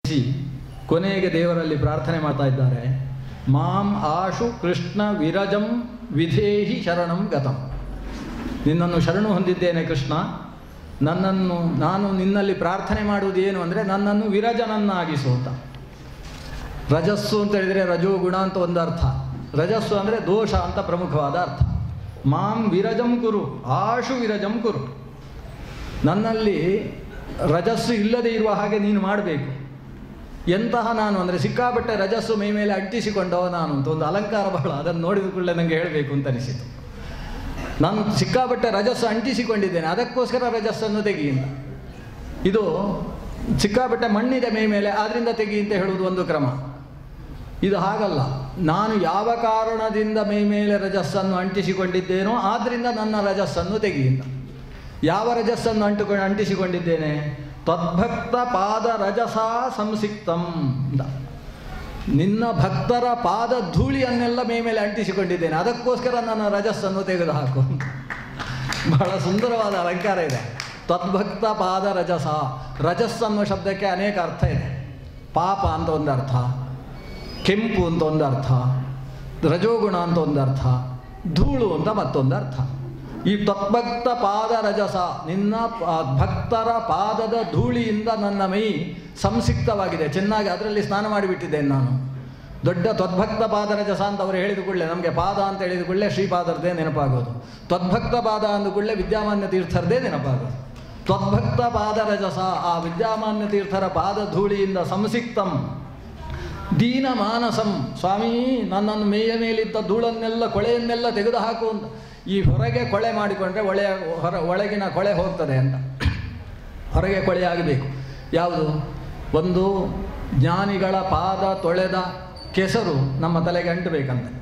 ಕೊನೆಗೆ ದೇವರಲ್ಲಿ ಪ್ರಾರ್ಥನೆ ಮಾಡ್ತಾ ಇದ್ದಾರೆ ಮಾಂ ಆಶು ಕೃಷ್ಣ ವಿರಜಂ ವಿಧೇಹಿ ಶರಣಂ ಗತಂ ನಿನ್ನನ್ನು ಶರಣು ಹೊಂದಿದ್ದೇನೆ ಕೃಷ್ಣ ನನ್ನನ್ನು ನಾನು ನಿನ್ನಲ್ಲಿ ಪ್ರಾರ್ಥನೆ ಮಾಡುವುದು ಏನು ಅಂದರೆ ನನ್ನನ್ನು ವಿರಜನನ್ನಾಗಿಸು ಅಂತ ರಜಸ್ಸು ಅಂತ ಹೇಳಿದರೆ ರಜೋ ಗುಣ ಅಂತ ಒಂದು ಅರ್ಥ ರಜಸ್ಸು ಅಂದರೆ ದೋಷ ಅಂತ ಪ್ರಮುಖವಾದ ಅರ್ಥ ಮಾಂ ವಿರಜಂ ಕುರು ಆಶು ವಿರಜಂ ಕುರು ನನ್ನಲ್ಲಿ ರಜಸ್ಸು ಇಲ್ಲದೆ ಇರುವ ಹಾಗೆ ನೀನು ಮಾಡಬೇಕು ಎಂತಹ ನಾನು ಅಂದರೆ ಸಿಕ್ಕಾಪಟ್ಟೆ ರಜಸ್ಸು ಮೈ ಮೇಲೆ ಅಂಟಿಸಿಕೊಂಡವ ನಾನು ಅಂತ ಒಂದು ಅಲಂಕಾರ ಬಹಳ ಅದನ್ನು ನೋಡಿದ ಕೂಡಲೇ ನನಗೆ ಹೇಳಬೇಕು ಅಂತ ಅನಿಸಿತು ನಾನು ಸಿಕ್ಕಾಪಟ್ಟೆ ರಜಸ್ಸು ಅಂಟಿಸಿಕೊಂಡಿದ್ದೇನೆ ಅದಕ್ಕೋಸ್ಕರ ರಜಸ್ಸನ್ನು ತೆಗಿ ಅಂತ ಇದು ಸಿಕ್ಕಾಪಟ್ಟೆ ಮಣ್ಣಿದೆ ಮೈ ಮೇಲೆ ಆದ್ದರಿಂದ ತೆಗಿ ಅಂತ ಹೇಳುವುದು ಒಂದು ಕ್ರಮ ಇದು ಹಾಗಲ್ಲ ನಾನು ಯಾವ ಕಾರಣದಿಂದ ಮೈ ಮೇಲೆ ರಜಸ್ಸನ್ನು ಅಂಟಿಸಿಕೊಂಡಿದ್ದೇನೋ ಆದ್ದರಿಂದ ನನ್ನ ರಜಸ್ಸನ್ನು ತೆಗಿ ಅಂತ ಯಾವ ರಜಸ್ಸನ್ನು ಅಂಟುಕೊಂಡು ಅಂಟಿಸಿಕೊಂಡಿದ್ದೇನೆ ತದ್ಭಕ್ತ ಪಾದ ರಜಸ ಸಂಸಿಕ್ತಂ ಅಂತ ನಿನ್ನ ಭಕ್ತರ ಪಾದ ಧೂಳಿಯನ್ನೆಲ್ಲ ಮೈ ಮೇಲೆ ಅಂಟಿಸಿಕೊಂಡಿದ್ದೇನೆ ಅದಕ್ಕೋಸ್ಕರ ನನ್ನ ರಜಸ್ಸನ್ನು ತೆಗೆದುಹಾಕು ಬಹಳ ಸುಂದರವಾದ ಅಲಂಕಾರ ಇದೆ ತದ್ಭಕ್ತ ಪಾದ ರಜಸ ರಜಸ್ ಅನ್ನೋ ಶಬ್ದಕ್ಕೆ ಅನೇಕ ಅರ್ಥ ಇದೆ ಪಾಪ ಅಂತ ಒಂದು ಅರ್ಥ ಕೆಂಪು ಅಂತ ಒಂದು ಅರ್ಥ ರಜೋಗುಣ ಅಂತ ಒಂದು ಅರ್ಥ ಧೂಳು ಅಂತ ಮತ್ತೊಂದು ಅರ್ಥ ಈ ತದ್ಭಕ್ತ ಪಾದ ರಜಸ ನಿನ್ನ ಪ- ಭಕ್ತರ ಪಾದದ ಧೂಳಿಯಿಂದ ನನ್ನ ಮೈ ಸಂಸಿಕ್ತವಾಗಿದೆ ಚೆನ್ನಾಗಿ ಅದರಲ್ಲಿ ಸ್ನಾನ ಮಾಡಿಬಿಟ್ಟಿದ್ದೇನೆ ನಾನು ದೊಡ್ಡ ತ್ವದ್ಭಕ್ತ ಪಾದ ರಜಸ ಅಂತ ಅವರು ಹೇಳಿದ ಕೂಡಲೇ ನಮಗೆ ಪಾದ ಅಂತ ಹೇಳಿದ ಕೂಡಲೇ ಶ್ರೀಪಾದರದೇ ನೆನಪಾಗೋದು ತ್ವದ್ಭಕ್ತ ಪಾದ ಅಂದ ಕೂಡಲೇ ವಿದ್ಯಾಮಾನ್ಯ ತೀರ್ಥರದೇ ನೆನಪಾಗೋದು ತ್ವದ್ಭಕ್ತ ಪಾದ ರಜಸ ಆ ವಿದ್ಯಾಮಾನ್ಯ ತೀರ್ಥರ ಪಾದ ಧೂಳಿಯಿಂದ ಸಂಸಿಕ್ತಂ ದೀನ ಮಾನಸಂ ಸ್ವಾಮಿ ನನ್ನನ್ನು ಮೇಯ ಮೇಲಿದ್ದ ಧೂಳನ್ನೆಲ್ಲ ಕೊಳೆಯನ್ನೆಲ್ಲ ತೆಗೆದುಹಾಕು ಅಂತ ಈ ಹೊರಗೆ ಕೊಳೆ ಮಾಡಿಕೊಂಡ್ರೆ ಒಳೆಯ ಹೊರ ಒಳಗಿನ ಕೊಳೆ ಹೋಗ್ತದೆ ಅಂತ ಹೊರಗೆ ಕೊಳೆಯಾಗಬೇಕು ಯಾವುದು ಒಂದು ಜ್ಞಾನಿಗಳ ಪಾದ ತೊಳೆದ ಕೆಸರು ನಮ್ಮ ತಲೆಗೆ ಅಂಟಬೇಕಂತೆ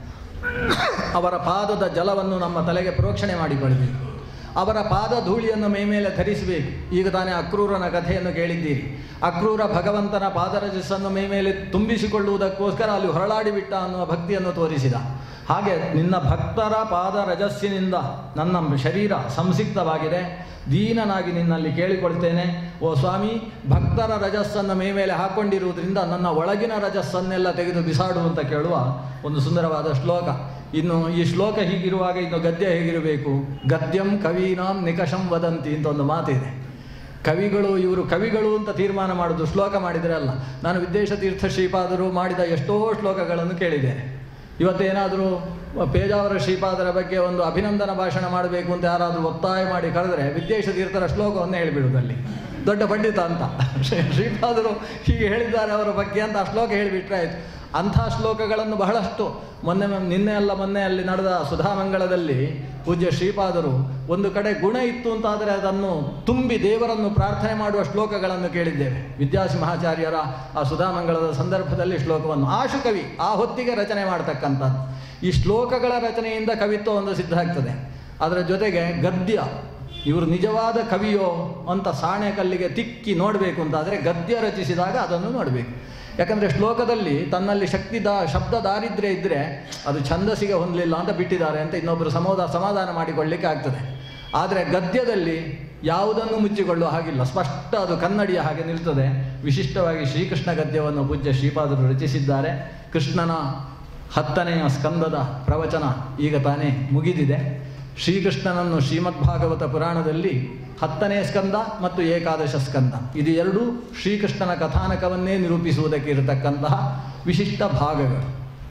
ಅವರ ಪಾದದ ಜಲವನ್ನು ನಮ್ಮ ತಲೆಗೆ ಪ್ರೋಕ್ಷಣೆ ಮಾಡಿಕೊಳ್ಬೇಕು ಅವರ ಪಾದ ಧೂಳಿಯನ್ನು ಮೈ ಮೇಲೆ ಧರಿಸಬೇಕು ಈಗ ತಾನೇ ಅಕ್ರೂರನ ಕಥೆಯನ್ನು ಕೇಳಿದ್ದೀರಿ ಅಕ್ರೂರ ಭಗವಂತನ ಪಾದರಜಸ್ಸನ್ನು ಮೈ ಮೇಲೆ ತುಂಬಿಸಿಕೊಳ್ಳುವುದಕ್ಕೋಸ್ಕರ ಅಲ್ಲಿ ಹೊರಳಾಡಿ ಬಿಟ್ಟ ಅನ್ನುವ ಭಕ್ತಿಯನ್ನು ತೋರಿಸಿದ ಹಾಗೆ ನಿನ್ನ ಭಕ್ತರ ಪಾದ ರಜಸ್ಸಿನಿಂದ ನನ್ನ ಶರೀರ ಸಂಸಿಕ್ತವಾಗಿದೆ ದೀನನಾಗಿ ನಿನ್ನಲ್ಲಿ ಕೇಳಿಕೊಳ್ತೇನೆ ಓ ಸ್ವಾಮಿ ಭಕ್ತರ ರಜಸ್ಸನ್ನು ಮೈ ಮೇಲೆ ಹಾಕ್ಕೊಂಡಿರುವುದರಿಂದ ನನ್ನ ಒಳಗಿನ ರಜಸ್ಸನ್ನೆಲ್ಲ ತೆಗೆದು ಬಿಸಾಡು ಅಂತ ಕೇಳುವ ಒಂದು ಸುಂದರವಾದ ಶ್ಲೋಕ ಇನ್ನು ಈ ಶ್ಲೋಕ ಹೀಗಿರುವಾಗ ಇನ್ನು ಗದ್ಯ ಹೇಗಿರಬೇಕು ಗದ್ಯಂ ಕವೀನಾಂ ನಿಕಷಂ ವದಂತಿ ಅಂತ ಒಂದು ಮಾತಿದೆ ಕವಿಗಳು ಇವರು ಕವಿಗಳು ಅಂತ ತೀರ್ಮಾನ ಮಾಡೋದು ಶ್ಲೋಕ ಮಾಡಿದರೆ ಅಲ್ಲ ನಾನು ವಿದ್ವೇಷ ತೀರ್ಥ ಶ್ರೀಪಾದರು ಮಾಡಿದ ಎಷ್ಟೋ ಶ್ಲೋಕಗಳನ್ನು ಕೇಳಿದ್ದೇನೆ ಇವತ್ತೇನಾದರೂ ಪೇಜಾವರ ಶ್ರೀಪಾದರ ಬಗ್ಗೆ ಒಂದು ಅಭಿನಂದನ ಭಾಷಣ ಮಾಡಬೇಕು ಅಂತ ಯಾರಾದರೂ ಒತ್ತಾಯ ಮಾಡಿ ಕರೆದರೆ ವಿದ್ವೇಷ ತೀರ್ಥರ ಶ್ಲೋಕವನ್ನೇ ಹೇಳಿಬಿಡುವುದಲ್ಲಿ ದೊಡ್ಡ ಪಂಡಿತ ಅಂತ ಶ್ರೀ- ಶ್ರೀಪಾದರು ಹೀಗೆ ಹೇಳಿದ್ದಾರೆ ಅವರ ಬಗ್ಗೆ ಅಂತ ಆ ಶ್ಲೋಕ ಹೇಳಿಬಿಟ್ರೆ ಆಯಿತು ಅಂಥ ಶ್ಲೋಕಗಳನ್ನು ಬಹಳಷ್ಟು ಮೊನ್ನೆ ಮ- ನಿನ್ನೆ ಅಲ್ಲ ಮೊನ್ನೆ ಅಲ್ಲಿ ನಡೆದ ಸುಧಾಮಂಗಳದಲ್ಲಿ ಪೂಜ್ಯ ಶ್ರೀಪಾದರು ಒಂದು ಕಡೆ ಗುಣ ಇತ್ತು ಅಂತಾದರೆ ಅದನ್ನು ತುಂಬಿ ದೇವರನ್ನು ಪ್ರಾರ್ಥನೆ ಮಾಡುವ ಶ್ಲೋಕಗಳನ್ನು ಕೇಳಿದ್ದೇವೆ ವಿದ್ಯಾಸಿಂಹಾಚಾರ್ಯರ ಆ ಸುಧಾಮಂಗಳದ ಸಂದರ್ಭದಲ್ಲಿ ಶ್ಲೋಕವನ್ನು ಆಶು ಕವಿ ಆ ಹೊತ್ತಿಗೆ ರಚನೆ ಮಾಡ್ತಕ್ಕಂಥದ್ದು ಈ ಶ್ಲೋಕಗಳ ರಚನೆಯಿಂದ ಕವಿತ್ವ ಒಂದು ಸಿದ್ಧ ಆಗ್ತದೆ ಅದರ ಜೊತೆಗೆ ಗದ್ಯ ಇವರು ನಿಜವಾದ ಕವಿಯೋ ಅಂತ ಸಾಣೆ ಕಲ್ಲಿಗೆ ತಿಕ್ಕಿ ನೋಡಬೇಕು ಅಂತಾದರೆ ಗದ್ಯ ರಚಿಸಿದಾಗ ಅದನ್ನು ನೋಡಬೇಕು ಯಾಕಂದರೆ ಶ್ಲೋಕದಲ್ಲಿ ತನ್ನಲ್ಲಿ ಶಕ್ತಿ ದಾ ಶಬ್ದ ದಾರಿದ್ರ್ಯ ಇದ್ದರೆ ಅದು ಛಂದಸ್ಸಿಗೆ ಹೊಂದಲಿಲ್ಲ ಅಂತ ಬಿಟ್ಟಿದ್ದಾರೆ ಅಂತ ಇನ್ನೊಬ್ಬರು ಸಮೋದ ಸಮಾಧಾನ ಮಾಡಿಕೊಳ್ಳಿಕ್ಕೆ ಆಗ್ತದೆ ಆದರೆ ಗದ್ಯದಲ್ಲಿ ಯಾವುದನ್ನು ಮುಚ್ಚಿಕೊಳ್ಳುವ ಹಾಗಿಲ್ಲ ಸ್ಪಷ್ಟ ಅದು ಕನ್ನಡಿಯ ಹಾಗೆ ನಿಲ್ತದೆ ವಿಶಿಷ್ಟವಾಗಿ ಶ್ರೀಕೃಷ್ಣ ಗದ್ಯವನ್ನು ಪೂಜ್ಯ ಶ್ರೀಪಾದರು ರಚಿಸಿದ್ದಾರೆ ಕೃಷ್ಣನ ಹತ್ತನೆಯ ಸ್ಕಂದದ ಪ್ರವಚನ ಈಗ ತಾನೇ ಮುಗಿದಿದೆ ಶ್ರೀಕೃಷ್ಣನನ್ನು ಶ್ರೀಮದ್ಭಾಗವತ ಪುರಾಣದಲ್ಲಿ ಹತ್ತನೇ ಸ್ಕಂದ ಮತ್ತು ಏಕಾದಶ ಸ್ಕಂದ ಇದು ಎರಡೂ ಶ್ರೀಕೃಷ್ಣನ ಕಥಾನಕವನ್ನೇ ನಿರೂಪಿಸುವುದಕ್ಕೆ ಇರತಕ್ಕಂತಹ ವಿಶಿಷ್ಟ ಭಾಗಗಳು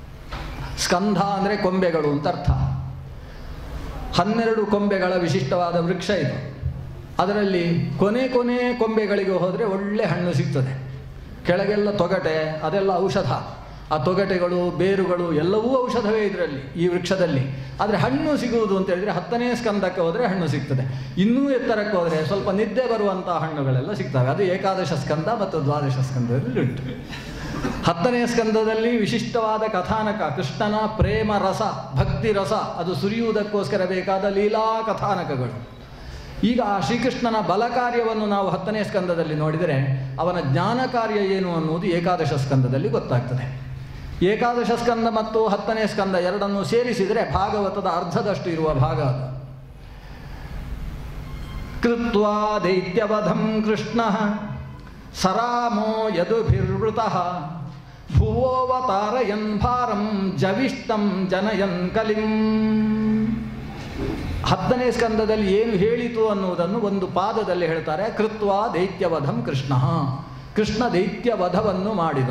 ಸ್ಕಂಧ ಅಂದರೆ ಕೊಂಬೆಗಳು ಅಂತ ಅರ್ಥ ಹನ್ನೆರಡು ಕೊಂಬೆಗಳ ವಿಶಿಷ್ಟವಾದ ವೃಕ್ಷ ಇದು ಅದರಲ್ಲಿ ಕೊನೆ ಕೊನೆ ಕೊಂಬೆಗಳಿಗೆ ಹೋದರೆ ಒಳ್ಳೆ ಹಣ್ಣು ಸಿಗ್ತದೆ ಕೆಳಗೆಲ್ಲ ತೊಗಟೆ ಅದೆಲ್ಲ ಔಷಧ ಆ ತೊಗಟೆಗಳು ಬೇರುಗಳು ಎಲ್ಲವೂ ಔಷಧವೇ ಇದರಲ್ಲಿ ಈ ವೃಕ್ಷದಲ್ಲಿ ಆದರೆ ಹಣ್ಣು ಸಿಗುವುದು ಅಂತ ಹೇಳಿದರೆ ಹತ್ತನೇ ಸ್ಕಂದಕ್ಕೆ ಹೋದರೆ ಹಣ್ಣು ಸಿಗ್ತದೆ ಇನ್ನೂ ಎತ್ತರಕ್ಕೆ ಹೋದರೆ ಸ್ವಲ್ಪ ನಿದ್ದೆ ಬರುವಂಥ ಹಣ್ಣುಗಳೆಲ್ಲ ಸಿಗ್ತವೆ ಅದು ಏಕಾದಶ ಸ್ಕಂದ ಮತ್ತು ದ್ವಾದಶ ಸ್ಕಂದದಲ್ಲಿ ಉಂಟು ಹತ್ತನೇ ಸ್ಕಂದದಲ್ಲಿ ವಿಶಿಷ್ಟವಾದ ಕಥಾನಕ ಕೃಷ್ಣನ ಪ್ರೇಮ ರಸ ಭಕ್ತಿ ರಸ ಅದು ಸುರಿಯುವುದಕ್ಕೋಸ್ಕರ ಬೇಕಾದ ಲೀಲಾ ಕಥಾನಕಗಳು ಈಗ ಆ ಶ್ರೀಕೃಷ್ಣನ ಬಲ ಕಾರ್ಯವನ್ನು ನಾವು ಹತ್ತನೇ ಸ್ಕಂದದಲ್ಲಿ ನೋಡಿದರೆ ಅವನ ಜ್ಞಾನ ಕಾರ್ಯ ಏನು ಅನ್ನುವುದು ಏಕಾದಶ ಸ್ಕಂದದಲ್ಲಿ ಗೊತ್ತಾಗ್ತದೆ ಏಕಾದಶ ಸ್ಕಂದ ಮತ್ತು ಹತ್ತನೇ ಸ್ಕಂದ ಎರಡನ್ನು ಸೇರಿಸಿದರೆ ಭಾಗವತದ ಅರ್ಧದಷ್ಟು ಇರುವ ಭಾಗ ಅದು ಕೃತ್ವಾ ದೈತ್ಯವಧಂ ಕೃಷ್ಣ ಸರಾಮೋ ಯದುಭಿರ್ವೃತಃ ಭುವೋವತಾರಯನ್ ಭಾರಂ ಜವಿಷ್ಟಂ ಜನಯನ್ ಕಲಿಂ ಹತ್ತನೇ ಸ್ಕಂದದಲ್ಲಿ ಏನು ಹೇಳಿತು ಅನ್ನುವುದನ್ನು ಒಂದು ಪಾದದಲ್ಲಿ ಹೇಳ್ತಾರೆ ಕೃತ್ವ ದೈತ್ಯವಧಂ ಕೃಷ್ಣ ಕೃಷ್ಣ ದೈತ್ಯವಧವನ್ನು ಮಾಡಿದ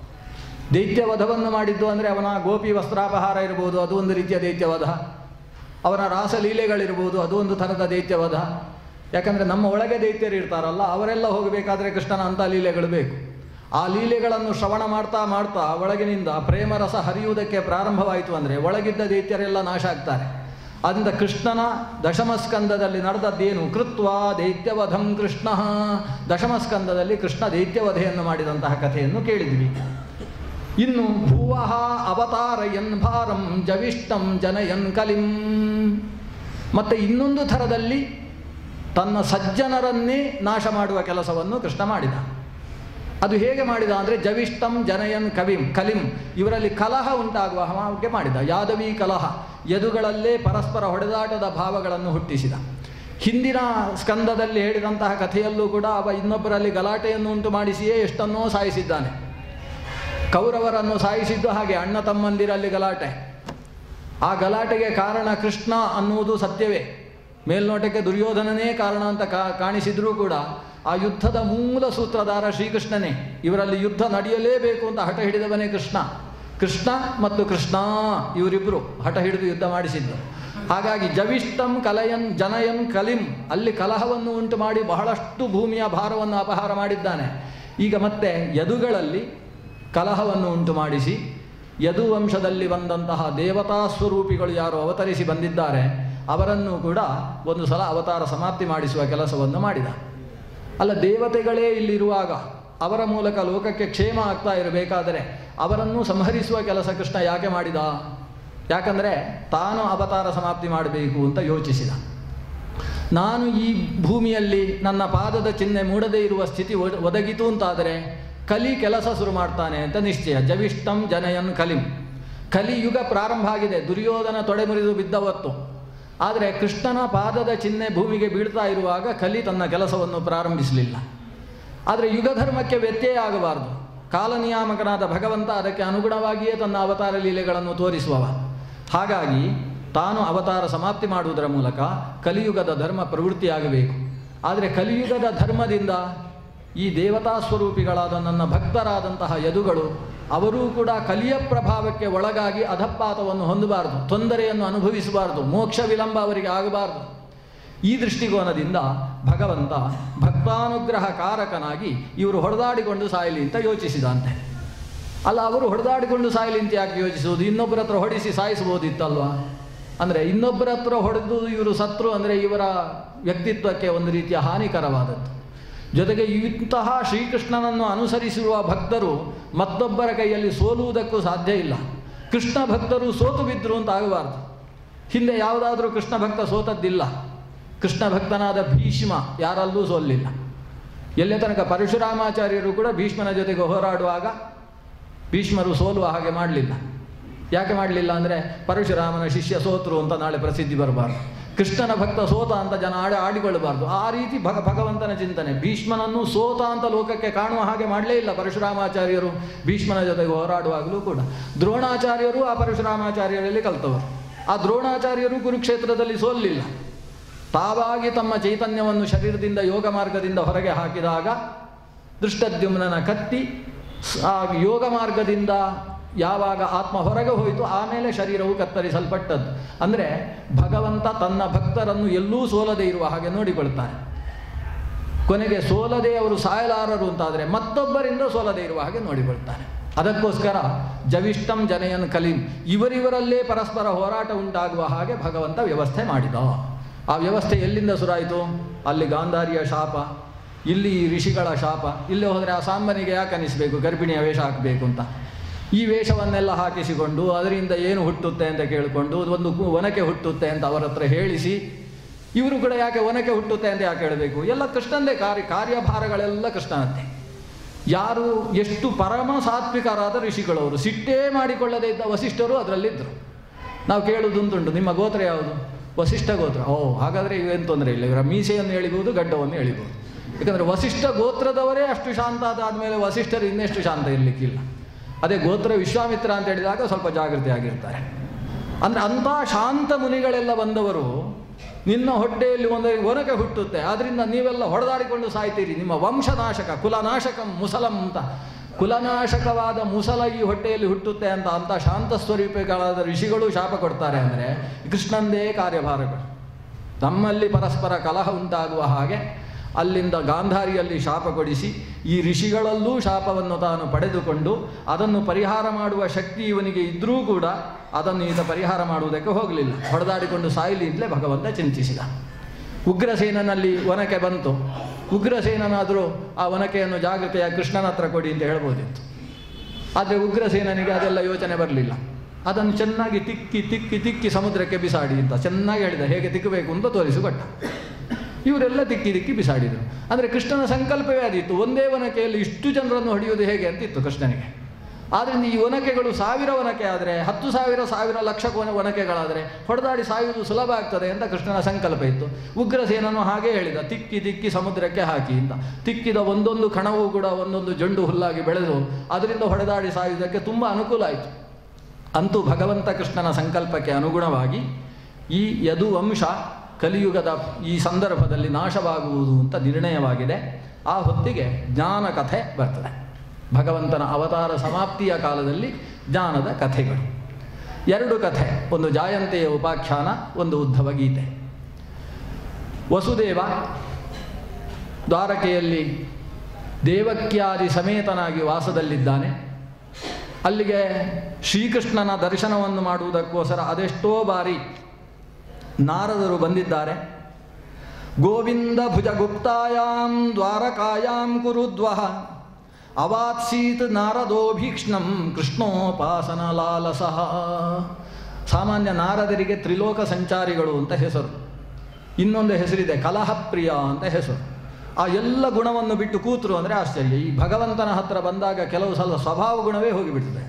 ದೈತ್ಯವಧವನ್ನು ಮಾಡಿದ್ದು ಅಂದರೆ ಅವನ ಗೋಪಿ ವಸ್ತ್ರಾಪಹಾರ ಇರ್ಬೋದು ಅದು ಒಂದು ರೀತಿಯ ದೈತ್ಯವಧ ಅವನ ರಾಸಲೀಲೆಗಳಿರ್ಬೋದು ಅದು ಒಂದು ಥರದ ದೈತ್ಯವಧ ಯಾಕಂದರೆ ನಮ್ಮ ಒಳಗೆ ದೈತ್ಯರು ಇರ್ತಾರಲ್ಲ ಅವರೆಲ್ಲ ಹೋಗಬೇಕಾದ್ರೆ ಕೃಷ್ಣನ ಅಂಥ ಲೀಲೆಗಳು ಬೇಕು ಆ ಲೀಲೆಗಳನ್ನು ಶ್ರವಣ ಮಾಡ್ತಾ ಮಾಡ್ತಾ ಒಳಗಿನಿಂದ ಪ್ರೇಮರಸ ಹರಿಯುವುದಕ್ಕೆ ಪ್ರಾರಂಭವಾಯಿತು ಅಂದರೆ ಒಳಗಿದ್ದ ದೈತ್ಯರೆಲ್ಲ ನಾಶ ಆಗ್ತಾರೆ ಆದ್ದರಿಂದ ಕೃಷ್ಣನ ದಶಮಸ್ಕಂದದಲ್ಲಿ ನಡೆದದ್ದೇನು ಕೃತ್ವ ದೈತ್ಯವಧಂ ಕೃಷ್ಣ ದಶಮಸ್ಕಂದದಲ್ಲಿ ಕೃಷ್ಣ ದೈತ್ಯವಧೆಯನ್ನು ಮಾಡಿದಂತಹ ಕಥೆಯನ್ನು ಕೇಳಿದ್ವಿ ಇನ್ನು ಭುವಃ ಅವತಾರಯನ್ ಭಾರಂ ಜವಿಷ್ಟಂ ಜನಯನ್ ಕಲಿಂ ಮತ್ತೆ ಇನ್ನೊಂದು ಥರದಲ್ಲಿ ತನ್ನ ಸಜ್ಜನರನ್ನೇ ನಾಶ ಮಾಡುವ ಕೆಲಸವನ್ನು ಕೃಷ್ಣ ಮಾಡಿದ ಅದು ಹೇಗೆ ಮಾಡಿದ ಅಂದರೆ ಜವಿಷ್ಟಂ ಜನಯನ್ ಕವಿಂ ಕಲಿಂ ಇವರಲ್ಲಿ ಕಲಹ ಉಂಟಾಗುವ ಹಾಗೆ ಮಾಡಿದ ಯಾದವಿ ಕಲಹ ಯದುಗಳಲ್ಲೇ ಪರಸ್ಪರ ಹೊಡೆದಾಟದ ಭಾವಗಳನ್ನು ಹುಟ್ಟಿಸಿದ ಹಿಂದಿನ ಸ್ಕಂದದಲ್ಲಿ ಹೇಳಿದಂತಹ ಕಥೆಯಲ್ಲೂ ಕೂಡ ಅವ ಇನ್ನೊಬ್ಬರಲ್ಲಿ ಗಲಾಟೆಯನ್ನು ಉಂಟು ಮಾಡಿಸಿಯೇ ಎಷ್ಟನ್ನೋ ಸಾಯಿಸಿದ್ದಾನೆ ಕೌರವರನ್ನು ಸಾಯಿಸಿದ್ದು ಹಾಗೆ ಅಣ್ಣ ತಮ್ಮಂದಿರಲ್ಲಿ ಗಲಾಟೆ ಆ ಗಲಾಟೆಗೆ ಕಾರಣ ಕೃಷ್ಣ ಅನ್ನುವುದು ಸತ್ಯವೇ ಮೇಲ್ನೋಟಕ್ಕೆ ದುರ್ಯೋಧನನೇ ಕಾರಣ ಅಂತ ಕಾ ಕಾಣಿಸಿದ್ರೂ ಕೂಡ ಆ ಯುದ್ಧದ ಮೂಲ ಸೂತ್ರಧಾರ ಶ್ರೀಕೃಷ್ಣನೇ ಇವರಲ್ಲಿ ಯುದ್ಧ ನಡೆಯಲೇಬೇಕು ಅಂತ ಹಠ ಹಿಡಿದವನೇ ಕೃಷ್ಣ ಕೃಷ್ಣ ಮತ್ತು ಕೃಷ್ಣ ಇವರಿಬ್ಬರು ಹಠ ಹಿಡಿದು ಯುದ್ಧ ಮಾಡಿಸಿದ್ದು ಹಾಗಾಗಿ ಜವಿಷ್ಟಂ ಕಲಯನ್ ಜನಯನ್ ಕಲಿಂ ಅಲ್ಲಿ ಕಲಹವನ್ನು ಉಂಟು ಮಾಡಿ ಬಹಳಷ್ಟು ಭೂಮಿಯ ಭಾರವನ್ನು ಅಪಹಾರ ಮಾಡಿದ್ದಾನೆ ಈಗ ಮತ್ತೆ ಯದುಗಳಲ್ಲಿ ಕಲಹವನ್ನು ಉಂಟು ಮಾಡಿಸಿ ಯದು ವಂಶದಲ್ಲಿ ಬಂದಂತಹ ದೇವತಾ ಸ್ವರೂಪಿಗಳು ಯಾರು ಅವತರಿಸಿ ಬಂದಿದ್ದಾರೆ ಅವರನ್ನು ಕೂಡ ಒಂದು ಸಲ ಅವತಾರ ಸಮಾಪ್ತಿ ಮಾಡಿಸುವ ಕೆಲಸವನ್ನು ಮಾಡಿದ ಅಲ್ಲ ದೇವತೆಗಳೇ ಇಲ್ಲಿರುವಾಗ ಅವರ ಮೂಲಕ ಲೋಕಕ್ಕೆ ಕ್ಷೇಮ ಆಗ್ತಾ ಇರಬೇಕಾದರೆ ಅವರನ್ನು ಸಂಹರಿಸುವ ಕೆಲಸ ಕೃಷ್ಣ ಯಾಕೆ ಮಾಡಿದ ಯಾಕಂದರೆ ತಾನು ಅವತಾರ ಸಮಾಪ್ತಿ ಮಾಡಬೇಕು ಅಂತ ಯೋಚಿಸಿದ ನಾನು ಈ ಭೂಮಿಯಲ್ಲಿ ನನ್ನ ಪಾದದ ಚಿಹ್ನೆ ಮೂಡದೇ ಇರುವ ಸ್ಥಿತಿ ಒದ- ಒದಗಿತು ಅಂತಾದರೆ ಕಲಿ ಕೆಲಸ ಶುರು ಮಾಡ್ತಾನೆ ಅಂತ ನಿಶ್ಚಯ ಜವಿಷ್ಟಂ ಜನಯನ್ ಕಲಿಂ ಕಲಿಯುಗ ಪ್ರಾರಂಭ ಆಗಿದೆ ದುರ್ಯೋಧನ ತೊಡೆ ಮುರಿದು ಬಿದ್ದವತ್ತು ಆದರೆ ಕೃಷ್ಣನ ಪಾದದ ಚಿಹ್ನೆ ಭೂಮಿಗೆ ಬೀಳ್ತಾ ಇರುವಾಗ ಕಲಿ ತನ್ನ ಕೆಲಸವನ್ನು ಪ್ರಾರಂಭಿಸಲಿಲ್ಲ ಆದರೆ ಯುಗಧರ್ಮಕ್ಕೆ ವ್ಯತ್ಯಯ ಆಗಬಾರದು ಕಾಲನಿಯಾಮಕನಾದ ಭಗವಂತ ಅದಕ್ಕೆ ಅನುಗುಣವಾಗಿಯೇ ತನ್ನ ಅವತಾರ ಲೀಲೆಗಳನ್ನು ತೋರಿಸುವವ ಹಾಗಾಗಿ ತಾನು ಅವತಾರ ಸಮಾಪ್ತಿ ಮಾಡುವುದರ ಮೂಲಕ ಕಲಿಯುಗದ ಧರ್ಮ ಪ್ರವೃತ್ತಿಯಾಗಬೇಕು ಆದರೆ ಕಲಿಯುಗದ ಧರ್ಮದಿಂದ ಈ ದೇವತಾ ಸ್ವರೂಪಿಗಳಾದ ನನ್ನ ಭಕ್ತರಾದಂತಹ ಯದುಗಳು ಅವರೂ ಕೂಡ ಕಲಿಯ ಪ್ರಭಾವಕ್ಕೆ ಒಳಗಾಗಿ ಅಧಪಾತವನ್ನು ಹೊಂದಬಾರದು ತೊಂದರೆಯನ್ನು ಅನುಭವಿಸಬಾರದು ಮೋಕ್ಷ ವಿಳಂಬ ಅವರಿಗೆ ಆಗಬಾರದು ಈ ದೃಷ್ಟಿಕೋನದಿಂದ ಭಗವಂತ ಭಕ್ತಾನುಗ್ರಹ ಕಾರಕನಾಗಿ ಇವರು ಹೊಡೆದಾಡಿಕೊಂಡು ಸಾಯಲಿ ಅಂತ ಯೋಚಿಸಿದಂತೆ ಅಲ್ಲ ಅವರು ಹೊಡೆದಾಡಿಕೊಂಡು ಸಾಯಲಿ ಅಂತ ಯಾಕೆ ಯೋಚಿಸುವುದು ಇನ್ನೊಬ್ಬರ ಹತ್ರ ಹೊಡಿಸಿ ಸಾಯಿಸಬಹುದಿತ್ತಲ್ವಾ ಅಂದರೆ ಇನ್ನೊಬ್ಬರ ಹತ್ರ ಹೊಡೆದು ಇವರು ಸತ್ರು ಅಂದರೆ ಇವರ ವ್ಯಕ್ತಿತ್ವಕ್ಕೆ ಒಂದು ರೀತಿಯ ಹಾನಿಕರವಾದದ್ದು ಜೊತೆಗೆ ಇಂತಹ ಶ್ರೀಕೃಷ್ಣನನ್ನು ಅನುಸರಿಸಿರುವ ಭಕ್ತರು ಮತ್ತೊಬ್ಬರ ಕೈಯಲ್ಲಿ ಸೋಲುವುದಕ್ಕೂ ಸಾಧ್ಯ ಇಲ್ಲ ಕೃಷ್ಣ ಭಕ್ತರು ಸೋತು ಬಿದ್ದರು ಅಂತ ಆಗಬಾರ್ದು ಹಿಂದೆ ಯಾವುದಾದ್ರೂ ಕೃಷ್ಣ ಭಕ್ತ ಸೋತದ್ದಿಲ್ಲ ಕೃಷ್ಣ ಭಕ್ತನಾದ ಭೀಷ್ಮ ಯಾರಲ್ಲೂ ಸೋಲಿಲ್ಲ ಎಲ್ಲೇ ತನಕ ಪರಶುರಾಮಾಚಾರ್ಯರು ಕೂಡ ಭೀಷ್ಮನ ಜೊತೆಗೆ ಹೋರಾಡುವಾಗ ಭೀಷ್ಮರು ಸೋಲುವ ಹಾಗೆ ಮಾಡಲಿಲ್ಲ ಯಾಕೆ ಮಾಡಲಿಲ್ಲ ಅಂದರೆ ಪರಶುರಾಮನ ಶಿಷ್ಯ ಸೋತರು ಅಂತ ನಾಳೆ ಪ್ರಸಿದ್ಧಿ ಬರಬಾರ್ದು ಕೃಷ್ಣನ ಭಕ್ತ ಸೋತ ಅಂತ ಜನ ಆಡಿ ಆಡಿಕೊಳ್ಳಬಾರ್ದು ಆ ರೀತಿ ಭಗ ಭಗವಂತನ ಚಿಂತನೆ ಭೀಷ್ಮನನ್ನು ಸೋತ ಅಂತ ಲೋಕಕ್ಕೆ ಕಾಣುವ ಹಾಗೆ ಮಾಡಲೇ ಇಲ್ಲ ಪರಶುರಾಮಾಚಾರ್ಯರು ಭೀಷ್ಮನ ಜೊತೆಗೆ ಹೋರಾಡುವಾಗಲೂ ಕೂಡ ದ್ರೋಣಾಚಾರ್ಯರು ಆ ಪರಶುರಾಮಾಚಾರ್ಯರಲ್ಲಿ ಕಲ್ತವರು ಆ ದ್ರೋಣಾಚಾರ್ಯರು ಕುರುಕ್ಷೇತ್ರದಲ್ಲಿ ಸೋಲಿಲ್ಲ ತಾವಾಗಿ ತಮ್ಮ ಚೈತನ್ಯವನ್ನು ಶರೀರದಿಂದ ಯೋಗ ಮಾರ್ಗದಿಂದ ಹೊರಗೆ ಹಾಕಿದಾಗ ದೃಷ್ಟದ್ಯುಮ್ನನ ಕತ್ತಿ ಸ್- ಆ ಯೋಗ ಮಾರ್ಗದಿಂದ ಯಾವಾಗ ಆತ್ಮ ಹೊರಗೆ ಹೋಯಿತು ಆಮೇಲೆ ಶರೀರವು ಕತ್ತರಿಸಲ್ಪಟ್ಟದ್ದು ಅಂದರೆ ಭಗವಂತ ತನ್ನ ಭಕ್ತರನ್ನು ಎಲ್ಲೂ ಸೋಲದೆ ಇರುವ ಹಾಗೆ ನೋಡಿಕೊಳ್ತಾನೆ ಕೊನೆಗೆ ಸೋಲದೆ ಅವರು ಸಾಯಲಾರರು ಅಂತಾದರೆ ಮತ್ತೊಬ್ಬರಿಂದ ಸೋಲದೆ ಇರುವ ಹಾಗೆ ನೋಡಿಕೊಳ್ತಾನೆ ಅದಕ್ಕೋಸ್ಕರ ಜವಿಷ್ಟಂ ಜನಯನ್ ಕಲೀಂ ಇವರಿವರಲ್ಲೇ ಪರಸ್ಪರ ಹೋರಾಟ ಉಂಟಾಗುವ ಹಾಗೆ ಭಗವಂತ ವ್ಯವಸ್ಥೆ ಮಾಡಿದ ಆ ವ್ಯವಸ್ಥೆ ಎಲ್ಲಿಂದ ಶುರುವಾಯಿತು ಅಲ್ಲಿ ಗಾಂಧಾರಿಯ ಶಾಪ ಇಲ್ಲಿ ಈ ಋಷಿಗಳ ಶಾಪ ಇಲ್ಲಿ ಹೋದರೆ ಆ ಸಾಂಬನಿಗೆ ಯಾಕೆ ಅನಿಸಬೇಕು ಗರ್ಭಿಣಿಯ ವೇಷ ಹಾಕಬೇಕು ಅಂತ ಈ ವೇಷವನ್ನೆಲ್ಲ ಹಾಕಿಸಿಕೊಂಡು ಅದರಿಂದ ಏನು ಹುಟ್ಟುತ್ತೆ ಅಂತ ಕೇಳಿಕೊಂಡು ಒಂದು ಕು- ಒನಕೆ ಹುಟ್ಟುತ್ತೆ ಅಂತ ಅವರ ಹತ್ರ ಹೇಳಿಸಿ ಇವರು ಕೂಡ ಯಾಕೆ ಒನಕೆ ಹುಟ್ಟುತ್ತೆ ಅಂತ ಯಾಕೆ ಹೇಳಬೇಕು ಎಲ್ಲ ಕೃಷ್ಣಂದೇ ಕಾರ್ಯ ಕಾರ್ಯಭಾರಗಳೆಲ್ಲ ಕೃಷ್ಣನದ್ದೇ ಯಾರು ಎಷ್ಟು ಪರಮ ಸಾತ್ವಿಕರಾದ ಋಷಿಗಳವರು ಸಿಟ್ಟೇ ಮಾಡಿಕೊಳ್ಳದೇ ಇದ್ದ ವಸಿಷ್ಠರು ಅದರಲ್ಲಿದ್ದರು ನಾವು ಕೇಳುವುದುಂಟುಂಟು ನಿಮ್ಮ ಗೋತ್ರ ಯಾವುದು ವಸಿಷ್ಠ ಗೋತ್ರ ಓ ಹಾಗಾದರೆ ಇವೇನು ತೊಂದರೆ ಇಲ್ಲ ಇವರ ಮೀಸೆಯನ್ನು ಎಳಿಬಹುದು ಗಡ್ಡವನ್ನು ಎಳಿಬಹುದು ಯಾಕಂದರೆ ವಸಿಷ್ಠ ಗೋತ್ರದವರೇ ಅಷ್ಟು ಶಾಂತ ಅದಾದಮೇಲೆ ವಸಿಷ್ಠರು ಇನ್ನೆಷ್ಟು ಶಾಂತ ಇರಲಿಕ್ಕಿಲ್ಲ ಅದೇ ಗೋತ್ರ ವಿಶ್ವಾಮಿತ್ರ ಅಂತ ಹೇಳಿದಾಗ ಸ್ವಲ್ಪ ಜಾಗೃತಿ ಆಗಿರ್ತಾರೆ ಅಂದರೆ ಅಂಥ ಶಾಂತ ಮುನಿಗಳೆಲ್ಲ ಬಂದವರು ನಿನ್ನ ಹೊಟ್ಟೆಯಲ್ಲಿ ಒಂದು ಒನಕೆ ಹುಟ್ಟುತ್ತೆ ಆದ್ದರಿಂದ ನೀವೆಲ್ಲ ಹೊಡೆದಾಡಿಕೊಂಡು ಸಾಯ್ತೀರಿ ನಿಮ್ಮ ವಂಶನಾಶಕ ಕುಲನಾಶಕ ಮುಸಲಂ ಅಂತ ಕುಲನಾಶಕವಾದ ಮುಸಲ ಈ ಹೊಟ್ಟೆಯಲ್ಲಿ ಹುಟ್ಟುತ್ತೆ ಅಂತ ಅಂಥ ಶಾಂತ ಸ್ವರೂಪಿಗಳಾದ ಋಷಿಗಳು ಶಾಪ ಕೊಡ್ತಾರೆ ಅಂದರೆ ಕೃಷ್ಣಂದೇ ಕಾರ್ಯಭಾರಗಳು ತಮ್ಮಲ್ಲಿ ಪರಸ್ಪರ ಕಲಹ ಉಂಟಾಗುವ ಹಾಗೆ ಅಲ್ಲಿಂದ ಗಾಂಧಾರಿಯಲ್ಲಿ ಶಾಪ ಕೊಡಿಸಿ ಈ ಋಷಿಗಳಲ್ಲೂ ಶಾಪವನ್ನು ತಾನು ಪಡೆದುಕೊಂಡು ಅದನ್ನು ಪರಿಹಾರ ಮಾಡುವ ಶಕ್ತಿ ಇವನಿಗೆ ಇದ್ದರೂ ಕೂಡ ಅದನ್ನು ಈತ ಪರಿಹಾರ ಮಾಡುವುದಕ್ಕೆ ಹೋಗಲಿಲ್ಲ ಹೊಡೆದಾಡಿಕೊಂಡು ಸಾಯಲಿ ಅಂತಲೇ ಭಗವಂತ ಚಿಂತಿಸಿದ ಉಗ್ರಸೇನನಲ್ಲಿ ಒನಕೆ ಬಂತು ಉಗ್ರಸೇನನಾದರೂ ಆ ಒನಕೆಯನ್ನು ಜಾಗೃತೆಯ ಕೃಷ್ಣನ ಹತ್ರ ಕೊಡಿ ಅಂತ ಹೇಳ್ಬೋದಿತ್ತು ಆದರೆ ಉಗ್ರಸೇನನಿಗೆ ಅದೆಲ್ಲ ಯೋಚನೆ ಬರಲಿಲ್ಲ ಅದನ್ನು ಚೆನ್ನಾಗಿ ತಿಕ್ಕಿ ತಿಕ್ಕಿ ತಿಕ್ಕಿ ಸಮುದ್ರಕ್ಕೆ ಬಿಸಾಡಿ ಅಂತ ಚೆನ್ನಾಗಿ ಹೇಳಿದ ಹೇಗೆ ತಿಕ್ಕಬೇಕು ಅಂತ ತೋರಿಸಿಕೊಟ್ಟ ಇವರೆಲ್ಲ ತಿಕ್ಕಿ ತಿಕ್ಕಿ ಬಿಸಾಡಿದರು ಅಂದರೆ ಕೃಷ್ಣನ ಸಂಕಲ್ಪವೇ ಅದಿತ್ತು ಒಂದೇ ಒನಕೆಯಲ್ಲಿ ಇಷ್ಟು ಜನರನ್ನು ಹೊಡೆಯುವುದು ಹೇಗೆ ಅಂತಿತ್ತು ಕೃಷ್ಣನಿಗೆ ಆದ್ದರಿಂದ ಈ ಒನಕೆಗಳು ಸಾವಿರ ಒನಕೆ ಆದರೆ ಹತ್ತು ಸಾವಿರ ಸಾವಿರ ಲಕ್ಷ ಕೊನೆ ಒನಕೆಗಳಾದರೆ ಹೊಡೆದಾಡಿ ಸಾಯುವುದು ಸುಲಭ ಆಗ್ತದೆ ಅಂತ ಕೃಷ್ಣನ ಸಂಕಲ್ಪ ಇತ್ತು ಉಗ್ರಸೇನನು ಹಾಗೆ ಹೇಳಿದ ತಿಕ್ಕಿ ತಿಕ್ಕಿ ಸಮುದ್ರಕ್ಕೆ ಹಾಕಿ ಅಂತ ತಿಕ್ಕಿದ ಒಂದೊಂದು ಕಣವೂ ಕೂಡ ಒಂದೊಂದು ಜಂಡು ಹುಲ್ಲಾಗಿ ಬೆಳೆದು ಅದರಿಂದ ಹೊಡೆದಾಡಿ ಸಾಯುವುದಕ್ಕೆ ತುಂಬ ಅನುಕೂಲ ಆಯಿತು ಅಂತೂ ಭಗವಂತ ಕೃಷ್ಣನ ಸಂಕಲ್ಪಕ್ಕೆ ಅನುಗುಣವಾಗಿ ಈ ಯದುವಂಶ ಕಲಿಯುಗದ ಈ ಸಂದರ್ಭದಲ್ಲಿ ನಾಶವಾಗುವುದು ಅಂತ ನಿರ್ಣಯವಾಗಿದೆ ಆ ಹೊತ್ತಿಗೆ ಜ್ಞಾನ ಕಥೆ ಬರ್ತದೆ ಭಗವಂತನ ಅವತಾರ ಸಮಾಪ್ತಿಯ ಕಾಲದಲ್ಲಿ ಜ್ಞಾನದ ಕಥೆಗಳು ಎರಡು ಕಥೆ ಒಂದು ಜಾಯಂತೆಯ ಉಪಾಖ್ಯಾನ ಒಂದು ಉದ್ಧವ ಗೀತೆ ವಸುದೇವ ದ್ವಾರಕೆಯಲ್ಲಿ ದೇವಕ್ಯಾದಿ ಸಮೇತನಾಗಿ ವಾಸದಲ್ಲಿದ್ದಾನೆ ಅಲ್ಲಿಗೆ ಶ್ರೀಕೃಷ್ಣನ ದರ್ಶನವನ್ನು ಮಾಡುವುದಕ್ಕೋಸ್ಕರ ಅದೆಷ್ಟೋ ಬಾರಿ ನಾರದರು ಬಂದಿದ್ದಾರೆ ಗೋವಿಂದ ಭುಜಗುಪ್ತಾಯಾಂ ದ್ವಾರಕಾಯಾಂ ಕುರುದ್ವಹ ಅವಾತ್ಸೀತ್ ನಾರದೋಭೀಕ್ಷ್ಣಂ ಕೃಷ್ಣೋಪಾಸನ ಲಾಲಸಃ ಸಾಮಾನ್ಯ ನಾರದರಿಗೆ ತ್ರಿಲೋಕ ಸಂಚಾರಿಗಳು ಅಂತ ಹೆಸರು ಇನ್ನೊಂದು ಹೆಸರಿದೆ ಕಲಹಪ್ರಿಯ ಅಂತ ಹೆಸರು ಆ ಎಲ್ಲ ಗುಣವನ್ನು ಬಿಟ್ಟು ಕೂತರು ಅಂದರೆ ಆಶ್ಚರ್ಯ ಈ ಭಗವಂತನ ಹತ್ರ ಬಂದಾಗ ಕೆಲವು ಸಲ ಸ್ವಭಾವ ಗುಣವೇ ಹೋಗಿಬಿಡ್ತದೆ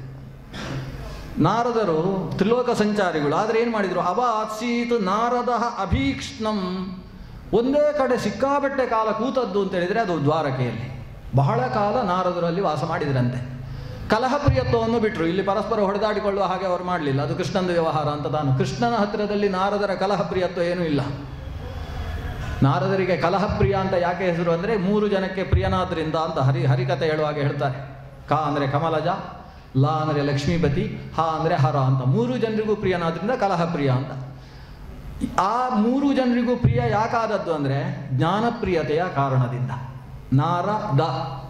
ನಾರದರು ತ್ರಿಲೋಕ ಸಂಚಾರಿಗಳು ಆದರೆ ಏನು ಮಾಡಿದರು ಅವ ಆತ್ಸೀತ್ ನಾರದ ಅಭೀಕ್ಷ್ಣಂ ಒಂದೇ ಕಡೆ ಸಿಕ್ಕಾಬಟ್ಟೆ ಕಾಲ ಕೂತದ್ದು ಅಂತ ಹೇಳಿದರೆ ಅದು ದ್ವಾರಕೆಯಲ್ಲಿ ಬಹಳ ಕಾಲ ನಾರದರಲ್ಲಿ ವಾಸ ಮಾಡಿದ್ರಂತೆ ಕಲಹಪ್ರಿಯತ್ವವನ್ನು ಬಿಟ್ಟರು ಇಲ್ಲಿ ಪರಸ್ಪರ ಹೊಡೆದಾಡಿಕೊಳ್ಳುವ ಹಾಗೆ ಅವರು ಮಾಡಲಿಲ್ಲ ಅದು ಕೃಷ್ಣನ ವ್ಯವಹಾರ ಅಂತ ತಾನು ಕೃಷ್ಣನ ಹತ್ತಿರದಲ್ಲಿ ನಾರದರ ಕಲಹಪ್ರಿಯತ್ವ ಏನೂ ಇಲ್ಲ ನಾರದರಿಗೆ ಕಲಹಪ್ರಿಯ ಅಂತ ಯಾಕೆ ಹೆಸರು ಅಂದರೆ ಮೂರು ಜನಕ್ಕೆ ಪ್ರಿಯನಾದ್ರಿಂದ ಅಂತ ಹರಿ ಹರಿಕತೆ ಹೇಳುವಾಗ ಹೇಳ್ತಾರೆ ಕ ಅಂದರೆ ಕಮಲಜ ಲ ಅಂದರೆ ಲಕ್ಷ್ಮೀಪತಿ ಹ ಅಂದರೆ ಹರ ಅಂತ ಮೂರು ಜನರಿಗೂ ಪ್ರಿಯನಾದ್ರಿಂದ ಕಲಹಪ್ರಿಯ ಅಂತ ಆ ಮೂರು ಜನರಿಗೂ ಪ್ರಿಯ ಯಾಕಾದದ್ದು ಅಂದರೆ ಜ್ಞಾನಪ್ರಿಯತೆಯ ಕಾರಣದಿಂದ ನಾರ ದ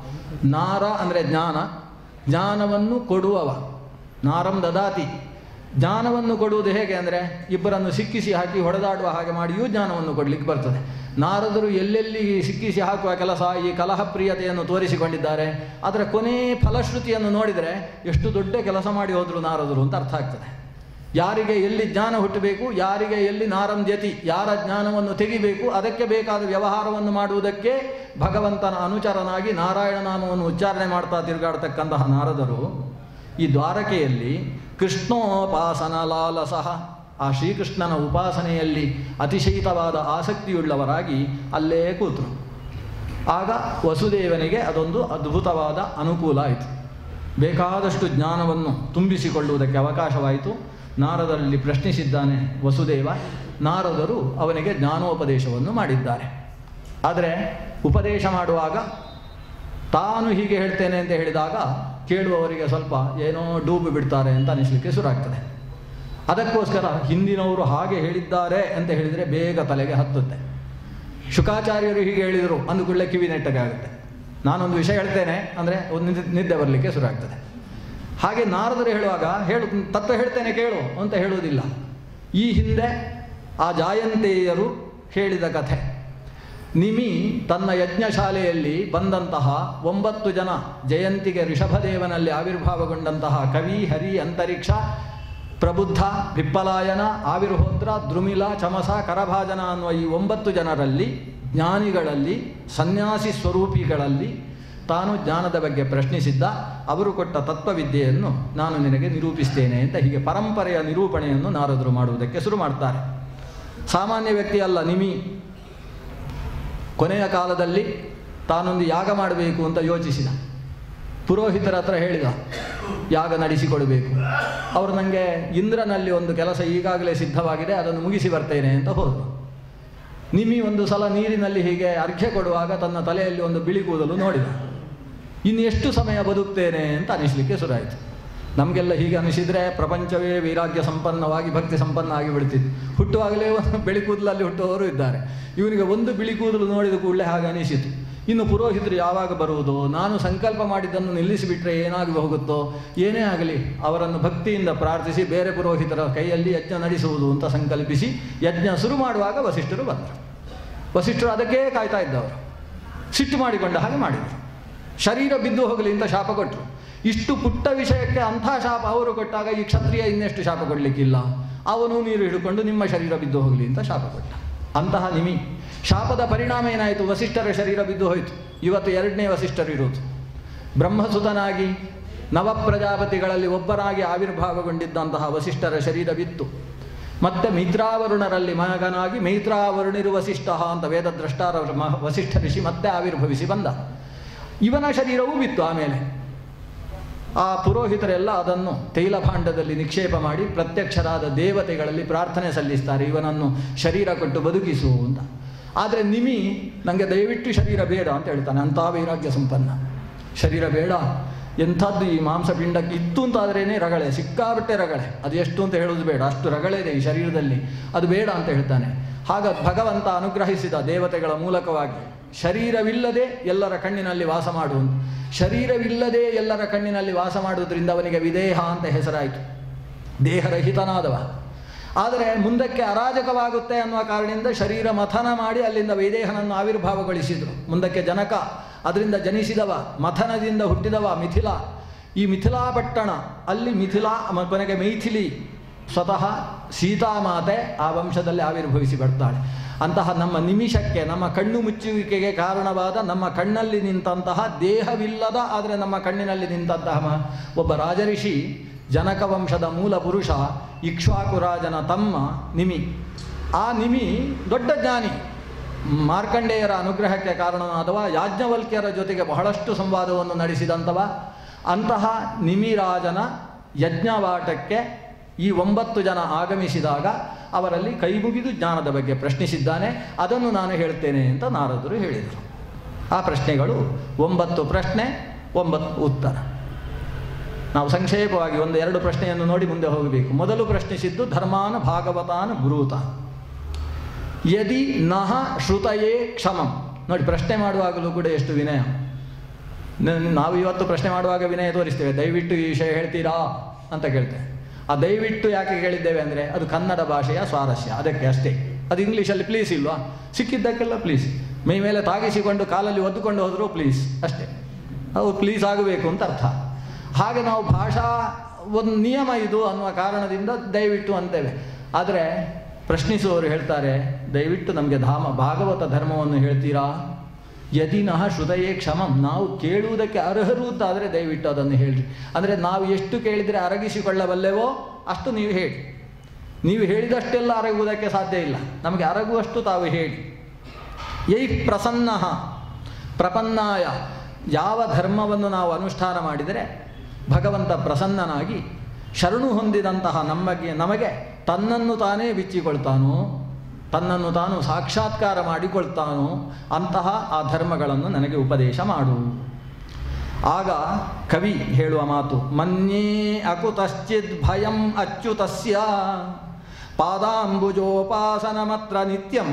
ನಾರ ಅಂದರೆ ಜ್ಞಾನ ಜ್ಞಾನವನ್ನು ಕೊಡುವವ ನಾರಂ ದದಾತಿ ಜ್ಞಾನವನ್ನು ಕೊಡುವುದು ಹೇಗೆ ಅಂದರೆ ಇಬ್ಬರನ್ನು ಸಿಕ್ಕಿಸಿ ಹಾಕಿ ಹೊಡೆದಾಡುವ ಹಾಗೆ ಮಾಡಿಯೂ ಜ್ಞಾನವನ್ನು ಕೊಡಲಿಕ್ಕೆ ಬರ್ತದೆ ನಾರದರು ಎಲ್ಲೆಲ್ಲಿ ಸಿಕ್ಕಿಸಿ ಹಾಕುವ ಕೆಲಸ ಈ ಕಲಹಪ್ರಿಯತೆಯನ್ನು ತೋರಿಸಿಕೊಂಡಿದ್ದಾರೆ ಅದರ ಕೊನೆ ಫಲಶ್ರುತಿಯನ್ನು ನೋಡಿದರೆ ಎಷ್ಟು ದೊಡ್ಡ ಕೆಲಸ ಮಾಡಿ ಹೋದರು ನಾರದರು ಅಂತ ಅರ್ಥ ಆಗ್ತದೆ ಯಾರಿಗೆ ಎಲ್ಲಿ ಜ್ಞಾನ ಹುಟ್ಟಬೇಕು ಯಾರಿಗೆ ಎಲ್ಲಿ ನಾರಂ ಜತಿ ಯಾರ ಜ್ಞಾನವನ್ನು ತೆಗಿಬೇಕು ಅದಕ್ಕೆ ಬೇಕಾದ ವ್ಯವಹಾರವನ್ನು ಮಾಡುವುದಕ್ಕೆ ಭಗವಂತನ ಅನುಚರನಾಗಿ ನಾರಾಯಣ ನಾಮವನ್ನು ಉಚ್ಚಾರಣೆ ಮಾಡ್ತಾ ತಿರುಗಾಡ್ತಕ್ಕಂತಹ ನಾರದರು ಈ ದ್ವಾರಕೆಯಲ್ಲಿ ಕೃಷ್ಣೋಪಾಸನ ಲಾಲಸಃ ಆ ಶ್ರೀಕೃಷ್ಣನ ಉಪಾಸನೆಯಲ್ಲಿ ಅತಿಶಯಿತವಾದ ಆಸಕ್ತಿಯುಳ್ಳವರಾಗಿ ಅಲ್ಲೇ ಕೂತರು ಆಗ ವಸುದೇವನಿಗೆ ಅದೊಂದು ಅದ್ಭುತವಾದ ಅನುಕೂಲ ಆಯಿತು ಬೇಕಾದಷ್ಟು ಜ್ಞಾನವನ್ನು ತುಂಬಿಸಿಕೊಳ್ಳುವುದಕ್ಕೆ ಅವಕಾಶವಾಯಿತು ನಾರದರಲ್ಲಿ ಪ್ರಶ್ನಿಸಿದ್ದಾನೆ ವಸುದೇವ ನಾರದರು ಅವನಿಗೆ ಜ್ಞಾನೋಪದೇಶವನ್ನು ಮಾಡಿದ್ದಾರೆ ಆದರೆ ಉಪದೇಶ ಮಾಡುವಾಗ ತಾನು ಹೀಗೆ ಹೇಳ್ತೇನೆ ಅಂತ ಹೇಳಿದಾಗ ಕೇಳುವವರಿಗೆ ಸ್ವಲ್ಪ ಏನೋ ಡೂಬು ಬಿಡ್ತಾರೆ ಅಂತ ಅನಿಸಲಿಕ್ಕೆ ಶುರುವಾಗ್ತದೆ ಅದಕ್ಕೋಸ್ಕರ ಹಿಂದಿನವರು ಹಾಗೆ ಹೇಳಿದ್ದಾರೆ ಅಂತ ಹೇಳಿದರೆ ಬೇಗ ತಲೆಗೆ ಹತ್ತುತ್ತೆ ಶುಕಾಚಾರ್ಯರು ಹೀಗೆ ಹೇಳಿದರು ಅಂದು ಕೂಡಲೇ ಕಿವಿ ನೆಟ್ಟಗೆ ಆಗುತ್ತೆ ನಾನೊಂದು ವಿಷಯ ಹೇಳ್ತೇನೆ ಅಂದರೆ ಒಂದು ನಿದ್ದೆ ನಿದ್ದೆ ಬರಲಿಕ್ಕೆ ಶುರುವಾಗ್ತದೆ ಹಾಗೆ ನಾರದರು ಹೇಳುವಾಗ ಹೇಳು ತತ್ವ ಹೇಳ್ತೇನೆ ಕೇಳು ಅಂತ ಹೇಳುವುದಿಲ್ಲ ಈ ಹಿಂದೆ ಆ ಜಾಯಂತೇಯರು ಹೇಳಿದ ಕಥೆ ನಿಮಿ ತನ್ನ ಯಜ್ಞಶಾಲೆಯಲ್ಲಿ ಬಂದಂತಹ ಒಂಬತ್ತು ಜನ ಜಯಂತಿಗೆ ಋಷಭದೇವನಲ್ಲಿ ಆವಿರ್ಭಾವಗೊಂಡಂತಹ ಕವಿ ಹರಿ ಅಂತರಿಕ್ಷ ಪ್ರಬುದ್ಧ ವಿಪ್ಪಲಾಯನ ಆವಿರ್ಹೋತ್ರ ದ್ರುಮಿಲ ಚಮಸ ಕರಭಾಜನ ಅನ್ನುವ ಈ ಒಂಬತ್ತು ಜನರಲ್ಲಿ ಜ್ಞಾನಿಗಳಲ್ಲಿ ಸನ್ಯಾಸಿ ಸ್ವರೂಪಿಗಳಲ್ಲಿ ತಾನು ಜ್ಞಾನದ ಬಗ್ಗೆ ಪ್ರಶ್ನಿಸಿದ್ದ ಅವರು ಕೊಟ್ಟ ತತ್ವವಿದ್ಯೆಯನ್ನು ನಾನು ನಿನಗೆ ನಿರೂಪಿಸ್ತೇನೆ ಅಂತ ಹೀಗೆ ಪರಂಪರೆಯ ನಿರೂಪಣೆಯನ್ನು ನಾರದರು ಮಾಡುವುದಕ್ಕೆ ಶುರು ಮಾಡ್ತಾರೆ ಸಾಮಾನ್ಯ ವ್ಯಕ್ತಿ ಅಲ್ಲ ನಿಮಿ ಕೊನೆಯ ಕಾಲದಲ್ಲಿ ತಾನೊಂದು ಯಾಗ ಮಾಡಬೇಕು ಅಂತ ಯೋಚಿಸಿದ ಪುರೋಹಿತರ ಹತ್ರ ಹೇಳಿದ ಯಾಗ ನಡೆಸಿಕೊಡಬೇಕು ಅವರು ನನಗೆ ಇಂದ್ರನಲ್ಲಿ ಒಂದು ಕೆಲಸ ಈಗಾಗಲೇ ಸಿದ್ಧವಾಗಿದೆ ಅದನ್ನು ಮುಗಿಸಿ ಬರ್ತೇನೆ ಅಂತ ಹೋದರು ನಿಮಿ ಒಂದು ಸಲ ನೀರಿನಲ್ಲಿ ಹೀಗೆ ಅರ್ಘ್ಯ ಕೊಡುವಾಗ ತನ್ನ ತಲೆಯಲ್ಲಿ ಒಂದು ಬಿಳಿ ಕೂದಲು ನೋಡಿದ ಇನ್ನು ಎಷ್ಟು ಸಮಯ ಬದುಕ್ತೇನೆ ಅಂತ ಅನಿಸ್ಲಿಕ್ಕೆ ಶುರುವಾಯಿತು ನಮಗೆಲ್ಲ ಹೀಗೆ ಅನಿಸಿದರೆ ಪ್ರಪಂಚವೇ ವೈರಾಗ್ಯ ಸಂಪನ್ನವಾಗಿ ಭಕ್ತಿ ಸಂಪನ್ನ ಆಗಿ ಬಿಡ್ತಿತ್ತು ಹುಟ್ಟುವಾಗಲೇ ಒಂದು ಬಿಳಿ ಕೂದಲಲ್ಲಿ ಹುಟ್ಟುವವರು ಇದ್ದಾರೆ ಇವನಿಗೆ ಒಂದು ಬಿಳಿ ಕೂದಲು ನೋಡಿದ ಕೂಡಲೇ ಹಾಗೆ ಅನಿಸಿತು ಇನ್ನು ಪುರೋಹಿತರು ಯಾವಾಗ ಬರುವುದು ನಾನು ಸಂಕಲ್ಪ ಮಾಡಿದ್ದನ್ನು ನಿಲ್ಲಿಸಿಬಿಟ್ರೆ ಏನಾಗಿ ಹೋಗುತ್ತೋ ಏನೇ ಆಗಲಿ ಅವರನ್ನು ಭಕ್ತಿಯಿಂದ ಪ್ರಾರ್ಥಿಸಿ ಬೇರೆ ಪುರೋಹಿತರ ಕೈಯಲ್ಲಿ ಯಜ್ಞ ನಡೆಸುವುದು ಅಂತ ಸಂಕಲ್ಪಿಸಿ ಯಜ್ಞ ಶುರು ಮಾಡುವಾಗ ವಸಿಷ್ಠರು ಬಂದರು ವಸಿಷ್ಠರು ಅದಕ್ಕೇ ಕಾಯ್ತಾ ಇದ್ದವರು ಸಿಟ್ಟು ಮಾಡಿಕೊಂಡ ಹಾಗೆ ಮಾಡಿದರು ಶರೀರ ಬಿದ್ದು ಹೋಗಲಿ ಅಂತ ಶಾಪ ಕೊಟ್ಟರು ಇಷ್ಟು ಪುಟ್ಟ ವಿಷಯಕ್ಕೆ ಅಂಥ ಶಾಪ ಅವರು ಕೊಟ್ಟಾಗ ಈ ಕ್ಷತ್ರಿಯ ಇನ್ನೆಷ್ಟು ಶಾಪ ಕೊಡಲಿಕ್ಕಿಲ್ಲ ಅವನು ನೀರು ಹಿಡ್ಕೊಂಡು ನಿಮ್ಮ ಶರೀರ ಬಿದ್ದು ಹೋಗಲಿ ಅಂತ ಶಾಪ ಕೊಟ್ಟ ಅಂತಹ ನಿಮಿ ಶಾಪದ ಪರಿಣಾಮ ಏನಾಯಿತು ವಸಿಷ್ಠರ ಶರೀರ ಬಿದ್ದು ಹೋಯಿತು ಇವತ್ತು ಎರಡನೇ ವಸಿಷ್ಠರು ಇರೋದು ಬ್ರಹ್ಮಸುತನಾಗಿ ನವಪ್ರಜಾಪತಿಗಳಲ್ಲಿ ಒಬ್ಬರಾಗಿ ಆವಿರ್ಭಾವಗೊಂಡಿದ್ದಂತಹ ವಸಿಷ್ಠರ ಶರೀರ ಬಿತ್ತು ಮತ್ತೆ ಮಿತ್ರಾವರುಣರಲ್ಲಿ ಮಗನಾಗಿ ಮೈತ್ರಾವರುಣಿರು ವಸಿಷ್ಠ ಅಂತ ವೇದದ್ರಷ್ಟಾರ ಮ- ವಸಿಷ್ಠ ಋಷಿ ಮತ್ತೆ ಆವಿರ್ಭವಿಸಿ ಬಂದ ಇವನ ಶರೀರವೂ ಬಿತ್ತು ಆಮೇಲೆ ಆ ಪುರೋಹಿತರೆಲ್ಲ ಅದನ್ನು ತೈಲಭಾಂಡದಲ್ಲಿ ನಿಕ್ಷೇಪ ಮಾಡಿ ಪ್ರತ್ಯಕ್ಷರಾದ ದೇವತೆಗಳಲ್ಲಿ ಪ್ರಾರ್ಥನೆ ಸಲ್ಲಿಸ್ತಾರೆ ಇವನನ್ನು ಶರೀರ ಕೊಟ್ಟು ಬದುಕಿಸು ಅಂತ ಆದರೆ ನಿಮಿ ನನಗೆ ದಯವಿಟ್ಟು ಶರೀರ ಬೇಡ ಅಂತ ಹೇಳ್ತಾನೆ ಅಂಥ ವೈರಾಗ್ಯ ಸಂಪನ್ನ ಶರೀರ ಬೇಡ ಎಂಥದ್ದು ಈ ಮಾಂಸಪಿಂಡಕ್ಕೆ ಇತ್ತು ಅಂತಾದ್ರೇ ರಗಳೆ ಸಿಕ್ಕಾಬಟ್ಟೆ ರಗಳೆ ಅದು ಎಷ್ಟು ಅಂತ ಹೇಳೋದು ಬೇಡ ಅಷ್ಟು ರಗಳೆ ಇದೆ ಈ ಶರೀರದಲ್ಲಿ ಅದು ಬೇಡ ಅಂತ ಹೇಳ್ತಾನೆ ಹಾಗ ಭಗವಂತ ಅನುಗ್ರಹಿಸಿದ ದೇವತೆಗಳ ಮೂಲಕವಾಗಿ ಶರೀರವಿಲ್ಲದೆ ಎಲ್ಲರ ಕಣ್ಣಿನಲ್ಲಿ ವಾಸ ಮಾಡುವಂತ ಶರೀರವಿಲ್ಲದೆ ಎಲ್ಲರ ಕಣ್ಣಿನಲ್ಲಿ ವಾಸ ಮಾಡುವುದರಿಂದ ಅವನಿಗೆ ವಿದೇಹ ಅಂತ ಹೆಸರಾಯಿತು ದೇಹರಹಿತನಾದವ ಆದರೆ ಮುಂದಕ್ಕೆ ಅರಾಜಕವಾಗುತ್ತೆ ಅನ್ನುವ ಕಾರಣದಿಂದ ಶರೀರ ಮಥನ ಮಾಡಿ ಅಲ್ಲಿಂದ ವೈದೇಹನನ್ನು ಆವಿರ್ಭಾವಗೊಳಿಸಿದರು ಮುಂದಕ್ಕೆ ಜನಕ ಅದರಿಂದ ಜನಿಸಿದವ ಮಥನದಿಂದ ಹುಟ್ಟಿದವ ಮಿಥಿಲ ಈ ಮಿಥಿಲಾ ಪಟ್ಟಣ ಅಲ್ಲಿ ಮಿಥಿಲಾ ಮ- ಕೊನೆಗೆ ಮೈಥಿಲಿ ಸ್ವತಃ ಸೀತಾಮಾತೆ ಆ ವಂಶದಲ್ಲಿ ಆವಿರ್ಭವಿಸಿ ಬರ್ತಾಳೆ ಅಂತಹ ನಮ್ಮ ನಿಮಿಷಕ್ಕೆ ನಮ್ಮ ಕಣ್ಣು ಮುಚ್ಚುವಿಕೆಗೆ ಕಾರಣವಾದ ನಮ್ಮ ಕಣ್ಣಲ್ಲಿ ನಿಂತಹ ದೇಹವಿಲ್ಲದ ಆದರೆ ನಮ್ಮ ಕಣ್ಣಿನಲ್ಲಿ ನಿಂತಹ ಮ- ಒಬ್ಬ ರಾಜಋಷಿ ಜನಕ ವಂಶದ ಮೂಲ ಪುರುಷ ಇಕ್ಷ್ವಾಕು ರಾಜನ ತಮ್ಮ ನಿಮಿ ಆ ನಿಮಿ ದೊಡ್ಡ ಜ್ಞಾನಿ ಮಾರ್ಕಂಡೇಯರ ಅನುಗ್ರಹಕ್ಕೆ ಕಾರಣನಾದವ ಯಾಜ್ಞವಲ್ಕ್ಯರ ಜೊತೆಗೆ ಬಹಳಷ್ಟು ಸಂವಾದವನ್ನು ನಡೆಸಿದಂಥವ ಅಂತಹ ನಿಮಿರಾಜನ ಯಜ್ಞವಾಟಕ್ಕೆ ಈ ಒಂಬತ್ತು ಜನ ಆಗಮಿಸಿದಾಗ ಅವರಲ್ಲಿ ಕೈಮುಗಿದು ಜ್ಞಾನದ ಬಗ್ಗೆ ಪ್ರಶ್ನಿಸಿದ್ದಾನೆ ಅದನ್ನು ನಾನು ಹೇಳ್ತೇನೆ ಅಂತ ನಾರದರು ಹೇಳಿದರು ಆ ಪ್ರಶ್ನೆಗಳು ಒಂಬತ್ತು ಪ್ರಶ್ನೆ ಒಂಬತ್ತು ಉತ್ತರ ನಾವು ಸಂಕ್ಷೇಪವಾಗಿ ಒಂದು ಎರಡು ಪ್ರಶ್ನೆಯನ್ನು ನೋಡಿ ಮುಂದೆ ಹೋಗಬೇಕು ಮೊದಲು ಪ್ರಶ್ನಿಸಿದ್ದು ಧರ್ಮಾನ ಭಾಗವತಾನ ಗುರುತ ಯದಿ ನಹ ಶ್ರುತಯೇ ಕ್ಷಮಂ ನೋಡಿ ಪ್ರಶ್ನೆ ಮಾಡುವಾಗಲೂ ಕೂಡ ಎಷ್ಟು ವಿನಯ ನ- ನಾವು ಇವತ್ತು ಪ್ರಶ್ನೆ ಮಾಡುವಾಗ ವಿನಯ ತೋರಿಸ್ತೇವೆ ದಯವಿಟ್ಟು ಈ ವಿಷಯ ಹೇಳ್ತೀರಾ ಅಂತ ಕೇಳ್ತೇವೆ ಆ ದಯವಿಟ್ಟು ಯಾಕೆ ಕೇಳಿದ್ದೇವೆ ಅಂದರೆ ಅದು ಕನ್ನಡ ಭಾಷೆಯ ಸ್ವಾರಸ್ಯ ಅದಕ್ಕೆ ಅಷ್ಟೇ ಅದು ಇಂಗ್ಲೀಷಲ್ಲಿ ಪ್ಲೀಸ್ ಇಲ್ವಾ ಸಿಕ್ಕಿದ್ದಕ್ಕೆಲ್ಲ ಪ್ಲೀಸ್ ಮೈ ಮೇಲೆ ತಾಗಿಸಿಕೊಂಡು ಕಾಲಲ್ಲಿ ಒದ್ದುಕೊಂಡು ಹೋದರೂ ಪ್ಲೀಸ್ ಅಷ್ಟೇ ಅದು ಪ್ಲೀಸ್ ಆಗಬೇಕು ಅಂತ ಅರ್ಥ ಹಾಗೆ ನಾವು ಭಾಷಾ ಒಂದು ನಿಯಮ ಇದು ಅನ್ನುವ ಕಾರಣದಿಂದ ದಯವಿಟ್ಟು ಅಂತೇವೆ ಆದರೆ ಪ್ರಶ್ನಿಸುವವರು ಹೇಳ್ತಾರೆ ದಯವಿಟ್ಟು ನಮಗೆ ಧಾಮ ಭಾಗವತ ಧರ್ಮವನ್ನು ಹೇಳ್ತೀರಾ ಯದಿನಃ ಹೃದಯೇ ಕ್ಷಮಂ ನಾವು ಕೇಳುವುದಕ್ಕೆ ಅರ್ಹರು ಅಂತಾದರೆ ದಯವಿಟ್ಟು ಅದನ್ನು ಹೇಳ್ರಿ ಅಂದರೆ ನಾವು ಎಷ್ಟು ಕೇಳಿದರೆ ಅರಗಿಸಿಕೊಳ್ಳಬಲ್ಲೆವೋ ಅಷ್ಟು ನೀವು ಹೇಳಿ ನೀವು ಹೇಳಿದಷ್ಟೆಲ್ಲ ಅರಗುವುದಕ್ಕೆ ಸಾಧ್ಯ ಇಲ್ಲ ನಮಗೆ ಅರಗುವಷ್ಟು ತಾವು ಹೇಳಿ ಯೈ ಪ್ರಸನ್ನ ಪ್ರಪನ್ನಾಯ ಯಾವ ಧರ್ಮವನ್ನು ನಾವು ಅನುಷ್ಠಾನ ಮಾಡಿದರೆ ಭಗವಂತ ಪ್ರಸನ್ನನಾಗಿ ಶರಣು ಹೊಂದಿದಂತಹ ನಮಗೆ ನಮಗೆ ತನ್ನನ್ನು ತಾನೇ ಬಿಚ್ಚಿಕೊಳ್ತಾನೋ ತನ್ನನ್ನು ತಾನು ಸಾಕ್ಷಾತ್ಕಾರ ಮಾಡಿಕೊಳ್ತಾನೋ ಅಂತಹ ಆ ಧರ್ಮಗಳನ್ನು ನನಗೆ ಉಪದೇಶ ಮಾಡು ಆಗ ಕವಿ ಹೇಳುವ ಮಾತು ಮನ್ಯೇ ಅಕುತಶ್ಚಿದ್ ಭಯಂ ಅಚ್ಯುತಸ್ಯ ಪಾದಾಂಬುಜೋಪಾಸನಮತ್ರ ನಿತ್ಯಂ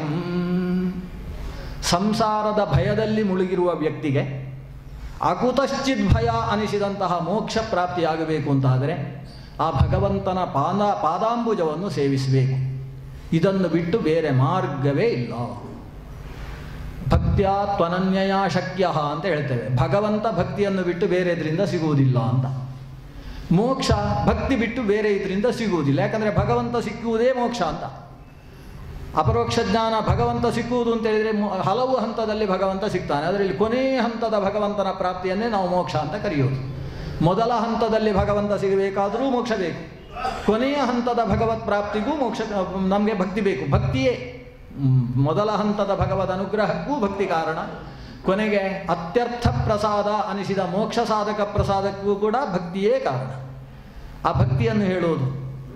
ಸಂಸಾರದ ಭಯದಲ್ಲಿ ಮುಳುಗಿರುವ ವ್ಯಕ್ತಿಗೆ ಅಕುತಶ್ಚಿದ್ ಭಯ ಅನಿಸಿದಂತಹ ಮೋಕ್ಷ ಪ್ರಾಪ್ತಿಯಾಗಬೇಕು ಅಂತಾದರೆ ಆ ಭಗವಂತನ ಪಾದ ಪಾದಾಂಬುಜವನ್ನು ಸೇವಿಸಬೇಕು ಇದನ್ನು ಬಿಟ್ಟು ಬೇರೆ ಮಾರ್ಗವೇ ಇಲ್ಲ ಭಕ್ತ್ಯ ತ್ವನನ್ಯಯ ಶಕ್ಯ ಅಂತ ಹೇಳ್ತೇವೆ ಭಗವಂತ ಭಕ್ತಿಯನ್ನು ಬಿಟ್ಟು ಬೇರೆ ಇದರಿಂದ ಸಿಗುವುದಿಲ್ಲ ಅಂತ ಮೋಕ್ಷ ಭಕ್ತಿ ಬಿಟ್ಟು ಬೇರೆ ಇದರಿಂದ ಸಿಗುವುದಿಲ್ಲ ಯಾಕಂದರೆ ಭಗವಂತ ಸಿಕ್ಕುವುದೇ ಮೋಕ್ಷ ಅಂತ ಅಪರೋಕ್ಷ ಜ್ಞಾನ ಭಗವಂತ ಸಿಕ್ಕುವುದು ಅಂತ ಹೇಳಿದರೆ ಮು- ಹಲವು ಹಂತದಲ್ಲಿ ಭಗವಂತ ಸಿಗ್ತಾನೆ ಅದರಲ್ಲಿ ಕೊನೆಯ ಹಂತದ ಭಗವಂತನ ಪ್ರಾಪ್ತಿಯನ್ನೇ ನಾವು ಮೋಕ್ಷ ಅಂತ ಕರೆಯೋದು ಮೊದಲ ಹಂತದಲ್ಲಿ ಭಗವಂತ ಸಿಗಬೇಕಾದರೂ ಮೋಕ್ಷ ಬೇಕು ಕೊನೆಯ ಹಂತದ ಭಗವತ್ ಪ್ರಾಪ್ತಿಗೂ ಮೋಕ್ಷ ನಮಗೆ ಭಕ್ತಿ ಬೇಕು ಭಕ್ತಿಯೇ ಮ್, ಮೊದಲ ಹಂತದ ಭಗವದ್ ಅನುಗ್ರಹಕ್ಕೂ ಭಕ್ತಿ ಕಾರಣ ಕೊನೆಗೆ ಅತ್ಯರ್ಥ ಪ್ರಸಾದ ಅನಿಸಿದ ಮೋಕ್ಷ ಸಾಧಕ ಪ್ರಸಾದಕ್ಕೂ ಕೂಡ ಭಕ್ತಿಯೇ ಕಾರಣ ಆ ಭಕ್ತಿಯನ್ನು ಹೇಳುವುದು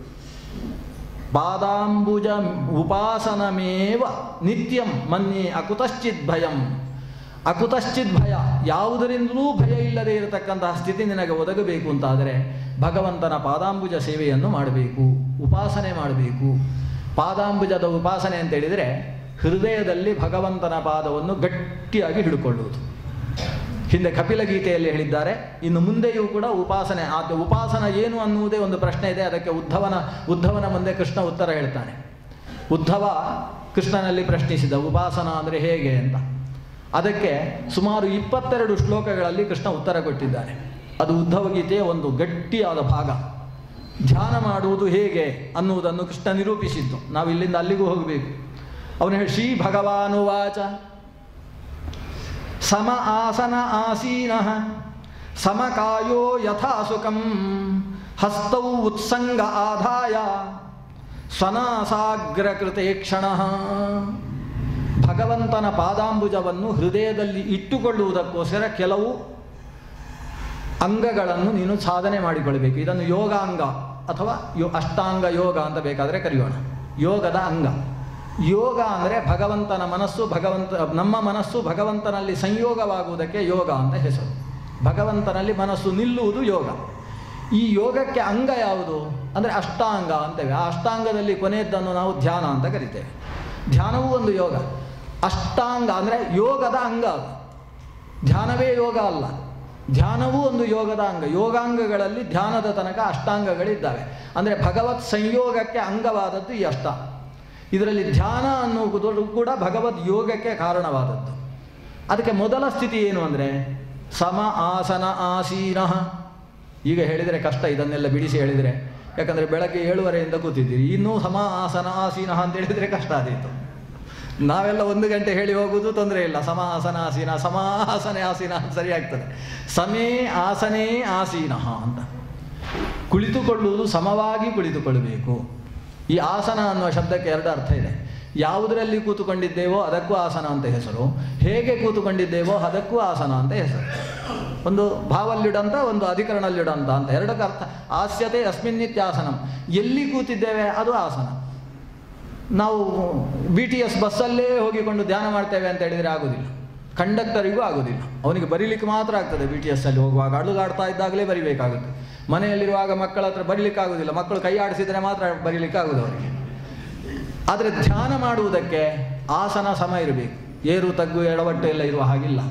ಪಾದಾಂಬುಜ ಉಪಾಸನಮೇವ ನಿತ್ಯಂ ಮನ್ಯೆ ಅಕುತಶ್ಚಿತ್ ಭಯಂ ಅಕುತಶ್ಚಿತ್ ಭಯ ಯಾವುದರಿಂದಲೂ ಭಯ ಇಲ್ಲದೆ ಇರತಕ್ಕಂತಹ ಸ್ಥಿತಿ ನಿನಗೆ ಒದಗಬೇಕು ಅಂತಾದರೆ ಭಗವಂತನ ಪಾದಾಂಬುಜ ಸೇವೆಯನ್ನು ಮಾಡಬೇಕು ಉಪಾಸನೆ ಮಾಡಬೇಕು ಪಾದಾಂಬುಜದ ಉಪಾಸನೆ ಅಂತ ಹೇಳಿದರೆ ಹೃದಯದಲ್ಲಿ ಭಗವಂತನ ಪಾದವನ್ನು ಗಟ್ಟಿಯಾಗಿ ಹಿಡ್ಕೊಳ್ಳುವುದು ಹಿಂದೆ ಕಪಿಲ ಗೀತೆಯಲ್ಲಿ ಹೇಳಿದ್ದಾರೆ ಇನ್ನು ಮುಂದೆಯೂ ಕೂಡ ಉಪಾಸನೆ ಆ ಉಪಾಸನ ಏನು ಅನ್ನುವುದೇ ಒಂದು ಪ್ರಶ್ನೆ ಇದೆ ಅದಕ್ಕೆ ಉದ್ಧವನ ಉದ್ಧವನ ಮುಂದೆ ಕೃಷ್ಣ ಉತ್ತರ ಹೇಳ್ತಾನೆ ಉದ್ಧವ ಕೃಷ್ಣನಲ್ಲಿ ಪ್ರಶ್ನಿಸಿದ ಉಪಾಸನ ಅಂದರೆ ಹೇಗೆ ಅಂತ ಅದಕ್ಕೆ ಸುಮಾರು ಇಪ್ಪತ್ತೆರಡು ಶ್ಲೋಕಗಳಲ್ಲಿ ಕೃಷ್ಣ ಉತ್ತರ ಕೊಟ್ಟಿದ್ದಾನೆ ಅದು ಉದ್ಧವ ಗೀತೆಯ ಒಂದು ಗಟ್ಟಿಯಾದ ಭಾಗ ಧ್ಯಾನ ಮಾಡುವುದು ಹೇಗೆ ಅನ್ನುವುದನ್ನು ಕೃಷ್ಣ ನಿರೂಪಿಸಿದ್ದು ನಾವು ಇಲ್ಲಿಂದ ಅಲ್ಲಿಗೂ ಹೋಗಬೇಕು ಅವನು ಹೇಳಿ ಶ್ರೀ ಭಗವಾನುವಾಚ ಸಮ ಆಸನ ಆಸೀನ ಸಮಕಾಯೋ ಯಥಾ ಸುಖಂ ಹಸ್ತೌ ಉತ್ಸಂಗ ಆದಾಯ ಸ್ವನಾಸಾಗ್ರಕೃತೆ ಕ್ಷಣ ಭಗವಂತನ ಪಾದಾಂಬುಜವನ್ನು ಹೃದಯದಲ್ಲಿ ಇಟ್ಟುಕೊಳ್ಳುವುದಕ್ಕೋಸ್ಕರ ಕೆಲವು ಅಂಗಗಳನ್ನು ನೀನು ಸಾಧನೆ ಮಾಡಿಕೊಳ್ಬೇಕು ಇದನ್ನು ಯೋಗಾಂಗ ಅಥವಾ ಯೋ ಅಷ್ಟಾಂಗ ಯೋಗ ಅಂತ ಬೇಕಾದರೆ ಕರೆಯೋಣ ಯೋಗದ ಅಂಗ ಯೋಗ ಅಂದರೆ ಭಗವಂತನ ಮನಸ್ಸು ಭಗವಂತ ನಮ್ಮ ಮನಸ್ಸು ಭಗವಂತನಲ್ಲಿ ಸಂಯೋಗವಾಗುವುದಕ್ಕೆ ಯೋಗ ಅಂತ ಹೆಸರು ಭಗವಂತನಲ್ಲಿ ಮನಸ್ಸು ನಿಲ್ಲುವುದು ಯೋಗ ಈ ಯೋಗಕ್ಕೆ ಅಂಗ ಯಾವುದು ಅಂದರೆ ಅಷ್ಟಾಂಗ ಅಂತೇವೆ ಆ ಅಷ್ಟಾಂಗದಲ್ಲಿ ಕೊನೆಯದ್ದನ್ನು ನಾವು ಧ್ಯಾನ ಅಂತ ಕರಿತೇವೆ ಧ್ಯಾನವೂ ಒಂದು ಯೋಗ ಅಷ್ಟಾಂಗ ಅಂದರೆ ಯೋಗದ ಅಂಗ ಅದು ಧ್ಯಾನವೇ ಯೋಗ ಅಲ್ಲ ಧ್ಯಾನವೂ ಒಂದು ಯೋಗದ ಅಂಗ ಯೋಗಾಂಗಗಳಲ್ಲಿ ಧ್ಯಾನದ ತನಕ ಅಷ್ಟಾಂಗಗಳಿದ್ದಾವೆ ಅಂದರೆ ಭಗವತ್ ಸಂಯೋಗಕ್ಕೆ ಅಂಗವಾದದ್ದು ಈ ಅಷ್ಟ ಇದರಲ್ಲಿ ಧ್ಯಾನ ಅನ್ನುವುದು ಕೂಡ ಭಗವದ್ ಯೋಗಕ್ಕೆ ಕಾರಣವಾದದ್ದು ಅದಕ್ಕೆ ಮೊದಲ ಸ್ಥಿತಿ ಏನು ಅಂದರೆ ಸಮ ಆಸನ ಆಸೀನ ಈಗ ಹೇಳಿದರೆ ಕಷ್ಟ ಇದನ್ನೆಲ್ಲ ಬಿಡಿಸಿ ಹೇಳಿದರೆ ಯಾಕಂದರೆ ಬೆಳಗ್ಗೆ ಏಳುವರೆಯಿಂದ ಕೂತಿದ್ದೀರಿ ಇನ್ನೂ ಸಮ ಆಸನ ಆಸೀನ ಅಂತ ಹೇಳಿದರೆ ಕಷ್ಟ ಆದೀತು ನಾವೆಲ್ಲ ಒಂದು ಗಂಟೆ ಹೇಳಿ ಹೋಗುವುದು ತೊಂದರೆ ಇಲ್ಲ ಸಮ ಆಸನ ಆಸೀನ ಸಮ ಆಸನೆ ಆಸೀನ ಅಂತ ಸರಿ ಆಗ್ತದೆ ಸಮೇ ಆಸನೇ ಆಸೀನ ಅಂತ ಕುಳಿತುಕೊಳ್ಳುವುದು ಸಮವಾಗಿ ಕುಳಿತುಕೊಳ್ಳಬೇಕು ಈ ಆಸನ ಅನ್ನುವ ಶಬ್ದಕ್ಕೆ ಎರಡು ಅರ್ಥ ಇದೆ ಯಾವುದರಲ್ಲಿ ಕೂತುಕೊಂಡಿದ್ದೇವೋ ಅದಕ್ಕೂ ಆಸನ ಅಂತ ಹೆಸರು ಹೇಗೆ ಕೂತುಕೊಂಡಿದ್ದೇವೋ ಅದಕ್ಕೂ ಆಸನ ಅಂತ ಹೆಸರು ಒಂದು ಭಾವಲ್ಲಿಡಂತ ಒಂದು ಅಧಿಕರಣಲ್ಲಿಡಂತ ಅಂತ ಎರಡಕ್ಕೆ ಅರ್ಥ ಆಸ್ಯತೆ ಅಸ್ಮಿನ್ನಿತ್ಯಾಸನಂ ಎಲ್ಲಿ ಕೂತಿದ್ದೇವೆ ಅದು ಆಸನ ನಾವು ಬಿ ಟಿ ಎಸ್ ಬಸ್ಸಲ್ಲೇ ಹೋಗಿಕೊಂಡು ಧ್ಯಾನ ಮಾಡ್ತೇವೆ ಅಂತ ಹೇಳಿದರೆ ಆಗೋದಿಲ್ಲ ಕಂಡಕ್ಟರಿಗೂ ಆಗೋದಿಲ್ಲ ಅವನಿಗೆ ಬರೀಲಿಕ್ಕೆ ಮಾತ್ರ ಆಗ್ತದೆ ಬಿ ಟಿ ಎಸ್ ಅಲ್ಲಿ ಹೋಗುವಾಗ ಅಡುಗಾಡ್ತಾ ಇದ್ದಾಗಲೇ ಬರಿಬೇಕಾಗುತ್ತೆ ಮನೆಯಲ್ಲಿರುವಾಗ ಮಕ್ಕಳ ಹತ್ರ ಬರೀಲಿಕ್ಕೆ ಆಗೋದಿಲ್ಲ ಮಕ್ಕಳು ಕೈ ಆಡಿಸಿದರೆ ಮಾತ್ರ ಬರೀಲಿಕ್ಕೆ ಆಗೋದು ಅವರಿಗೆ ಆದರೆ ಧ್ಯಾನ ಮಾಡುವುದಕ್ಕೆ ಆಸನ ಸಮ ಇರಬೇಕು ಏರು ತಗ್ಗು ಎಡವಟ್ಟು ಎಲ್ಲ ಇರುವ ಹಾಗಿಲ್ಲ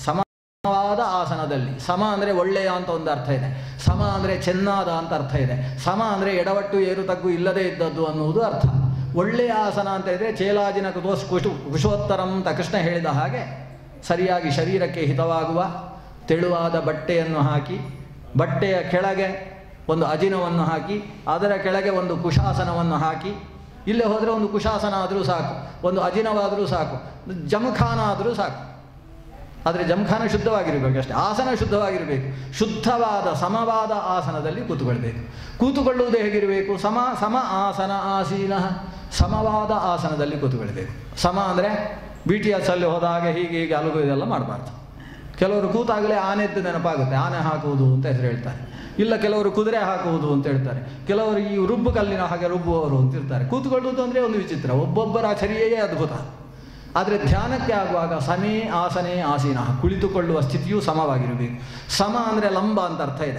ಸಮವಾದ ಆಸನದಲ್ಲಿ ಸಮ ಅಂದರೆ ಒಳ್ಳೆಯ ಅಂತ ಒಂದು ಅರ್ಥ ಇದೆ ಸಮ ಅಂದರೆ ಚೆನ್ನಾದ ಅಂತ ಅರ್ಥ ಇದೆ ಸಮ ಅಂದರೆ ಎಡವಟ್ಟು ಏರು ತಗ್ಗು ಇಲ್ಲದೇ ಇದ್ದದ್ದು ಅನ್ನುವುದು ಅರ್ಥ ಒಳ್ಳೆಯ ಆಸನ ಅಂತ ಹೇಳಿದರೆ ಚೇಲಾಜಿನ ಕುತೋಸ್ ಕುಶು ಕುಶೋತ್ತರಂ ಅಂತ ಕೃಷ್ಣ ಹೇಳಿದ ಹಾಗೆ ಸರಿಯಾಗಿ ಶರೀರಕ್ಕೆ ಹಿತವಾಗುವ ತೆಳುವಾದ ಬಟ್ಟೆಯನ್ನು ಹಾಕಿ ಬಟ್ಟೆಯ ಕೆಳಗೆ ಒಂದು ಅಜಿನವನ್ನು ಹಾಕಿ ಅದರ ಕೆಳಗೆ ಒಂದು ಕುಶಾಸನವನ್ನು ಹಾಕಿ ಇಲ್ಲೇ ಹೋದರೆ ಒಂದು ಕುಶಾಸನ ಆದರೂ ಸಾಕು ಒಂದು ಅಜಿನವಾದರೂ ಸಾಕು ಜಮಖಾನ ಆದರೂ ಸಾಕು ಆದರೆ ಜಮಖಾನ ಶುದ್ಧವಾಗಿರಬೇಕು ಅಷ್ಟೇ ಆಸನ ಶುದ್ಧವಾಗಿರಬೇಕು ಶುದ್ಧವಾದ ಸಮವಾದ ಆಸನದಲ್ಲಿ ಕೂತುಕೊಳ್ಬೇಕು ಕೂತುಕೊಳ್ಳುವುದು ಹೇಗಿರಬೇಕು ಸಮ ಸಮ ಆಸನ ಆಸೀನ ಸಮವಾದ ಆಸನದಲ್ಲಿ ಕೂತುಕೊಳ್ಬೇಕು ಸಮ ಅಂದರೆ ಬಿ ಟಿ ಎಸ್ ಅಲ್ಲಿ ಹೋದಾಗ ಹೀಗೆ ಹೀಗೆ ಅಲಗು ಇದೆಲ್ಲ ಮಾಡಬಾರ್ದು ಕೆಲವರು ಕೂತಾಗಲೇ ಆನೆದ್ದು ನೆನಪಾಗುತ್ತೆ ಆನೆ ಹಾಕುವುದು ಅಂತ ಹೆಸರು ಹೇಳ್ತಾರೆ ಇಲ್ಲ ಕೆಲವರು ಕುದುರೆ ಹಾಕುವುದು ಅಂತ ಹೇಳ್ತಾರೆ ಕೆಲವರು ಈ ರುಬ್ಬು ಕಲ್ಲಿನ ಹಾಗೆ ರುಬ್ಬುವವರು ಅಂತ ಇರ್ತಾರೆ ಕೂತ್ಕೊಳ್ಳುವುದು ಅಂದರೆ ಒಂದು ವಿಚಿತ್ರ ಒಬ್ಬೊಬ್ಬರ ಚರ್ಯೆಯೇ ಅದ್ಭುತ ಆದರೆ ಧ್ಯಾನಕ್ಕೆ ಆಗುವಾಗ ಸಮೇ ಆಸನೆ ಆಸೀನ ಕುಳಿತುಕೊಳ್ಳುವ ಸ್ಥಿತಿಯೂ ಸಮವಾಗಿರಬೇಕು ಸಮ ಅಂದರೆ ಲಂಬ ಅಂತ ಅರ್ಥ ಇದೆ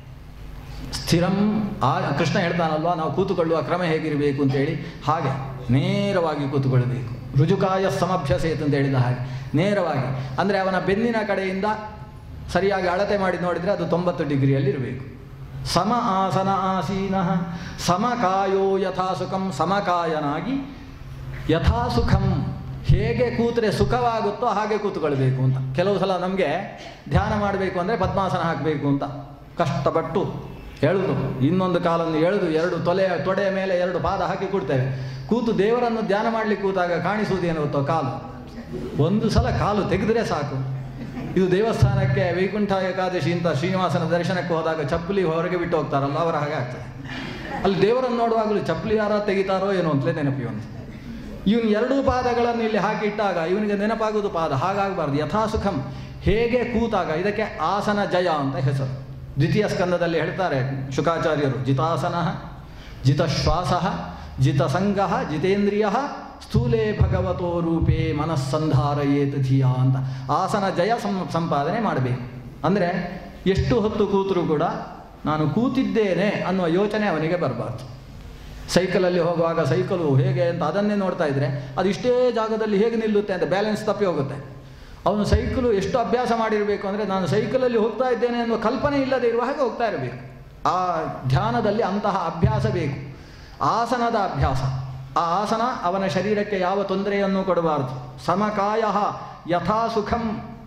ಸ್ಥಿರಂ ಆ ಕೃಷ್ಣ ಹೇಳ್ತಾನಲ್ವಾ ನಾವು ಕೂತುಕೊಳ್ಳುವ ಕ್ರಮ ಹೇಗಿರಬೇಕು ಅಂತೇಳಿ ಹಾಗೆ ನೇರವಾಗಿ ಕೂತುಕೊಳ್ಳಬೇಕು ರುಜುಕಾಯ ಸಮಭ್ಯಸೇತ್ ಅಂತ ಹೇಳಿದ ಹಾಗೆ ನೇರವಾಗಿ ಅಂದರೆ ಅವನ ಬೆನ್ನಿನ ಕಡೆಯಿಂದ ಸರಿಯಾಗಿ ಅಳತೆ ಮಾಡಿ ನೋಡಿದರೆ ಅದು ತೊಂಬತ್ತು ಡಿಗ್ರಿಯಲ್ಲಿ ಇರಬೇಕು ಸಮ ಆಸನ ಆಸೀನ ಸಮಕಾಯೋ ಯಥಾಸುಖಂ ಸಮಕಾಯನಾಗಿ ಯಥಾಸುಖಂ ಹೇಗೆ ಕೂತರೆ ಸುಖವಾಗುತ್ತೋ ಹಾಗೆ ಕೂತ್ಕೊಳ್ಬೇಕು ಅಂತ ಕೆಲವು ಸಲ ನಮಗೆ ಧ್ಯಾನ ಮಾಡಬೇಕು ಅಂದರೆ ಪದ್ಮಾಸನ ಹಾಕಬೇಕು ಅಂತ ಕಷ್ಟಪಟ್ಟು ಎಳೆದು ಇನ್ನೊಂದು ಕಾಲನ್ನು ಎಳೆದು ಎರಡು ತೊಲೆಯ ತೊಡೆಯ ಮೇಲೆ ಎರಡು ಪಾದ ಹಾಕಿ ಕೊಡ್ತೇವೆ ಕೂತು ದೇವರನ್ನು ಧ್ಯಾನ ಮಾಡಲಿಕ್ಕೆ ಕೂತಾಗ ಕಾಣಿಸುವುದೇನು ಗೊತ್ತೋ ಕಾಲು ಒಂದು ಸಲ ಕಾಲು ತೆಗೆದರೆ ಸಾಕು ಇದು ದೇವಸ್ಥಾನಕ್ಕೆ ವೈಕುಂಠ ಏಕಾದಶಿ ಅಂತ ಶ್ರೀನಿವಾಸನ ದರ್ಶನಕ್ಕೆ ಹೋದಾಗ ಚಪ್ಪಲಿ ಹೊರಗೆ ಬಿಟ್ಟು ಹೋಗ್ತಾರಲ್ಲ ಅವರ ಹಾಗೆ ಆಗ್ತದೆ ಅಲ್ಲಿ ದೇವರನ್ನು ನೋಡುವಾಗಲೂ ಚಪ್ಪಲಿ ಯಾರ ತೆಗಿತಾರೋ ಏನೋ ಅಂತಲೇ ನೆನಪಿ ಒಂದು ಇವನು ಎರಡೂ ಪಾದಗಳನ್ನು ಇಲ್ಲಿ ಹಾಕಿಟ್ಟಾಗ ಇವನಿಗೆ ನೆನಪಾಗುವುದು ಪಾದ ಹಾಗಾಗಬಾರ್ದು ಯಥಾಸುಖಂ ಹೇಗೆ ಕೂತಾಗ ಇದಕ್ಕೆ ಆಸನ ಜಯ ಅಂತ ಹೆಸರು ದ್ವಿತೀಯ ಸ್ಕಂದದಲ್ಲಿ ಹೇಳ್ತಾರೆ ಶುಕಾಚಾರ್ಯರು ಜಿತಾಸನ ಜಿತಶ್ವಾಸ ಜಿತಸಂಗ ಜಿತೇಂದ್ರಿಯ ಸ್ಥೂಲೇ ಭಗವತೋ ರೂಪೇ ಮನಸ್ಸಂಧಾರಯೇತ್ ಧಿಯಾ ಅಂತ ಆಸನ ಜಯ ಸಂ ಸಂಪಾದನೆ ಮಾಡಬೇಕು ಅಂದರೆ ಎಷ್ಟು ಹೊತ್ತು ಕೂತರೂ ಕೂಡ ನಾನು ಕೂತಿದ್ದೇನೆ ಅನ್ನುವ ಯೋಚನೆ ಅವನಿಗೆ ಬರಬಾರ್ದು ಸೈಕಲಲ್ಲಿ ಹೋಗುವಾಗ ಸೈಕಲು ಹೇಗೆ ಅಂತ ಅದನ್ನೇ ನೋಡ್ತಾ ಇದ್ರೆ ಅದು ಇಷ್ಟೇ ಜಾಗದಲ್ಲಿ ಹೇಗೆ ನಿಲ್ಲುತ್ತೆ ಅಂತ ಬ್ಯಾಲೆನ್ಸ್ ತಪ್ಪಿ ಹೋಗುತ್ತೆ ಅವನು ಸೈಕಲು ಎಷ್ಟು ಅಭ್ಯಾಸ ಮಾಡಿರಬೇಕು ಅಂದರೆ ನಾನು ಸೈಕಲಲ್ಲಿ ಹೋಗ್ತಾ ಇದ್ದೇನೆ ಅನ್ನುವ ಕಲ್ಪನೆ ಇಲ್ಲದೆ ಇರುವ ಹಾಗೆ ಹೋಗ್ತಾ ಇರಬೇಕು ಆ ಧ್ಯಾನದಲ್ಲಿ ಅಂತಹ ಅಭ್ಯಾಸ ಬೇಕು ಆಸನದ ಅಭ್ಯಾಸ ಆ ಆಸನ ಅವನ ಶರೀರಕ್ಕೆ ಯಾವ ತೊಂದರೆಯನ್ನು ಕೊಡಬಾರದು ಸಮಕಾಯ ಯಥಾ ಸುಖಂ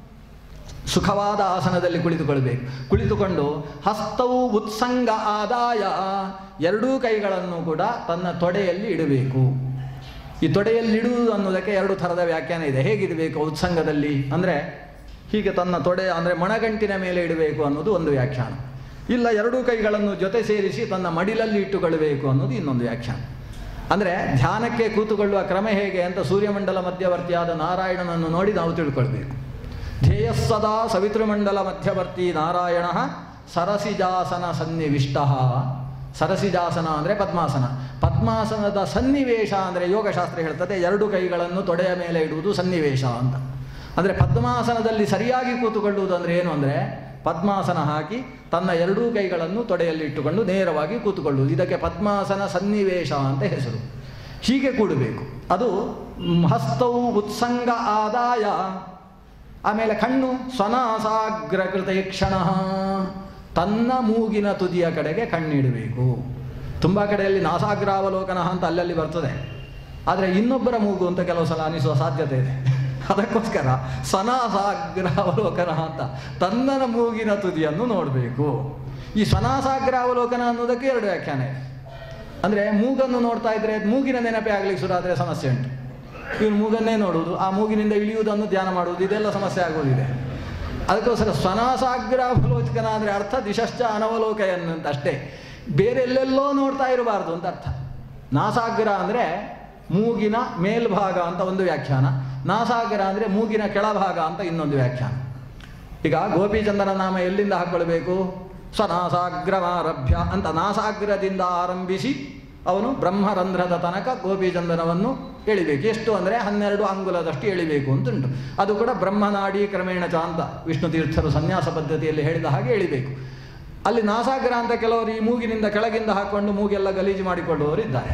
ಸುಖವಾದ ಆಸನದಲ್ಲಿ ಕುಳಿತುಕೊಳ್ಬೇಕು ಕುಳಿತುಕೊಂಡು ಹಸ್ತವು ಉತ್ಸಂಗ ಆದಾಯ ಎರಡೂ ಕೈಗಳನ್ನು ಕೂಡ ತನ್ನ ತೊಡೆಯಲ್ಲಿ ಇಡಬೇಕು ಈ ತೊಡೆಯಲ್ಲಿಡುವುದು ಅನ್ನೋದಕ್ಕೆ ಎರಡು ಥರದ ವ್ಯಾಖ್ಯಾನ ಇದೆ ಹೇಗಿಡಬೇಕು ಉತ್ಸಂಗದಲ್ಲಿ ಅಂದರೆ ಹೀಗೆ ತನ್ನ ತೊಡೆ ಅಂದರೆ ಮೊಣಗಂಟಿನ ಮೇಲೆ ಇಡಬೇಕು ಅನ್ನೋದು ಒಂದು ವ್ಯಾಖ್ಯಾನ ಇಲ್ಲ ಎರಡೂ ಕೈಗಳನ್ನು ಜೊತೆ ಸೇರಿಸಿ ತನ್ನ ಮಡಿಲಲ್ಲಿ ಇಟ್ಟುಕೊಳ್ಳಬೇಕು ಅನ್ನೋದು ಇನ್ನೊಂದು ವ್ಯಾಖ್ಯಾನ ಅಂದರೆ ಧ್ಯಾನಕ್ಕೆ ಕೂತುಕೊಳ್ಳುವ ಕ್ರಮ ಹೇಗೆ ಅಂತ ಸೂರ್ಯಮಂಡಲ ಮಧ್ಯವರ್ತಿಯಾದ ನಾರಾಯಣನನ್ನು ನೋಡಿ ನಾವು ತಿಳ್ಕೊಳ್ಬೇಕು ಧ್ಯೇಯಸ್ಸದಾ ಸವಿತೃಮಂಡಲ ಮಧ್ಯವರ್ತಿ ನಾರಾಯಣ ಸರಸಿಜಾಸನ ಸನ್ನಿವಿಷ್ಟ ಸರಸಿಜಾಸನ ಅಂದರೆ ಪದ್ಮಾಸನ ಪದ್ಮಾಸನದ ಸನ್ನಿವೇಶ ಅಂದರೆ ಯೋಗಶಾಸ್ತ್ರ ಹೇಳ್ತದೆ ಎರಡು ಕೈಗಳನ್ನು ತೊಡೆಯ ಮೇಲೆ ಇಡುವುದು ಸನ್ನಿವೇಶ ಅಂತ ಅಂದರೆ ಪದ್ಮಾಸನದಲ್ಲಿ ಸರಿಯಾಗಿ ಕೂತುಕೊಳ್ಳುವುದು ಅಂದರೆ ಏನು ಅಂದರೆ ಪದ್ಮಾಸನ ಹಾಕಿ ತನ್ನ ಎರಡೂ ಕೈಗಳನ್ನು ತೊಡೆಯಲ್ಲಿ ಇಟ್ಟುಕೊಂಡು ನೇರವಾಗಿ ಕೂತುಕೊಳ್ಳುವುದು ಇದಕ್ಕೆ ಪದ್ಮಾಸನ ಸನ್ನಿವೇಶ ಅಂತ ಹೆಸರು ಹೀಗೆ ಕೂಡಬೇಕು ಅದು ಮ್, ಹಸ್ತವು ಉತ್ಸಂಗ ಆದಾಯ ಆಮೇಲೆ ಕಣ್ಣು ಸ್ವನಾಸಾಗ್ರಕೃತ ಕ್ಷಣ ತನ್ನ ಮೂಗಿನ ತುದಿಯ ಕಡೆಗೆ ಕಣ್ಣಿಡಬೇಕು ತುಂಬ ಕಡೆಯಲ್ಲಿ ನಾಸಾಗ್ರಾವಲೋಕನ ಅಂತ ಅಲ್ಲಲ್ಲಿ ಬರ್ತದೆ ಆದರೆ ಇನ್ನೊಬ್ಬರ ಮೂಗು ಅಂತ ಕೆಲವು ಸಲ ಅನಿಸುವ ಸಾಧ್ಯತೆ ಇದೆ ಅದಕ್ಕೋಸ್ಕರ ಸ್ವನಾಸಾಗ್ರಾವಲೋಕನ ಅಂತ ತನ್ನನ ಮೂಗಿನ ತುದಿಯನ್ನು ನೋಡಬೇಕು ಈ ಸ್ವನಾಸಾಗ್ರಾವಲೋಕನ ಅನ್ನೋದಕ್ಕೆ ಎರಡು ವ್ಯಾಖ್ಯಾನ ಇದೆ ಅಂದರೆ ಮೂಗನ್ನು ನೋಡ್ತಾ ಇದ್ರೆ ಮೂಗಿನ ನೆನಪೇ ಆಗಲಿಕ್ಕೆ ಶುರು ಆದರೆ ಸಮಸ್ಯೆ ಉಂಟು ಇವನು ಮೂಗನ್ನೇ ನೋಡುವುದು ಆ ಮೂಗಿನಿಂದ ಇಳಿಯುವುದನ್ನು ಧ್ಯಾನ ಮಾಡುವುದು ಇದೆಲ್ಲ ಸಮಸ್ಯೆ ಆಗುವುದಿದೆ ಅದಕ್ಕೋಸ್ಕರ ಸ್ವನಾಸಾಗ್ರಾವಲೋಚಕನ ಅಂದರೆ ಅರ್ಥ ದಿಶಶ್ಚ ಅನವಲೋಕಯನ್ ಅಂತ ಅಷ್ಟೇ ಬೇರೆ ಎಲ್ಲೆಲ್ಲೋ ನೋಡ್ತಾ ಇರಬಾರ್ದು ಅಂತ ಅರ್ಥ ನಾಸಾಗ್ರ ಅಂದರೆ ಮೂಗಿನ ಮೇಲ್ಭಾಗ ಅಂತ ಒಂದು ವ್ಯಾಖ್ಯಾನ ನಾಸಾಗ್ರ ಅಂದರೆ ಮೂಗಿನ ಕೆಳಭಾಗ ಅಂತ ಇನ್ನೊಂದು ವ್ಯಾಖ್ಯಾನ ಈಗ ಗೋಪಿಚಂದನ ನಾಮ ಎಲ್ಲಿಂದ ಹಾಕ್ಕೊಳ್ಬೇಕು ಸ್ವನಾಸಾಗ್ರಮಾರಭ್ಯ ಅಂತ ನಾಸಾಗ್ರದಿಂದ ಆರಂಭಿಸಿ ಅವನು ಬ್ರಹ್ಮರಂಧ್ರದ ತನಕ ಗೋಪಿಚಂದನವನ್ನು ಎಳಿಬೇಕು ಎಷ್ಟು ಅಂದರೆ ಹನ್ನೆರಡು ಅಂಗುಲದಷ್ಟು ಎಳಿಬೇಕು ಅಂತುಂಟು ಅದು ಕೂಡ ಬ್ರಹ್ಮನಾಡಿ ಕ್ರಮೇಣ ಚ ಅಂತ ವಿಷ್ಣು ತೀರ್ಥರು ಸನ್ಯಾಸ ಪದ್ಧತಿಯಲ್ಲಿ ಹೇಳಿದ ಹಾಗೆ ಎಳಿಬೇಕು ಅಲ್ಲಿ ನಾಸಾಗ್ರ ಅಂತ ಕೆಲವರು ಈ ಮೂಗಿನಿಂದ ಕೆಳಗಿಂದ ಹಾಕ್ಕೊಂಡು ಮೂಗೆಲ್ಲ ಗಲೀಜು ಮಾಡಿಕೊಳ್ಳುವವರು ಇದ್ದಾರೆ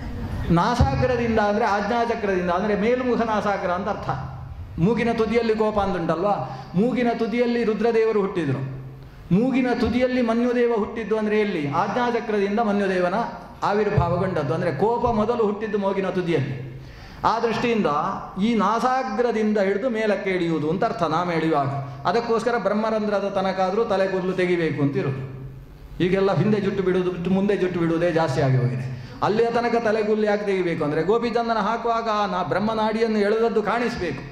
ನಾಸಾಗ್ರದಿಂದ ಅಂದರೆ ಆಜ್ಞಾಚಕ್ರದಿಂದ ಅಂದರೆ ಮೇಲ್ಮುಖ ನಾಸಾಗ್ರ ಅಂತ ಅರ್ಥ ಮೂಗಿನ ತುದಿಯಲ್ಲಿ ಕೋಪ ಅಂತುಂಟಲ್ವಾ ಮೂಗಿನ ತುದಿಯಲ್ಲಿ ರುದ್ರದೇವರು ಹುಟ್ಟಿದರು ಮೂಗಿನ ತುದಿಯಲ್ಲಿ ಮನ್ಯುದೇವ ಹುಟ್ಟಿದ್ದು ಅಂದರೆ ಎಲ್ಲಿ ಆಜ್ಞಾಚಕ್ರದಿಂದ ಮನ್ಯುದೇವನ ಆವಿರ್ಭಾವಗೊಂಡದ್ದು ಅಂದರೆ ಕೋಪ ಮೊದಲು ಹುಟ್ಟಿದ್ದು ಮೂಗಿನ ತುದಿಯಲ್ಲಿ ಆ ದೃಷ್ಟಿಯಿಂದ ಈ ನಾಸಾಗ್ರದಿಂದ ಹಿಡಿದು ಮೇಲಕ್ಕೆ ಇಳಿಯುವುದು ಅಂತ ಅರ್ಥ ನಾಮ ಎಳೆಯುವಾಗ ಅದಕ್ಕೋಸ್ಕರ ಬ್ರಹ್ಮರಂಧ್ರದ ತನಕಾದರೂ ತಲೆ ಕೂದಲು ತೆಗಿಬೇಕು ಅಂತ ಇರೋದು ಈಗೆಲ್ಲ ಹಿಂದೆ ಜುಟ್ಟು ಬಿಡುವುದು ಬಿಟ್ಟು ಮುಂದೆ ಜುಟ್ಟು ಬಿಡುವುದೇ ಜಾಸ್ತಿ ಆಗಿ ಹೋಗಿದೆ ಅಲ್ಲಿಯ ತನಕ ತಲೆಗುಲ್ಲಿ ಯಾಕೆ ತೆಗಿಬೇಕು ಅಂದರೆ ಗೋಪಿಚಂದನ ಹಾಕುವಾಗ ನಾ ಬ್ರಹ್ಮನಾಡಿಯನ್ನು ಎಳೆದದ್ದು ಕಾಣಿಸಬೇಕು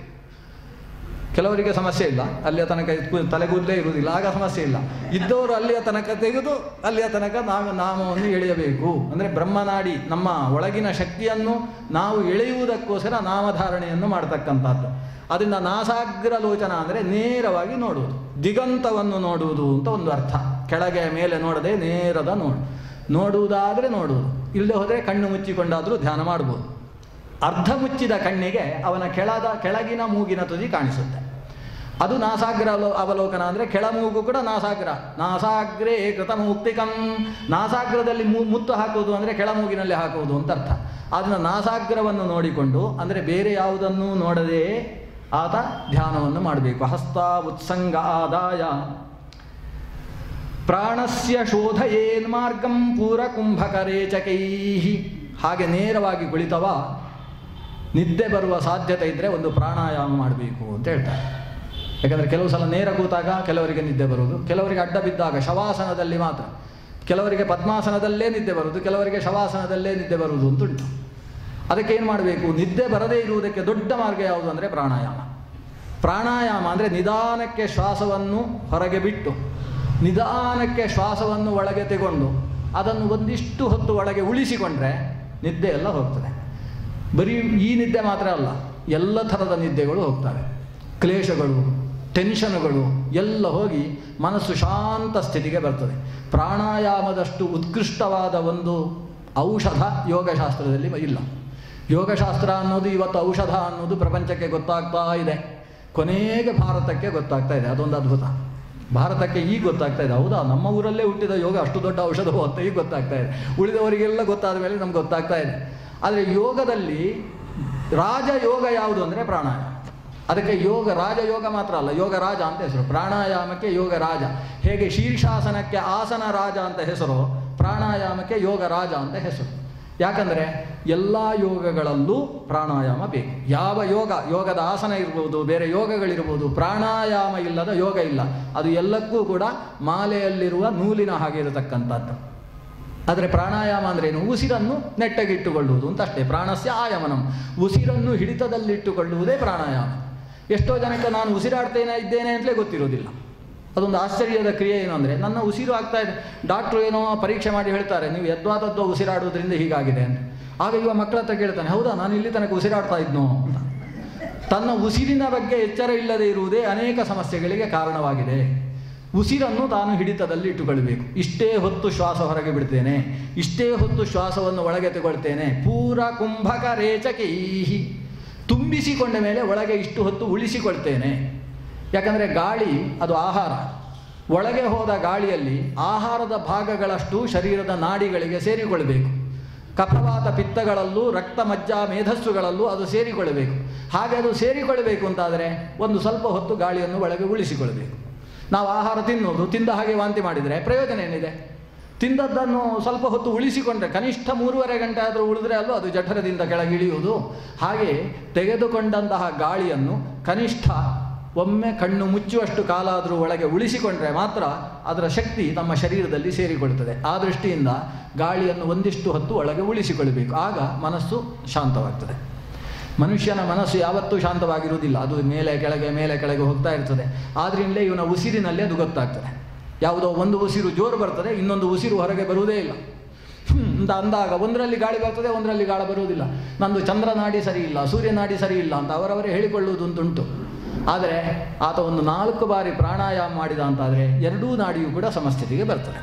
ಕೆಲವರಿಗೆ ಸಮಸ್ಯೆ ಇಲ್ಲ ಅಲ್ಲಿಯ ತನಕ ಇದ್ಕು- ತಲೆಗೂದಲೇ ಇರುವುದಿಲ್ಲ ಆಗ ಸಮಸ್ಯೆ ಇಲ್ಲ ಇದ್ದವರು ಅಲ್ಲಿಯ ತನಕ ತೆಗೆದು ಅಲ್ಲಿಯ ತನಕ ನಾವು ನಾಮವನ್ನು ಎಳೆಯಬೇಕು ಅಂದರೆ ಬ್ರಹ್ಮನಾಡಿ ನಮ್ಮ ಒಳಗಿನ ಶಕ್ತಿಯನ್ನು ನಾವು ಎಳೆಯುವುದಕ್ಕೋಸ್ಕರ ನಾಮಧಾರಣೆಯನ್ನು ಮಾಡತಕ್ಕಂಥದ್ದು ಅದರಿಂದ ನಾಸಾಗ್ರ ಲೋಚನ ಅಂದರೆ ನೇರವಾಗಿ ನೋಡುವುದು ದಿಗಂತವನ್ನು ನೋಡುವುದು ಅಂತ ಒಂದು ಅರ್ಥ ಕೆಳಗೆ ಮೇಲೆ ನೋಡದೆ ನೇರದ ನೋಡು ನೋಡುವುದಾದರೆ ನೋಡುವುದು ಇಲ್ಲದೆ ಹೋದರೆ ಕಣ್ಣು ಮುಚ್ಚಿಕೊಂಡಾದರೂ ಧ್ಯಾನ ಮಾಡ್ಬೋದು ಅರ್ಧ ಮುಚ್ಚಿದ ಕಣ್ಣಿಗೆ ಅವನ ಕೆಳದ ಕೆಳಗಿನ ಮೂಗಿನ ತುದಿ ಕಾಣಿಸುತ್ತೆ ಅದು ನಾಸಾಗ್ರ ಅಲೋ ಅವಲೋಕನ ಅಂದರೆ ಕೆಳಮೂಗು ಕೂಡ ನಾಸಾಗ್ರ ನಾಸಾಗ್ರೇ ಕೃತ ಮುಕ್ತಿಕಂ ನಾಸಾಗ್ರದಲ್ಲಿ ಮು ಮುತ್ತು ಹಾಕುವುದು ಅಂದರೆ ಕೆಳಮೂಗಿನಲ್ಲಿ ಹಾಕುವುದು ಅಂತ ಅರ್ಥ ಅದನ್ನು ನಾಸಾಗ್ರವನ್ನು ನೋಡಿಕೊಂಡು ಅಂದರೆ ಬೇರೆ ಯಾವುದನ್ನೂ ನೋಡದೆ ಆತ ಧ್ಯಾನವನ್ನು ಮಾಡಬೇಕು ಹಸ್ತ ಉತ್ಸಂಗ ಆದಾಯ ಪ್ರಾಣಸ್ಯ ಶೋಧಯೇನ್ ಮಾರ್ಗಂ ಪೂರ ಕುಂಭಕರೇಚಕೈ ಹಾಗೆ ನೇರವಾಗಿ ಕುಳಿತವ ನಿದ್ದೆ ಬರುವ ಸಾಧ್ಯತೆ ಇದ್ದರೆ ಒಂದು ಪ್ರಾಣಾಯಾಮ ಮಾಡಬೇಕು ಅಂತ ಹೇಳ್ತಾರೆ ಯಾಕಂದರೆ ಕೆಲವು ಸಲ ನೇರ ಕೂತಾಗ ಕೆಲವರಿಗೆ ನಿದ್ದೆ ಬರುವುದು ಕೆಲವರಿಗೆ ಅಡ್ಡ ಬಿದ್ದಾಗ ಶವಾಸನದಲ್ಲಿ ಮಾತ್ರ ಕೆಲವರಿಗೆ ಪದ್ಮಾಸನದಲ್ಲೇ ನಿದ್ದೆ ಬರುವುದು ಕೆಲವರಿಗೆ ಶವಾಸನದಲ್ಲೇ ನಿದ್ದೆ ಬರುವುದು ಅಂತುಂಟು ಅದಕ್ಕೆ ಏನು ಮಾಡಬೇಕು ನಿದ್ದೆ ಬರದೇ ಇರುವುದಕ್ಕೆ ದೊಡ್ಡ ಮಾರ್ಗ ಯಾವುದು ಅಂದರೆ ಪ್ರಾಣಾಯಾಮ ಪ್ರಾಣಾಯಾಮ ಅಂದರೆ ನಿಧಾನಕ್ಕೆ ಶ್ವಾಸವನ್ನು ಹೊರಗೆ ಬಿಟ್ಟು ನಿಧಾನಕ್ಕೆ ಶ್ವಾಸವನ್ನು ಒಳಗೆ ತೆಗೊಂಡು ಅದನ್ನು ಒಂದಿಷ್ಟು ಹೊತ್ತು ಒಳಗೆ ಉಳಿಸಿಕೊಂಡ್ರೆ ನಿದ್ದೆ ಎಲ್ಲ ಹೋಗ್ತದೆ ಬರೀ ಈ ನಿದ್ದೆ ಮಾತ್ರ ಅಲ್ಲ ಎಲ್ಲ ಥರದ ನಿದ್ದೆಗಳು ಹೋಗ್ತವೆ ಕ್ಲೇಶಗಳು ಟೆನ್ಷನ್ಗಳು ಎಲ್ಲ ಹೋಗಿ ಮನಸ್ಸು ಶಾಂತ ಸ್ಥಿತಿಗೆ ಬರ್ತದೆ ಪ್ರಾಣಾಯಾಮದಷ್ಟು ಉತ್ಕೃಷ್ಟವಾದ ಒಂದು ಔಷಧ ಯೋಗಶಾಸ್ತ್ರದಲ್ಲಿ ಇಲ್ಲ ಯೋಗಶಾಸ್ತ್ರ ಅನ್ನೋದು ಇವತ್ತು ಔಷಧ ಅನ್ನೋದು ಪ್ರಪಂಚಕ್ಕೆ ಗೊತ್ತಾಗ್ತಾ ಇದೆ ಕೊನೆಗೆ ಭಾರತಕ್ಕೆ ಗೊತ್ತಾಗ್ತಾ ಇದೆ ಅದೊಂದು ಅದ್ಭುತ ಭಾರತಕ್ಕೆ ಈಗ ಗೊತ್ತಾಗ್ತಾ ಇದೆ ಹೌದಾ ನಮ್ಮ ಊರಲ್ಲೇ ಹುಟ್ಟಿದ ಯೋಗ ಅಷ್ಟು ದೊಡ್ಡ ಔಷಧವು ಅಂತ ಈಗ ಗೊತ್ತಾಗ್ತಾ ಇದೆ ಉಳಿದವರಿಗೆಲ್ಲ ಗೊತ್ತಾದ ಮೇಲೆ ನಮ್ಗೆ ಗೊತ್ತಾಗ್ತಾ ಇದೆ ಆದರೆ ಯೋಗದಲ್ಲಿ ರಾಜಯೋಗ ಯಾವುದು ಅಂದರೆ ಪ್ರಾಣಾಯಾಮ ಅದಕ್ಕೆ ಯೋಗ ರಾಜಯೋಗ ಮಾತ್ರ ಅಲ್ಲ ಯೋಗ ರಾಜ ಅಂತ ಹೆಸರು ಪ್ರಾಣಾಯಾಮಕ್ಕೆ ಯೋಗ ರಾಜ ಹೇಗೆ ಶೀರ್ಷಾಸನಕ್ಕೆ ಆಸನ ರಾಜ ಅಂತ ಹೆಸರು ಪ್ರಾಣಾಯಾಮಕ್ಕೆ ಯೋಗ ರಾಜ ಅಂತ ಹೆಸರು ಯಾಕಂದರೆ ಎಲ್ಲ ಯೋಗಗಳಲ್ಲೂ ಪ್ರಾಣಾಯಾಮ ಬೇಕು ಯಾವ ಯೋಗ ಯೋಗದ ಆಸನ ಇರ್ಬೋದು ಬೇರೆ ಯೋಗಗಳಿರ್ಬೋದು ಪ್ರಾಣಾಯಾಮ ಇಲ್ಲದ ಯೋಗ ಇಲ್ಲ ಅದು ಎಲ್ಲಕ್ಕೂ ಕೂಡ ಮಾಲೆಯಲ್ಲಿರುವ ನೂಲಿನ ಹಾಗೆ ಇರತಕ್ಕಂಥದ್ದು ಆದರೆ ಪ್ರಾಣಾಯಾಮ ಅಂದ್ರೇನು ಉಸಿರನ್ನು ನೆಟ್ಟಗಿಟ್ಟುಕೊಳ್ಳುವುದು ಅಂತ ಅಷ್ಟೇ ಪ್ರಾಣಸ್ಯ ಆಯಮನಂ ಉಸಿರನ್ನು ಹಿಡಿತದಲ್ಲಿಟ್ಟುಕೊಳ್ಳುವುದೇ ಪ್ರಾಣಾಯಾಮ ಎಷ್ಟೋ ಜನಕ್ಕೆ ನಾನು ಉಸಿರಾಡ್ತೇನೆ ಇದ್ದೇನೆ ಅಂತಲೇ ಗೊತ್ತಿರೋದಿಲ್ಲ ಅದೊಂದು ಆಶ್ಚರ್ಯದ ಕ್ರಿಯೆ ಏನು ಅಂದರೆ ನನ್ನ ಉಸಿರು ಆಗ್ತಾ ಇದೆ ಡಾಕ್ಟ್ರು ಏನೋ ಪರೀಕ್ಷೆ ಮಾಡಿ ಹೇಳ್ತಾರೆ ನೀವು ಯದ್ವಾತದ್ವ ಉಸಿರಾಡುವುದರಿಂದ ಹೀಗಾಗಿದೆ ಅಂತ ಆಗ ಇವ ಮಕ್ಕಳ ಹತ್ರ ಕೇಳ್ತಾನೆ ಹೌದಾ ನಾನು ಇಲ್ಲಿ ತನಕ ಉಸಿರಾಡ್ತಾ ಇದ್ನೋ ಅಂತ ತನ್ನ ಉಸಿರಿನ ಬಗ್ಗೆ ಎಚ್ಚರ ಇಲ್ಲದೆ ಇರುವುದೇ ಅನೇಕ ಸಮಸ್ಯೆಗಳಿಗೆ ಕಾರಣವಾಗಿದೆ ಉಸಿರನ್ನು ತಾನು ಹಿಡಿತದಲ್ಲಿ ಇಟ್ಟುಕೊಳ್ಬೇಕು ಇಷ್ಟೇ ಹೊತ್ತು ಶ್ವಾಸ ಹೊರಗೆ ಬಿಡ್ತೇನೆ ಇಷ್ಟೇ ಹೊತ್ತು ಶ್ವಾಸವನ್ನು ಒಳಗೆ ತಗೊಳ್ತೇನೆ ಪೂರ ಕುಂಭಕ ರೇಚಕೈಹಿ ತುಂಬಿಸಿಕೊಂಡ ಮೇಲೆ ಒಳಗೆ ಇಷ್ಟು ಹೊತ್ತು ಉಳಿಸಿಕೊಳ್ತೇನೆ ಯಾಕಂದರೆ ಗಾಳಿ ಅದು ಆಹಾರ ಒಳಗೆ ಹೋದ ಗಾಳಿಯಲ್ಲಿ ಆಹಾರದ ಭಾಗಗಳಷ್ಟು ಶರೀರದ ನಾಡಿಗಳಿಗೆ ಸೇರಿಕೊಳ್ಬೇಕು ಕಫವಾತ ಪಿತ್ತಗಳಲ್ಲೂ ರಕ್ತ ಮಜ್ಜ ಮೇಧಸ್ಸುಗಳಲ್ಲೂ ಅದು ಸೇರಿಕೊಳ್ಳಬೇಕು ಹಾಗೆ ಅದು ಸೇರಿಕೊಳ್ಳಬೇಕು ಅಂತಾದರೆ ಒಂದು ಸ್ವಲ್ಪ ಹೊತ್ತು ಗಾಳಿಯನ್ನು ಒಳಗೆ ಉಳಿಸಿಕೊಳ್ಬೇಕು ನಾವು ಆಹಾರ ತಿನ್ನೋದು ತಿಂದ ಹಾಗೆ ವಾಂತಿ ಮಾಡಿದರೆ ಪ್ರಯೋಜನ ಏನಿದೆ ತಿಂದದ್ದನ್ನು ಸ್ವಲ್ಪ ಹೊತ್ತು ಉಳಿಸಿಕೊಂಡ್ರೆ ಕನಿಷ್ಠ ಮೂರುವರೆ ಗಂಟೆ ಆದರೂ ಉಳಿದ್ರೆ ಅಲ್ಲೂ ಅದು ಜಠರದಿಂದ ಕೆಳಗೆ ಇಳಿಯುವುದು ಹಾಗೆ ತೆಗೆದುಕೊಂಡಂತಹ ಗಾಳಿಯನ್ನು ಕನಿಷ್ಠ ಒಮ್ಮೆ ಕಣ್ಣು ಮುಚ್ಚುವಷ್ಟು ಕಾಲ ಆದರೂ ಒಳಗೆ ಉಳಿಸಿಕೊಂಡ್ರೆ ಮಾತ್ರ ಅದರ ಶಕ್ತಿ ತಮ್ಮ ಶರೀರದಲ್ಲಿ ಸೇರಿಕೊಳ್ಳುತ್ತದೆ ಆ ದೃಷ್ಟಿಯಿಂದ ಗಾಳಿಯನ್ನು ಒಂದಿಷ್ಟು ಹೊತ್ತು ಒಳಗೆ ಉಳಿಸಿಕೊಳ್ಳಬೇಕು ಆಗ ಮನಸ್ಸು ಶಾಂತವಾಗ್ತದೆ ಮನುಷ್ಯನ ಮನಸ್ಸು ಯಾವತ್ತೂ ಶಾಂತವಾಗಿರುವುದಿಲ್ಲ ಅದು ಮೇಲೆ ಕೆಳಗೆ ಮೇಲೆ ಕೆಳಗೆ ಹೋಗ್ತಾ ಇರ್ತದೆ ಆದ್ರಿಂದಲೇ ಇವನ ಉಸಿರಿನಲ್ಲಿ ಅದು ಗೊತ್ತಾಗ್ತದೆ ಯಾವುದೋ ಒಂದು ಉಸಿರು ಜೋರು ಬರ್ತದೆ ಇನ್ನೊಂದು ಉಸಿರು ಹೊರಗೆ ಬರುವುದೇ ಇಲ್ಲ ಹ್ಮ್ ಅಂತ ಅಂದಾಗ ಒಂದರಲ್ಲಿ ಗಾಳಿ ಬರ್ತದೆ ಒಂದರಲ್ಲಿ ಗಾಳಿ ಬರುವುದಿಲ್ಲ ನಂದು ಚಂದ್ರನಾಡಿ ಸರಿ ಇಲ್ಲ ಸೂರ್ಯನಾಡಿ ಸರಿ ಇಲ್ಲ ಅಂತ ಅವರವರೇ ಹೇಳಿಕೊಳ್ಳುವುದು ಉಂಟುಂಟು ಆದರೆ ಆತ ಒಂದು ನಾಲ್ಕು ಬಾರಿ ಪ್ರಾಣಾಯಾಮ ಮಾಡಿದ ಅಂತಾದರೆ ಎರಡೂ ನಾಡಿಯೂ ಕೂಡ ಸಮಸ್ಥಿತಿಗೆ ಬರ್ತದೆ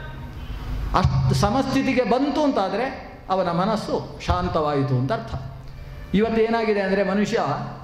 ಅಷ್ಟು ಸಮಸ್ಥಿತಿಗೆ ಬಂತು ಅಂತಾದರೆ ಅವನ ಮನಸ್ಸು ಶಾಂತವಾಯಿತು ಅಂತ ಅರ್ಥ ಇವತ್ತೇನಾಗಿದೆ ಅಂದರೆ ಮನುಷ್ಯ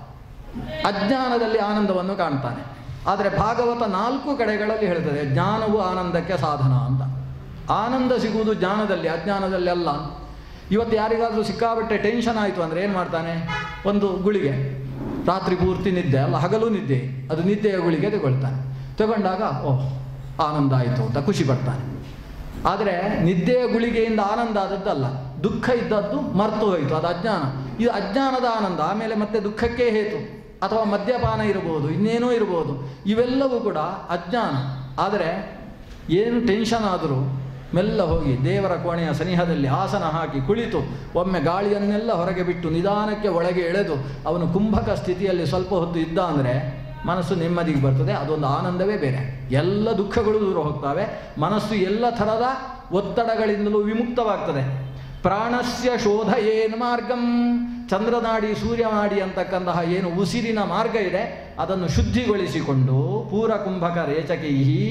ಅಜ್ಞಾನದಲ್ಲಿ ಆನಂದವನ್ನು ಕಾಣ್ತಾನೆ ಆದರೆ ಭಾಗವತ ನಾಲ್ಕು ಕಡೆಗಳಲ್ಲಿ ಹೇಳ್ತದೆ ಜ್ಞಾನವು ಆನಂದಕ್ಕೆ ಸಾಧನ ಅಂತ ಆನಂದ ಸಿಗುವುದು ಜ್ಞಾನದಲ್ಲಿ ಅಜ್ಞಾನದಲ್ಲಿ ಅಲ್ಲ ಇವತ್ತು ಯಾರಿಗಾದರೂ ಸಿಕ್ಕಾಬಟ್ಟೆ ಟೆನ್ಷನ್ ಆಯಿತು ಅಂದರೆ ಏನು ಮಾಡ್ತಾನೆ ಒಂದು ಗುಳಿಗೆ ರಾತ್ರಿ ಪೂರ್ತಿ ನಿದ್ದೆ ಅಲ್ಲ ಹಗಲು ನಿದ್ದೆ ಅದು ನಿದ್ದೆಯ ಗುಳಿಗೆ ತಗೊಳ್ತಾನೆ ತಗೊಂಡಾಗ ಓಹ್ ಆನಂದ ಆಯಿತು ಅಂತ ಖುಷಿ ಪಡ್ತಾನೆ ಆದರೆ ನಿದ್ದೆಯ ಗುಳಿಗೆಯಿಂದ ಆನಂದ ಆದದ್ದಲ್ಲ ದುಃಖ ಇದ್ದದ್ದು ಮರ್ತು ಹೋಯಿತು ಅದು ಅಜ್ಞಾನ ಇದು ಅಜ್ಞಾನದ ಆನಂದ ಆಮೇಲೆ ಮತ್ತೆ ದುಃಖಕ್ಕೆ ಹೇತು ಅಥವಾ ಮದ್ಯಪಾನ ಇರಬಹುದು ಇನ್ನೇನೋ ಇರಬಹುದು ಇವೆಲ್ಲವೂ ಕೂಡ ಅಜ್ಞಾನ ಆದರೆ ಏನು ಟೆನ್ಷನ್ ಆದರೂ ಮೆಲ್ಲ ಹೋಗಿ ದೇವರ ಕೋಣೆಯ ಸನಿಹದಲ್ಲಿ ಆಸನ ಹಾಕಿ ಕುಳಿತು ಒಮ್ಮೆ ಗಾಳಿಯನ್ನೆಲ್ಲ ಹೊರಗೆ ಬಿಟ್ಟು ನಿಧಾನಕ್ಕೆ ಒಳಗೆ ಎಳೆದು ಅವನು ಕುಂಭಕ ಸ್ಥಿತಿಯಲ್ಲಿ ಸ್ವಲ್ಪ ಹೊತ್ತು ಇದ್ದ ಅಂದರೆ ಮನಸ್ಸು ನೆಮ್ಮದಿಗೆ ಬರ್ತದೆ ಅದೊಂದು ಆನಂದವೇ ಬೇರೆ ಎಲ್ಲ ದುಃಖಗಳು ದೂರ ಹೋಗ್ತವೆ ಮನಸ್ಸು ಎಲ್ಲ ಥರದ ಒತ್ತಡಗಳಿಂದಲೂ ವಿಮುಕ್ತವಾಗ್ತದೆ ಪ್ರಾಣಸ್ಯ ಶೋಧ ಏನು ಮಾರ್ಗಂ ಚಂದ್ರನಾಡಿ ಸೂರ್ಯನಾಡಿ ಅಂತಕ್ಕಂತಹ ಏನು ಉಸಿರಿನ ಮಾರ್ಗ ಇದೆ ಅದನ್ನು ಶುದ್ಧಿಗೊಳಿಸಿಕೊಂಡು ಪೂರ ಕುಂಭಕ ರೇಚಕೈಹಿ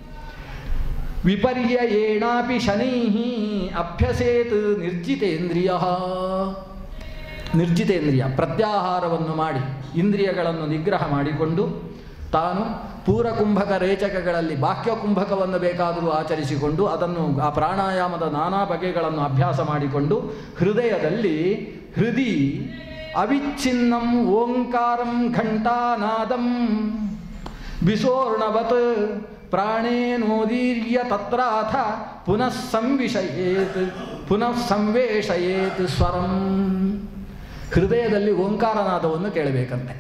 ವಿಪರ್ಯ ಏಣಾಪಿ ಶನೈ ಅಭ್ಯಸೇತ್ ನಿರ್ಜಿತೇಂದ್ರಿಯ ನಿರ್ಜಿತೇಂದ್ರಿಯ ಪ್ರತ್ಯಾಹಾರವನ್ನು ಮಾಡಿ ಇಂದ್ರಿಯಗಳನ್ನು ನಿಗ್ರಹ ಮಾಡಿಕೊಂಡು ತಾನು ಪೂರ ಕುಂಭಕ ರೇಚಕಗಳಲ್ಲಿ ಬಾಹ್ಯ ಕುಂಭಕವನ್ನು ಬೇಕಾದರೂ ಆಚರಿಸಿಕೊಂಡು ಅದನ್ನು ಆ ಪ್ರಾಣಾಯಾಮದ ನಾನಾ ಬಗೆಗಳನ್ನು ಅಭ್ಯಾಸ ಮಾಡಿಕೊಂಡು ಹೃದಯದಲ್ಲಿ ಹೃದಿ ಅವಿಚ್ಛಿನ್ನಂ ಓಂಕಾರಂ ಘಂಟಾನಾದಂ ವಿಸೋರ್ಣವತ್ ಪ್ರಾಣೇನೋದೀರ್ಯ ತತ್ರಾಥ ಪುನಃ ಸಂವಿಷಯೇತ್ ಪುನಃ ಸಂವೇಶಯೇತ್ ಸ್ವರಂ ಹೃದಯದಲ್ಲಿ ಓಂಕಾರನಾದವನ್ನು ಕೇಳಬೇಕಂತೆ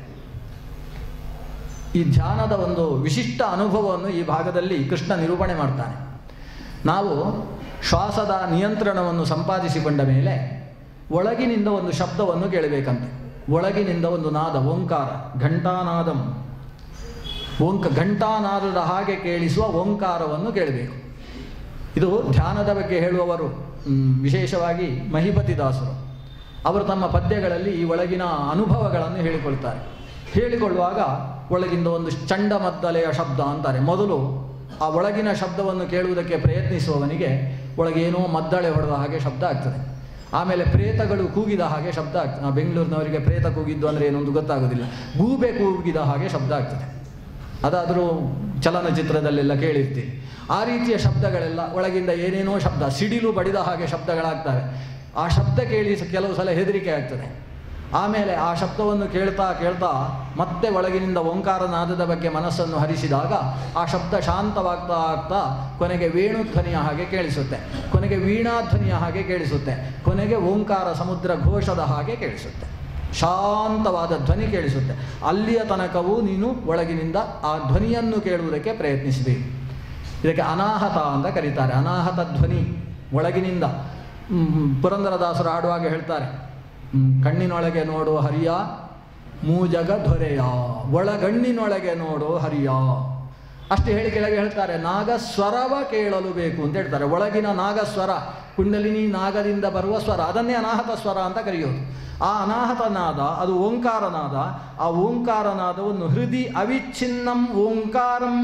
ಈ ಧ್ಯಾನದ ಒಂದು ವಿಶಿಷ್ಟ ಅನುಭವವನ್ನು ಈ ಭಾಗದಲ್ಲಿ ಕೃಷ್ಣ ನಿರೂಪಣೆ ಮಾಡ್ತಾನೆ ನಾವು ಶ್ವಾಸದ ನಿಯಂತ್ರಣವನ್ನು ಸಂಪಾದಿಸಿಕೊಂಡ ಮೇಲೆ ಒಳಗಿನಿಂದ ಒಂದು ಶಬ್ದವನ್ನು ಕೇಳಬೇಕಂತೆ ಒಳಗಿನಿಂದ ಒಂದು ನಾದ ಓಂಕಾರ ಘಂಟಾನಾದಂ ಓಂಕ ಘಂಟಾನಾದದ ಹಾಗೆ ಕೇಳಿಸುವ ಓಂಕಾರವನ್ನು ಕೇಳಬೇಕು ಇದು ಧ್ಯಾನದ ಬಗ್ಗೆ ಹೇಳುವವರು ಮ್, ವಿಶೇಷವಾಗಿ ಮಹಿಪತಿ ದಾಸರು ಅವರು ತಮ್ಮ ಪದ್ಯಗಳಲ್ಲಿ ಈ ಒಳಗಿನ ಅನುಭವಗಳನ್ನು ಹೇಳಿಕೊಳ್ತಾರೆ ಹೇಳಿಕೊಳ್ಳುವಾಗ ಒಳಗಿಂದ ಒಂದು ಚಂಡಮದ್ದಲೆಯ ಶಬ್ದ ಅಂತಾರೆ ಮೊದಲು ಆ ಒಳಗಿನ ಶಬ್ದವನ್ನು ಕೇಳುವುದಕ್ಕೆ ಪ್ರಯತ್ನಿಸುವವನಿಗೆ ಒಳಗೇನೋ ಮದ್ದಳೆ ಹೊಡೆದ ಹಾಗೆ ಶಬ್ದ ಆಗ್ತದೆ ಆಮೇಲೆ ಪ್ರೇತಗಳು ಕೂಗಿದ ಹಾಗೆ ಶಬ್ದ ಆಗ್ತದೆ ಆ ಬೆಂಗಳೂರಿನವರಿಗೆ ಪ್ರೇತ ಕೂಗಿದ್ದು ಅಂದರೆ ಏನೊಂದು ಗೊತ್ತಾಗೋದಿಲ್ಲ ಗೂಬೆ ಕೂಗಿದ ಹಾಗೆ ಶಬ್ದ ಆಗ್ತದೆ ಅದಾದರೂ ಚಲನಚಿತ್ರದಲ್ಲೆಲ್ಲ ಕೇಳಿರ್ತೀವಿ ಆ ರೀತಿಯ ಶಬ್ದಗಳೆಲ್ಲ ಒಳಗಿಂದ ಏನೇನೋ ಶಬ್ದ ಸಿಡಿಲು ಬಡಿದ ಹಾಗೆ ಶಬ್ದಗಳಾಗ್ತವೆ ಆ ಶಬ್ದ ಕೇಳಿ ಸ- ಕೆಲವು ಸಲ ಹೆದರಿಕೆ ಆಗ್ತದೆ ಆಮೇಲೆ ಆ ಶಬ್ದವನ್ನು ಕೇಳ್ತಾ ಕೇಳ್ತಾ ಮತ್ತೆ ಒಳಗಿನಿಂದ ಓಂಕಾರನಾದದ ಬಗ್ಗೆ ಮನಸ್ಸನ್ನು ಹರಿಸಿದಾಗ ಆ ಶಬ್ದ ಶಾಂತವಾಗ್ತಾ ಆಗ್ತಾ ಕೊನೆಗೆ ವೇಣುಧ್ವನಿಯ ಹಾಗೆ ಕೇಳಿಸುತ್ತೆ ಕೊನೆಗೆ ವೀಣಾಧ್ವನಿಯ ಹಾಗೆ ಕೇಳಿಸುತ್ತೆ ಕೊನೆಗೆ ಓಂಕಾರ ಸಮುದ್ರ ಘೋಷದ ಹಾಗೆ ಕೇಳಿಸುತ್ತೆ ಶಾಂತವಾದ ಧ್ವನಿ ಕೇಳಿಸುತ್ತೆ ಅಲ್ಲಿಯ ತನಕವೂ ನೀನು ಒಳಗಿನಿಂದ ಆ ಧ್ವನಿಯನ್ನು ಕೇಳುವುದಕ್ಕೆ ಪ್ರಯತ್ನಿಸಬೇಕು ಇದಕ್ಕೆ ಅನಾಹತ ಅಂತ ಕರೀತಾರೆ ಅನಾಹತ ಧ್ವನಿ ಒಳಗಿನಿಂದ ಹ್ಮ್, ಪುರಂದರದಾಸರು ಆಡುವಾಗ ಹೇಳ್ತಾರೆ ಹ್ಮ್, ಕಣ್ಣಿನೊಳಗೆ ನೋಡು ಹರಿಯ ಮೂಜಗ ದೊರೆಯ ಒಳಗಣ್ಣಿನೊಳಗೆ ನೋಡು ಹರಿಯ ಅಷ್ಟು ಹೇಳಿ ಕೆಳಗೆ ಹೇಳ್ತಾರೆ ನಾಗಸ್ವರವ ಕೇಳಲು ಬೇಕು ಅಂತ ಹೇಳ್ತಾರೆ ಒಳಗಿನ ನಾಗಸ್ವರ ಕುಂಡಲಿನಿ ನಾಗದಿಂದ ಬರುವ ಸ್ವರ ಅದನ್ನೇ ಅನಾಹತ ಸ್ವರ ಅಂತ ಕರೆಯೋದು ಆ ಅನಾಹತ ನಾದ ಅದು ಓಂಕಾರನಾದ ಆ ಓಂಕಾರನಾದವನ್ನು ಹೃದಯ ಅವಿಚ್ಛಿನ್ನಂ ಓಂಕಾರಂ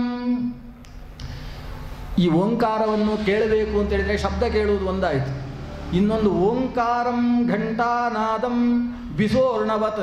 ಈ ಓಂಕಾರವನ್ನು ಕೇಳಬೇಕು ಅಂತ ಹೇಳಿದ್ರೆ ಶಬ್ದ ಕೇಳುವುದು ಒಂದಾಯಿತು ಇನ್ನೊಂದು ಓಂಕಾರಂ ಘಂಟಾನಾದಂ ಬಿಸೋರ್ಣವತ್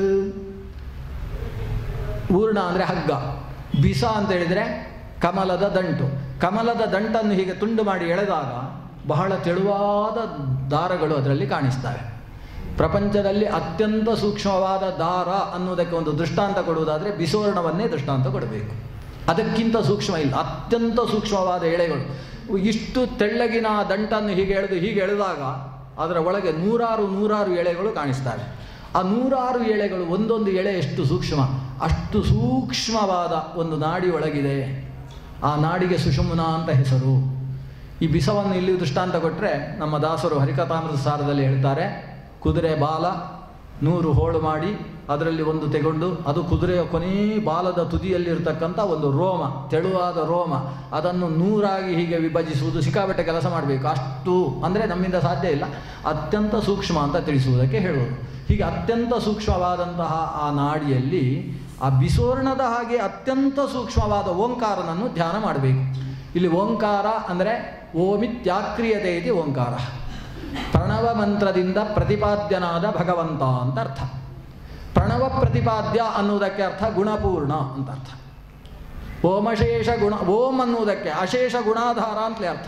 ಊರ್ಣ ಅಂದರೆ ಹಗ್ಗ ಬಿಸ ಅಂತ ಹೇಳಿದರೆ ಕಮಲದ ದಂಟು ಕಮಲದ ದಂಟನ್ನು ಹೀಗೆ ತುಂಡು ಮಾಡಿ ಎಳೆದಾಗ ಬಹಳ ತೆಳುವಾದ ದಾರಗಳು ಅದರಲ್ಲಿ ಕಾಣಿಸ್ತವೆ ಪ್ರಪಂಚದಲ್ಲಿ ಅತ್ಯಂತ ಸೂಕ್ಷ್ಮವಾದ ದಾರ ಅನ್ನುವುದಕ್ಕೆ ಒಂದು ದೃಷ್ಟಾಂತ ಕೊಡುವುದಾದರೆ ಬಿಸೋರ್ಣವನ್ನೇ ದೃಷ್ಟಾಂತ ಕೊಡಬೇಕು ಅದಕ್ಕಿಂತ ಸೂಕ್ಷ್ಮ ಇಲ್ಲ ಅತ್ಯಂತ ಸೂಕ್ಷ್ಮವಾದ ಎಳೆಗಳು ಇಷ್ಟು ತೆಳ್ಳಗಿನ ದಂಟನ್ನು ಹೀಗೆ ಎಳೆದು ಹೀಗೆ ಎಳೆದಾಗ ಅದರ ಒಳಗೆ ನೂರಾರು ನೂರಾರು ಎಳೆಗಳು ಕಾಣಿಸ್ತವೆ ಆ ನೂರಾರು ಎಳೆಗಳು ಒಂದೊಂದು ಎಳೆ ಎಷ್ಟು ಸೂಕ್ಷ್ಮ ಅಷ್ಟು ಸೂಕ್ಷ್ಮವಾದ ಒಂದು ನಾಡಿ ಒಳಗಿದೆ ಆ ನಾಡಿಗೆ ಸುಷುಮ್ನ ಅಂತ ಹೆಸರು ಈ ಬಿಸವನ್ನು ಇಲ್ಲಿ ದೃಷ್ಟಾಂತ ಕೊಟ್ಟರೆ ನಮ್ಮ ದಾಸರು ಹರಿಕಥಾಮೃತ ಸಾರದಲ್ಲಿ ಹೇಳ್ತಾರೆ ಕುದುರೆ ಬಾಲ ನೂರು ಹೋಳು ಮಾಡಿ ಅದರಲ್ಲಿ ಒಂದು ತೆಗೊಂಡು ಅದು ಕುದುರೆಯ ಕೊನೇ ಬಾಲದ ತುದಿಯಲ್ಲಿರ್ತಕ್ಕಂಥ ಒಂದು ರೋಮ ತೆಳುವಾದ ರೋಮ ಅದನ್ನು ನೂರಾಗಿ ಹೀಗೆ ವಿಭಜಿಸುವುದು ಸಿಕ್ಕಾಬಟ್ಟೆ ಕೆಲಸ ಮಾಡಬೇಕು ಅಷ್ಟು ಅಂದರೆ ನಮ್ಮಿಂದ ಸಾಧ್ಯ ಇಲ್ಲ ಅತ್ಯಂತ ಸೂಕ್ಷ್ಮ ಅಂತ ತಿಳಿಸುವುದಕ್ಕೆ ಹೇಳುವುದು ಹೀಗೆ ಅತ್ಯಂತ ಸೂಕ್ಷ್ಮವಾದಂತಹ ಆ ನಾಡಿಯಲ್ಲಿ ಆ ಬಿಸೋರ್ಣದ ಹಾಗೆ ಅತ್ಯಂತ ಸೂಕ್ಷ್ಮವಾದ ಓಂಕಾರನನ್ನು ಧ್ಯಾನ ಮಾಡಬೇಕು ಇಲ್ಲಿ ಓಂಕಾರ ಅಂದರೆ ಓಮಿತ್ಯಾಕ್ರಿಯತೆ ಇದೆ ಓಂಕಾರ ಪ್ರಣವ ಮಂತ್ರದಿಂದ ಪ್ರತಿಪಾದ್ಯನಾದ ಭಗವಂತ ಅಂತ ಅರ್ಥ ಪ್ರಣವ ಪ್ರತಿಪಾದ್ಯ ಅನ್ನುವುದಕ್ಕೆ ಅರ್ಥ ಗುಣಪೂರ್ಣ ಅಂತ ಅರ್ಥ ಓಮಶೇಷ ಗುಣ ಓಂ ಅನ್ನುವುದಕ್ಕೆ ಅಶೇಷ ಗುಣಾಧಾರ ಅಂತಲೇ ಅರ್ಥ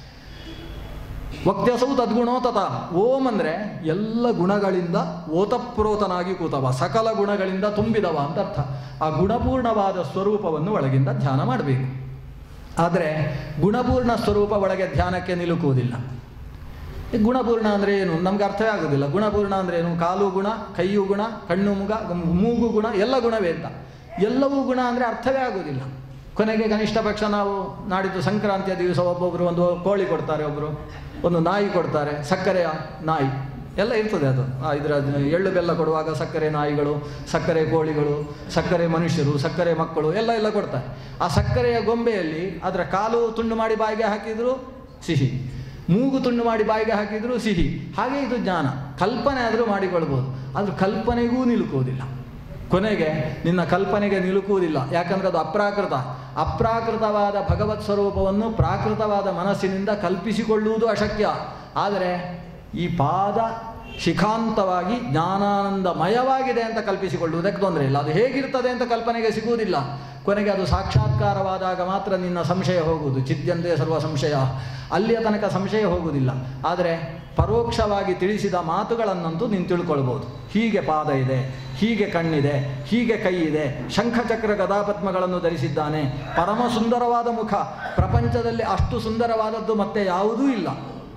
ವಕ್ತ್ಯಸೌ ತದ್ಗುಣೋ ತತ ಓಂ ಅಂದರೆ ಎಲ್ಲ ಗುಣಗಳಿಂದ ಓತಪ್ರೋತನಾಗಿ ಕೂತವ ಸಕಲ ಗುಣಗಳಿಂದ ತುಂಬಿದವ ಅಂತ ಅರ್ಥ ಆ ಗುಣಪೂರ್ಣವಾದ ಸ್ವರೂಪವನ್ನು ಒಳಗಿಂದ ಧ್ಯಾನ ಮಾಡಬೇಕು ಆದರೆ ಗುಣಪೂರ್ಣ ಸ್ವರೂಪ ಒಳಗೆ ಧ್ಯಾನಕ್ಕೆ ನಿಲುಕುವುದಿಲ್ಲ ಈ ಗುಣಪೂರ್ಣ ಅಂದರೆ ಏನು ನಮ್ಗೆ ಅರ್ಥವೇ ಆಗೋದಿಲ್ಲ ಗುಣಪೂರ್ಣ ಅಂದರೆ ಏನು ಕಾಲು ಗುಣ ಕೈಯು ಗುಣ ಕಣ್ಣು ಮುಗ ಮೂಗು ಗುಣ ಎಲ್ಲ ಗುಣವೇ ಅಂತ ಎಲ್ಲವೂ ಗುಣ ಅಂದರೆ ಅರ್ಥವೇ ಆಗೋದಿಲ್ಲ ಕೊನೆಗೆ ಕನಿಷ್ಠ ಪಕ್ಷ ನಾವು ನಾಡಿದ್ದು ಸಂಕ್ರಾಂತಿಯ ದಿವಸ ಒಬ್ಬೊಬ್ಬರು ಒಂದು ಕೋಳಿ ಕೊಡ್ತಾರೆ ಒಬ್ಬರು ಒಂದು ನಾಯಿ ಕೊಡ್ತಾರೆ ಸಕ್ಕರೆಯ ನಾಯಿ ಎಲ್ಲ ಇರ್ತದೆ ಅದು ಆ ಇದರ ಎಳ್ಳು ಬೆಲ್ಲ ಕೊಡುವಾಗ ಸಕ್ಕರೆ ನಾಯಿಗಳು ಸಕ್ಕರೆ ಕೋಳಿಗಳು ಸಕ್ಕರೆ ಮನುಷ್ಯರು ಸಕ್ಕರೆ ಮಕ್ಕಳು ಎಲ್ಲ ಎಲ್ಲ ಕೊಡ್ತಾರೆ ಆ ಸಕ್ಕರೆಯ ಗೊಂಬೆಯಲ್ಲಿ ಅದರ ಕಾಲು ತುಂಡು ಮಾಡಿ ಬಾಯಿಗೆ ಹಾಕಿದ್ರು ಸಿಹಿ ಮೂಗು ತುಂಡು ಮಾಡಿ ಬಾಯಿಗೆ ಹಾಕಿದ್ರು ಸಿಹಿ ಹಾಗೆ ಇದು ಜ್ಞಾನ ಕಲ್ಪನೆ ಆದರೂ ಮಾಡಿಕೊಳ್ಬೋದು ಆದರೂ ಕಲ್ಪನೆಗೂ ನಿಲುಕುವುದಿಲ್ಲ ಕೊನೆಗೆ ನಿನ್ನ ಕಲ್ಪನೆಗೆ ನಿಲುಕುವುದಿಲ್ಲ ಯಾಕಂದ್ರೆ ಅದು ಅಪ್ರಾಕೃತ ಅಪ್ರಾಕೃತವಾದ ಭಗವತ್ ಸ್ವರೂಪವನ್ನು ಪ್ರಾಕೃತವಾದ ಮನಸ್ಸಿನಿಂದ ಕಲ್ಪಿಸಿಕೊಳ್ಳುವುದು ಅಶಕ್ಯ ಆದರೆ ಈ ಪಾದ ಶಿಖಾಂತವಾಗಿ ಜ್ಞಾನಾನಂದಮಯವಾಗಿದೆ ಅಂತ ಕಲ್ಪಿಸಿಕೊಳ್ಳುವುದಕ್ಕೆ ತೊಂದರೆ ಇಲ್ಲ ಅದು ಹೇಗಿರ್ತದೆ ಅಂತ ಕಲ್ಪನೆಗೆ ಸಿಗುವುದಿಲ್ಲ ಕೊನೆಗೆ ಅದು ಸಾಕ್ಷಾತ್ಕಾರವಾದಾಗ ಮಾತ್ರ ನಿನ್ನ ಸಂಶಯ ಹೋಗುವುದು ಚಿದ್ಯಂತೆ ಸರ್ವ ಸಂಶಯ ಅಲ್ಲಿಯ ತನಕ ಸಂಶಯ ಹೋಗುವುದಿಲ್ಲ ಆದರೆ ಪರೋಕ್ಷವಾಗಿ ತಿಳಿಸಿದ ಮಾತುಗಳನ್ನಂತೂ ನೀನು ತಿಳ್ಕೊಳ್ಬೋದು ಹೀಗೆ ಪಾದ ಇದೆ ಹೀಗೆ ಕಣ್ಣಿದೆ ಹೀಗೆ ಕೈ ಇದೆ ಶಂಖಚಕ್ರ ಗದಾಪದ್ಮಗಳನ್ನು ಧರಿಸಿದ್ದಾನೆ ಪರಮ ಸುಂದರವಾದ ಮುಖ ಪ್ರಪಂಚದಲ್ಲಿ ಅಷ್ಟು ಸುಂದರವಾದದ್ದು ಮತ್ತೆ ಯಾವುದೂ ಇಲ್ಲ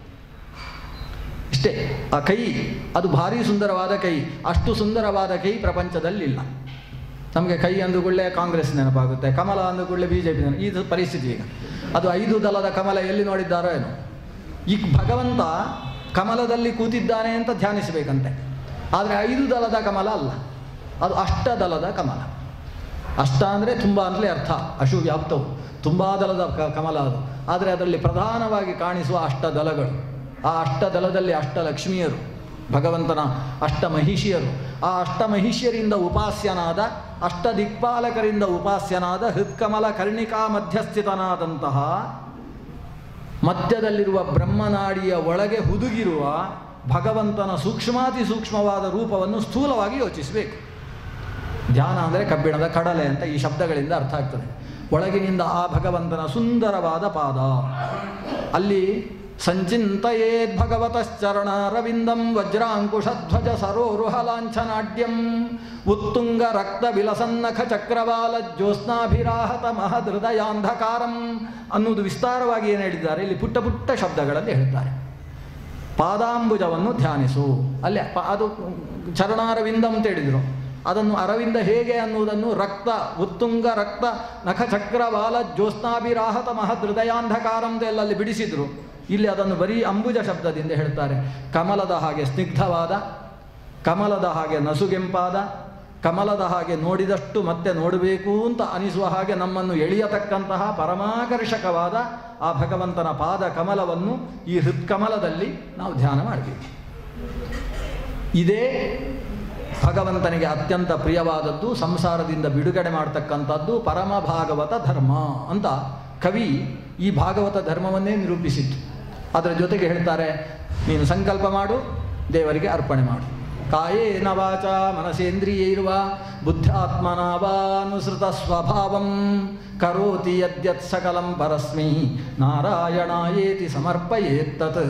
ಇಷ್ಟೇ ಆ ಕೈ ಅದು ಭಾರಿ ಸುಂದರವಾದ ಕೈ ಅಷ್ಟು ಸುಂದರವಾದ ಕೈ ಪ್ರಪಂಚದಲ್ಲಿಲ್ಲ ನಮಗೆ ಕೈ ಅಂದುಕೊಳ್ಳೆ ಕಾಂಗ್ರೆಸ್ ನೆನಪಾಗುತ್ತೆ ಕಮಲ ಅಂದುಕೊಳ್ಳೆ ಬಿ ಜೆ ಪಿ ಇದು ಪರಿಸ್ಥಿತಿ ಈಗ ಅದು ಐದು ದಳದ ಕಮಲ ಎಲ್ಲಿ ನೋಡಿದ್ದಾರೋ ಏನೋ ಈ ಭಗವಂತ ಕಮಲದಲ್ಲಿ ಕೂತಿದ್ದಾನೆ ಅಂತ ಧ್ಯಾನಿಸಬೇಕಂತೆ ಆದರೆ ಐದು ದಳದ ಕಮಲ ಅಲ್ಲ ಅದು ಅಷ್ಟದಳದ ಕಮಲ ಅಷ್ಟ ಅಂದರೆ ತುಂಬ ಅಂತಲೇ ಅರ್ಥ ಅಶು ವ್ಯಾಪ್ತವು ತುಂಬ ದಳದ ಕ ಕಮಲ ಅದು ಆದರೆ ಅದರಲ್ಲಿ ಪ್ರಧಾನವಾಗಿ ಕಾಣಿಸುವ ಅಷ್ಟದಳಗಳು ಆ ಅಷ್ಟದಳದಲ್ಲಿ ಅಷ್ಟಲಕ್ಷ್ಮಿಯರು ಭಗವಂತನ ಅಷ್ಟಮಹಿಷಿಯರು ಆ ಅಷ್ಟಮಹಿಷಿಯರಿಂದ ಉಪಾಸ್ಯನಾದ ಅಷ್ಟದಿಕ್ಪಾಲಕರಿಂದ ಉಪಾಸ್ಯನಾದ ಹೃತ್ಕಮಲ ಕರ್ಣಿಕಾ ಮಧ್ಯಸ್ಥಿತನಾದಂತಹ ಮಧ್ಯದಲ್ಲಿರುವ ಬ್ರಹ್ಮನಾಡಿಯ ಒಳಗೆ ಹುದುಗಿರುವ ಭಗವಂತನ ಸೂಕ್ಷ್ಮಾತಿ ಸೂಕ್ಷ್ಮವಾದ ರೂಪವನ್ನು ಸ್ಥೂಲವಾಗಿ ಯೋಚಿಸಬೇಕು ಧ್ಯಾನ ಅಂದರೆ ಕಬ್ಬಿಣದ ಕಡಲೆ ಅಂತ ಈ ಶಬ್ದಗಳಿಂದ ಅರ್ಥ ಆಗ್ತದೆ ಒಳಗಿನಿಂದ ಆ ಭಗವಂತನ ಸುಂದರವಾದ ಪಾದ ಅಲ್ಲಿ ಸಂಚಿಂತಯೇದ್ ಭಗವತಶ್ಚರಣಾರವಿಂದಂ ವಜ್ರಾಂಕುಶಧ್ವಜ ಸರೋರುಹ ಲಾಂಛನಾಡ್ಯಂ ಉತ್ತುಂಗ ರಕ್ತ ವಿಲಸನ್ನಖ ಚಕ್ರವಾಲ ಜ್ಯೋತ್ಸ್ನಾಭಿರಾಹತ ಮಹದೃದಯಾಂಧಕಾರಂ ಅನ್ನುವುದು ವಿಸ್ತಾರವಾಗಿ ಏನು ಹೇಳಿದ್ದಾರೆ ಇಲ್ಲಿ ಪುಟ್ಟ ಪುಟ್ಟ ಶಬ್ದಗಳಲ್ಲಿ ಹೇಳ್ತಾರೆ ಪಾದಾಂಬುಜವನ್ನು ಧ್ಯಾನಿಸು ಅಲ್ಲೇ ಪ ಅದು ಚರಣಾರವಿಂದ ಅಂತ ಹೇಳಿದರು ಅದನ್ನು ಅರವಿಂದ ಹೇಗೆ ಅನ್ನುವುದನ್ನು ರಕ್ತ ಉತ್ತುಂಗ ರಕ್ತ ನಖ ಚಕ್ರವಾಲ ಜ್ಯೋತ್ಸ್ನಾಭಿರಾಹತ ಮಹದೃದಯಾಂಧಕಾರ ಅಂತ ಎಲ್ಲ ಅಲ್ಲಿ ಬಿಡಿಸಿದ್ರು ಇಲ್ಲಿ ಅದನ್ನು ಬರೀ ಅಂಬುಜ ಶಬ್ದದಿಂದ ಹೇಳ್ತಾರೆ ಕಮಲದ ಹಾಗೆ ಸ್ನಿಗ್ಧವಾದ ಕಮಲದ ಹಾಗೆ ನಸುಗೆಂಪಾದ ಕಮಲದ ಹಾಗೆ ನೋಡಿದಷ್ಟು ಮತ್ತೆ ನೋಡಬೇಕು ಅಂತ ಅನಿಸುವ ಹಾಗೆ ನಮ್ಮನ್ನು ಎಳೆಯತಕ್ಕಂತಹ ಪರಮಾಕರ್ಷಕವಾದ ಆ ಭಗವಂತನ ಪಾದ ಕಮಲವನ್ನು ಈ ಹೃತ್ಕಮಲದಲ್ಲಿ ನಾವು ಧ್ಯಾನ ಮಾಡಬೇಕು ಇದೇ ಭಗವಂತನಿಗೆ ಅತ್ಯಂತ ಪ್ರಿಯವಾದದ್ದು ಸಂಸಾರದಿಂದ ಬಿಡುಗಡೆ ಮಾಡ್ತಕ್ಕಂಥದ್ದು ಪರಮ ಭಾಗವತ ಧರ್ಮ ಅಂತ ಕವಿ ಈ ಭಾಗವತ ಧರ್ಮವನ್ನೇ ನಿರೂಪಿಸಿತ್ತು ಅದರ ಜೊತೆಗೆ ಹೇಳ್ತಾರೆ ನೀನು ಸಂಕಲ್ಪ ಮಾಡು ದೇವರಿಗೆ ಅರ್ಪಣೆ ಮಾಡು ಕಾಯೇನ ವಾಚ ಮನಸೇಂದ್ರಿಯೈರ್ವ ಬುದ್ಧಾತ್ಮನ ವಾನುಸೃತ ಸ್ವಭಾವಂ ಕರೋತಿ ಯದ್ಯತ್ ಸಕಲಂ ಪರಸ್ಮೈ ನಾರಾಯಣಾಯೇತಿ ಸಮರ್ಪಯೇತ್ತತ್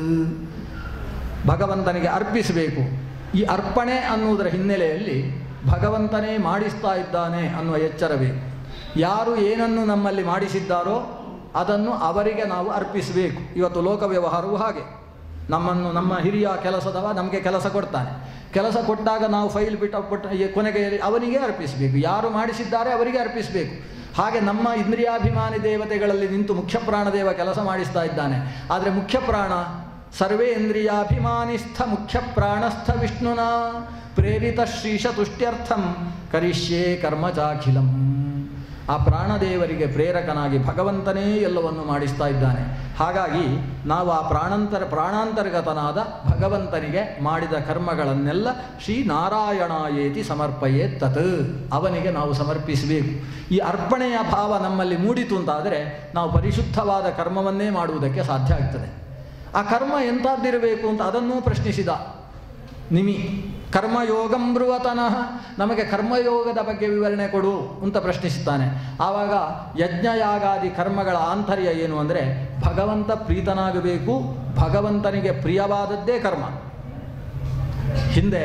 ಭಗವಂತನಿಗೆ ಅರ್ಪಿಸಬೇಕು ಈ ಅರ್ಪಣೆ ಅನ್ನುವುದರ ಹಿನ್ನೆಲೆಯಲ್ಲಿ ಭಗವಂತನೇ ಮಾಡಿಸ್ತಾ ಇದ್ದಾನೆ ಅನ್ನುವ ಎಚ್ಚರಬೇಕು ಯಾರು ಏನನ್ನು ನಮ್ಮಲ್ಲಿ ಮಾಡಿಸಿದ್ದಾರೋ ಅದನ್ನು ಅವರಿಗೆ ನಾವು ಅರ್ಪಿಸಬೇಕು ಇವತ್ತು ಲೋಕ ವ್ಯವಹಾರವು ಹಾಗೆ ನಮ್ಮನ್ನು ನಮ್ಮ ಹಿರಿಯ ಕೆಲಸದವ ನಮಗೆ ಕೆಲಸ ಕೊಡ್ತಾನೆ ಕೆಲಸ ಕೊಟ್ಟಾಗ ನಾವು ಫೈಲ್ ಬಿಟ್ಟು ಕೊಟ್ಟ ಕೊನೆಗೆ ಅವನಿಗೆ ಅರ್ಪಿಸಬೇಕು ಯಾರು ಮಾಡಿಸಿದ್ದಾರೆ ಅವರಿಗೆ ಅರ್ಪಿಸಬೇಕು ಹಾಗೆ ನಮ್ಮ ಇಂದ್ರಿಯಾಭಿಮಾನಿ ದೇವತೆಗಳಲ್ಲಿ ನಿಂತು ಮುಖ್ಯ ಪ್ರಾಣದೇವ ಕೆಲಸ ಮಾಡಿಸ್ತಾ ಇದ್ದಾನೆ ಆದರೆ ಮುಖ್ಯ ಪ್ರಾಣ ಸರ್ವೇಂದ್ರಿಯಾಭಿಮಾನಿಸ್ಥ ಮುಖ್ಯ ಪ್ರಾಣಸ್ಥ ವಿಷ್ಣುನ ಪ್ರೇರಿತ ಶ್ರೀಶ ತುಷ್ಟ್ಯರ್ಥಂ ಕರಿಷ್ಯೇ ಕರ್ಮಚಾಖಿಲಂ ಆ ಪ್ರಾಣದೇವರಿಗೆ ಪ್ರೇರಕನಾಗಿ ಭಗವಂತನೇ ಎಲ್ಲವನ್ನು ಮಾಡಿಸ್ತಾ ಇದ್ದಾನೆ ಹಾಗಾಗಿ ನಾವು ಆ ಪ್ರಾಣಾಂತರ ಪ್ರಾಣಾಂತರ್ಗತನಾದ ಭಗವಂತನಿಗೆ ಮಾಡಿದ ಕರ್ಮಗಳನ್ನೆಲ್ಲ ಶ್ರೀ ನಾರಾಯಣಾಯೇತಿ ಸಮರ್ಪಯೇ ತತ್ ಅವನಿಗೆ ನಾವು ಸಮರ್ಪಿಸಬೇಕು ಈ ಅರ್ಪಣೆಯ ಭಾವ ನಮ್ಮಲ್ಲಿ ಮೂಡಿತು ಅಂತಾದರೆ ನಾವು ಪರಿಶುದ್ಧವಾದ ಕರ್ಮವನ್ನೇ ಮಾಡುವುದಕ್ಕೆ ಸಾಧ್ಯ ಆಗ್ತದೆ ಆ ಕರ್ಮ ಎಂಥದ್ದಿರಬೇಕು ಅಂತ ಅದನ್ನೂ ಪ್ರಶ್ನಿಸಿದ ನಿಮಿ ಕರ್ಮಯೋಗಂ ಬೃವತನಃ ನಮಗೆ ಕರ್ಮಯೋಗದ ಬಗ್ಗೆ ವಿವರಣೆ ಕೊಡು ಅಂತ ಪ್ರಶ್ನಿಸುತ್ತಾನೆ ಆವಾಗ ಯಜ್ಞಯಾಗಾದಿ ಕರ್ಮಗಳ ಆಂತರ್ಯ ಏನು ಅಂದರೆ ಭಗವಂತ ಪ್ರೀತನಾಗಬೇಕು ಭಗವಂತನಿಗೆ ಪ್ರಿಯವಾದದ್ದೇ ಕರ್ಮ ಹಿಂದೆ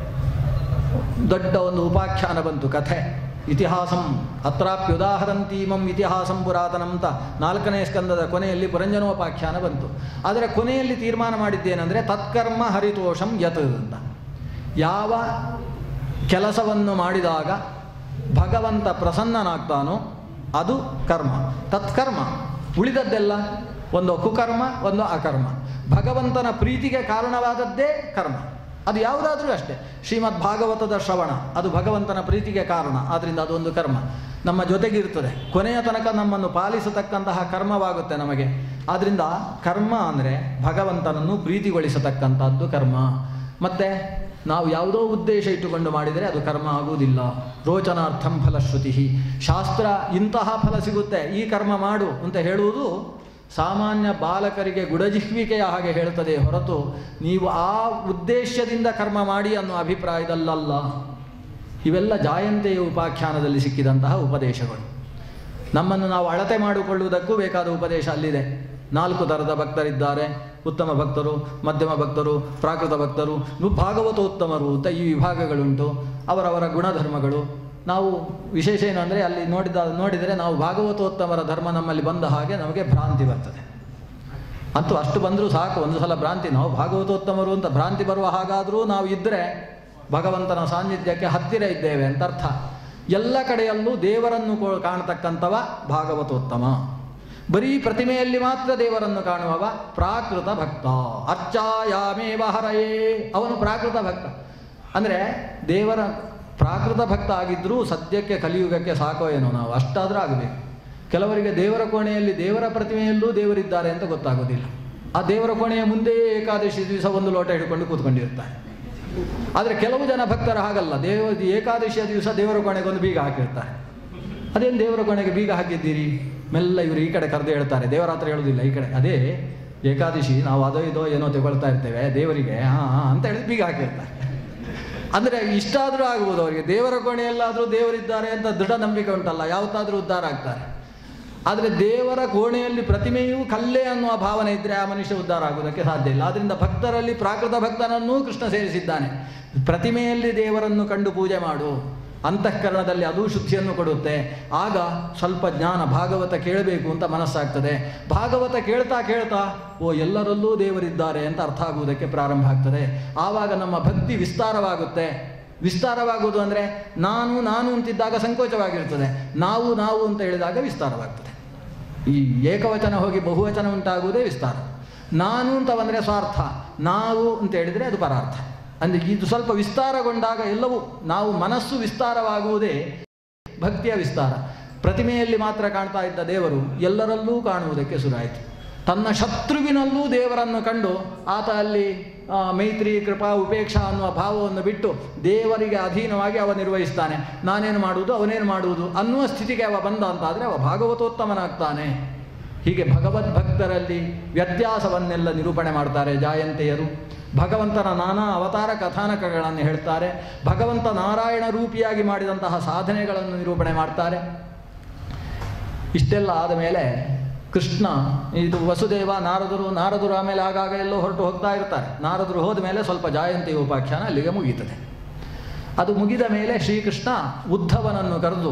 ದೊಡ್ಡ ಒಂದು ಉಪಾಖ್ಯಾನ ಬಂತು ಕಥೆ ಇತಿಹಾಸಂ ಅತ್ರಾಪ್ಯುದಾಹರಂತೀಮಂ ಇತಿಹಾಸಂ ಪುರಾತನಂ ಅಂತ ನಾಲ್ಕನೇ ಸ್ಕಂದದ ಕೊನೆಯಲ್ಲಿ ಪುರಂಜನೋಪಾಖ್ಯಾನ ಬಂತು ಆದರೆ ಕೊನೆಯಲ್ಲಿ ತೀರ್ಮಾನ ಮಾಡಿದ್ದೇನೆಂದರೆ ತತ್ಕರ್ಮ ಹರಿತೋಷಂ ಯತ್ ಅಂತ ಯಾವ ಕೆಲಸವನ್ನು ಮಾಡಿದಾಗ ಭಗವಂತ ಪ್ರಸನ್ನನಾಗ್ತಾನೋ ಅದು ಕರ್ಮ ತತ್ಕರ್ಮ ಉಳಿದದ್ದೆಲ್ಲ ಒಂದು ಕುಕರ್ಮ ಒಂದು ಅಕರ್ಮ ಭಗವಂತನ ಪ್ರೀತಿಗೆ ಕಾರಣವಾದದ್ದೇ ಕರ್ಮ ಅದು ಯಾವುದಾದ್ರೂ ಅಷ್ಟೇ ಶ್ರೀಮದ್ ಭಾಗವತದ ಶ್ರವಣ ಅದು ಭಗವಂತನ ಪ್ರೀತಿಗೆ ಕಾರಣ ಆದ್ದರಿಂದ ಅದೊಂದು ಕರ್ಮ ನಮ್ಮ ಜೊತೆಗಿರ್ತದೆ ಕೊನೆಯ ತನಕ ನಮ್ಮನ್ನು ಪಾಲಿಸತಕ್ಕಂತಹ ಕರ್ಮವಾಗುತ್ತೆ ನಮಗೆ ಆದ್ದರಿಂದ ಕರ್ಮ ಅಂದರೆ ಭಗವಂತನನ್ನು ಪ್ರೀತಿಗೊಳಿಸತಕ್ಕಂಥದ್ದು ಕರ್ಮ ಮತ್ತು ನಾವು ಯಾವುದೋ ಉದ್ದೇಶ ಇಟ್ಟುಕೊಂಡು ಮಾಡಿದರೆ ಅದು ಕರ್ಮ ಆಗುವುದಿಲ್ಲ ರೋಚನಾರ್ಥಂ ಫಲಶ್ರುತಿ ಶಾಸ್ತ್ರ ಇಂತಹ ಫಲ ಸಿಗುತ್ತೆ ಈ ಕರ್ಮ ಮಾಡು ಅಂತ ಹೇಳುವುದು ಸಾಮಾನ್ಯ ಬಾಲಕರಿಗೆ ಗುಡಜಿಹ್ವಿಕೆಯ ಹಾಗೆ ಹೇಳ್ತದೆ ಹೊರತು ನೀವು ಆ ಉದ್ದೇಶದಿಂದ ಕರ್ಮ ಮಾಡಿ ಅನ್ನೋ ಅಭಿಪ್ರಾಯದಲ್ಲಲ್ಲ ಇವೆಲ್ಲ ಜಾಯಂತೆಯ ಉಪಾಖ್ಯಾನದಲ್ಲಿ ಸಿಕ್ಕಿದಂತಹ ಉಪದೇಶಗಳು ನಮ್ಮನ್ನು ನಾವು ಅಳತೆ ಮಾಡಿಕೊಳ್ಳುವುದಕ್ಕೂ ಬೇಕಾದ ಉಪದೇಶ ಅಲ್ಲಿದೆ ನಾಲ್ಕು ಥರದ ಭಕ್ತರಿದ್ದಾರೆ ಉತ್ತಮ ಭಕ್ತರು ಮಧ್ಯಮ ಭಕ್ತರು ಪ್ರಾಕೃತ ಭಕ್ತರು ಭಾಗವತೋತ್ತಮರು ಅಂತ ಈ ವಿಭಾಗಗಳುಂಟು ಅವರವರ ಗುಣಧರ್ಮಗಳು ನಾವು ವಿಶೇಷ ಏನು ಅಂದರೆ ಅಲ್ಲಿ ನೋಡಿದ ನೋಡಿದರೆ ನಾವು ಭಾಗವತೋತ್ತಮರ ಧರ್ಮ ನಮ್ಮಲ್ಲಿ ಬಂದ ಹಾಗೆ ನಮಗೆ ಭ್ರಾಂತಿ ಬರ್ತದೆ ಅಂತೂ ಅಷ್ಟು ಬಂದರೂ ಸಾಕು ಒಂದು ಸಲ ಭ್ರಾಂತಿ ನಾವು ಭಾಗವತೋತ್ತಮರು ಅಂತ ಭ್ರಾಂತಿ ಬರುವ ಹಾಗಾದರೂ ನಾವು ಇದ್ದರೆ ಭಗವಂತನ ಸಾನ್ನಿಧ್ಯಕ್ಕೆ ಹತ್ತಿರ ಇದ್ದೇವೆ ಅಂತ ಅರ್ಥ ಎಲ್ಲ ಕಡೆಯಲ್ಲೂ ದೇವರನ್ನು ಕೋ- ಕಾಣತಕ್ಕಂಥವ ಭಾಗವತೋತ್ತಮ ಬರೀ ಪ್ರತಿಮೆಯಲ್ಲಿ ಮಾತ್ರ ದೇವರನ್ನು ಕಾಣುವವ ಪ್ರಾಕೃತ ಭಕ್ತ ಅರ್ಚಾಯಾಮೇವ ಹರಯೇ ಅವನು ಪ್ರಾಕೃತ ಭಕ್ತ ಅಂದರೆ ದೇವರ ಪ್ರಾಕೃತ ಭಕ್ತ ಆಗಿದ್ದರೂ ಸದ್ಯಕ್ಕೆ ಕಲಿಯುಗಕ್ಕೆ ಸಾಕೋ ಏನೋ ನಾವು ಅಷ್ಟಾದರೂ ಆಗಬೇಕು ಕೆಲವರಿಗೆ ದೇವರ ಕೋಣೆಯಲ್ಲಿ ದೇವರ ಪ್ರತಿಮೆಯಲ್ಲೂ ದೇವರಿದ್ದಾರೆ ಅಂತ ಗೊತ್ತಾಗೋದಿಲ್ಲ ಆ ದೇವರ ಕೋಣೆಯ ಮುಂದೆ ಏಕಾದಶಿ ದಿವಸ ಒಂದು ಲೋಟ ಹಿಡ್ಕೊಂಡು ಕೂತ್ಕೊಂಡಿರ್ತಾರೆ ಆದರೆ ಕೆಲವು ಜನ ಭಕ್ತರು ಹಾಗಲ್ಲ ದೇವ ಏಕಾದಶಿಯ ದಿವಸ ದೇವರ ಕೋಣೆಗೆ ಒಂದು ಬೀಗ ಹಾಕಿರ್ತಾರೆ ಅದೇನು ದೇವರ ಕೋಣೆಗೆ ಬೀಗ ಹಾಕಿದ್ದೀರಿ ಮೆಲ್ಲ ಇವರು ಈ ಕಡೆ ಕರೆದು ಹೇಳ್ತಾರೆ ದೇವರ ಹತ್ರ ಹೇಳೋದಿಲ್ಲ ಈ ಕಡೆ ಅದೇ ಏಕಾದಶಿ ನಾವು ಅದೋ ಇದೋ ಏನೋ ತಗೊಳ್ತಾ ಇರ್ತೇವೆ ದೇವರಿಗೆ ಹಾಂ ಹಾಂ ಅಂತ ಹೇಳಿ ಬೀಗ ಹಾಕಿರ್ತಾರೆ ಅಂದರೆ ಇಷ್ಟಾದರೂ ಆಗ್ಬೋದು ಅವರಿಗೆ ದೇವರ ಕೋಣೆಯಲ್ಲಾದರೂ ದೇವರಿದ್ದಾರೆ ಅಂತ ದೃಢ ನಂಬಿಕೆ ಉಂಟಲ್ಲ ಯಾವತ್ತಾದರೂ ಉದ್ಧಾರ ಆಗ್ತಾರೆ ಆದರೆ ದೇವರ ಕೋಣೆಯಲ್ಲಿ ಪ್ರತಿಮೆಯೂ ಕಲ್ಲೇ ಅನ್ನುವ ಭಾವನೆ ಇದ್ದರೆ ಆ ಮನುಷ್ಯ ಉದ್ಧಾರ ಆಗುವುದಕ್ಕೆ ಸಾಧ್ಯ ಇಲ್ಲ ಆದ್ದರಿಂದ ಭಕ್ತರಲ್ಲಿ ಪ್ರಾಕೃತ ಭಕ್ತನನ್ನೂ ಕೃಷ್ಣ ಸೇರಿಸಿದ್ದಾನೆ ಪ್ರತಿಮೆಯಲ್ಲಿ ದೇವರನ್ನು ಕಂಡು ಪೂಜೆ ಮಾಡು ಅಂತಃಕರಣದಲ್ಲಿ ಅದೂ ಶುದ್ಧಿಯನ್ನು ಕೊಡುತ್ತೆ ಆಗ ಸ್ವಲ್ಪ ಜ್ಞಾನ ಭಾಗವತ ಕೇಳಬೇಕು ಅಂತ ಮನಸ್ಸಾಗ್ತದೆ ಭಾಗವತ ಕೇಳ್ತಾ ಕೇಳ್ತಾ ಓ ಎಲ್ಲರಲ್ಲೂ ದೇವರಿದ್ದಾರೆ ಅಂತ ಅರ್ಥ ಆಗುವುದಕ್ಕೆ ಪ್ರಾರಂಭ ಆಗ್ತದೆ ಆವಾಗ ನಮ್ಮ ಭಕ್ತಿ ವಿಸ್ತಾರವಾಗುತ್ತೆ ವಿಸ್ತಾರವಾಗುವುದು ಅಂದರೆ ನಾನು ನಾನು ಅಂತಿದ್ದಾಗ ಸಂಕೋಚವಾಗಿರ್ತದೆ ನಾವು ನಾವು ಅಂತ ಹೇಳಿದಾಗ ವಿಸ್ತಾರವಾಗ್ತದೆ ಈ ಏಕವಚನ ಹೋಗಿ ಬಹುವಚನ ಉಂಟಾಗುವುದೇ ವಿಸ್ತಾರ ನಾನು ಅಂತ ಬಂದರೆ ಸ್ವಾರ್ಥ ನಾವು ಅಂತ ಹೇಳಿದರೆ ಅದು ಪರಾರ್ಥ ಅಂದರೆ ಇದು ಸ್ವಲ್ಪ ವಿಸ್ತಾರಗೊಂಡಾಗ ಎಲ್ಲವೂ ನಾವು ಮನಸ್ಸು ವಿಸ್ತಾರವಾಗುವುದೇ ಭಕ್ತಿಯ ವಿಸ್ತಾರ ಪ್ರತಿಮೆಯಲ್ಲಿ ಮಾತ್ರ ಕಾಣ್ತಾ ಇದ್ದ ದೇವರು ಎಲ್ಲರಲ್ಲೂ ಕಾಣುವುದಕ್ಕೆ ಶುರುವಾಯಿತು ತನ್ನ ಶತ್ರುವಿನಲ್ಲೂ ದೇವರನ್ನು ಕಂಡು ಆತ ಅಲ್ಲಿ ಆ, ಮೈತ್ರಿ ಕೃಪಾ ಉಪೇಕ್ಷಾ ಅನ್ನುವ ಭಾವವನ್ನು ಬಿಟ್ಟು ದೇವರಿಗೆ ಅಧೀನವಾಗಿ ಅವ ನಿರ್ವಹಿಸ್ತಾನೆ ನಾನೇನು ಮಾಡುವುದು ಅವನೇನು ಮಾಡುವುದು ಅನ್ನುವ ಸ್ಥಿತಿಗೆ ಅವ ಬಂದ ಅಂತಾದರೆ ಅವ ಭಾಗವತೋತ್ತಮನಾಗ್ತಾನೆ ಹೀಗೆ ಭಗವದ್ಭಕ್ತರಲ್ಲಿ ವ್ಯತ್ಯಾಸವನ್ನೆಲ್ಲ ನಿರೂಪಣೆ ಮಾಡ್ತಾರೆ ಜಾಯಂತೆಯರು ಭಗವಂತನ ನಾನಾ ಅವತಾರ ಕಥಾನಕಗಳನ್ನು ಹೇಳ್ತಾರೆ ಭಗವಂತ ನಾರಾಯಣ ರೂಪಿಯಾಗಿ ಮಾಡಿದಂತಹ ಸಾಧನೆಗಳನ್ನು ನಿರೂಪಣೆ ಮಾಡ್ತಾರೆ ಇಷ್ಟೆಲ್ಲ ಆದ ಮೇಲೆ ಕೃಷ್ಣ ಇದು ವಸುದೇವ ನಾರದರು ನಾರದರು ಆಮೇಲೆ ಆಗಾಗ ಎಲ್ಲೋ ಹೊರಟು ಹೋಗ್ತಾ ಇರ್ತಾರೆ ನಾರದರು ಹೋದ ಮೇಲೆ ಸ್ವಲ್ಪ ಜಾಯಂತಿ ಉಪಾಖ್ಯಾನ ಅಲ್ಲಿಗೆ ಮುಗೀತದೆ ಅದು ಮುಗಿದ ಮೇಲೆ ಶ್ರೀಕೃಷ್ಣ ಉದ್ಧವನನ್ನು ಕರೆದು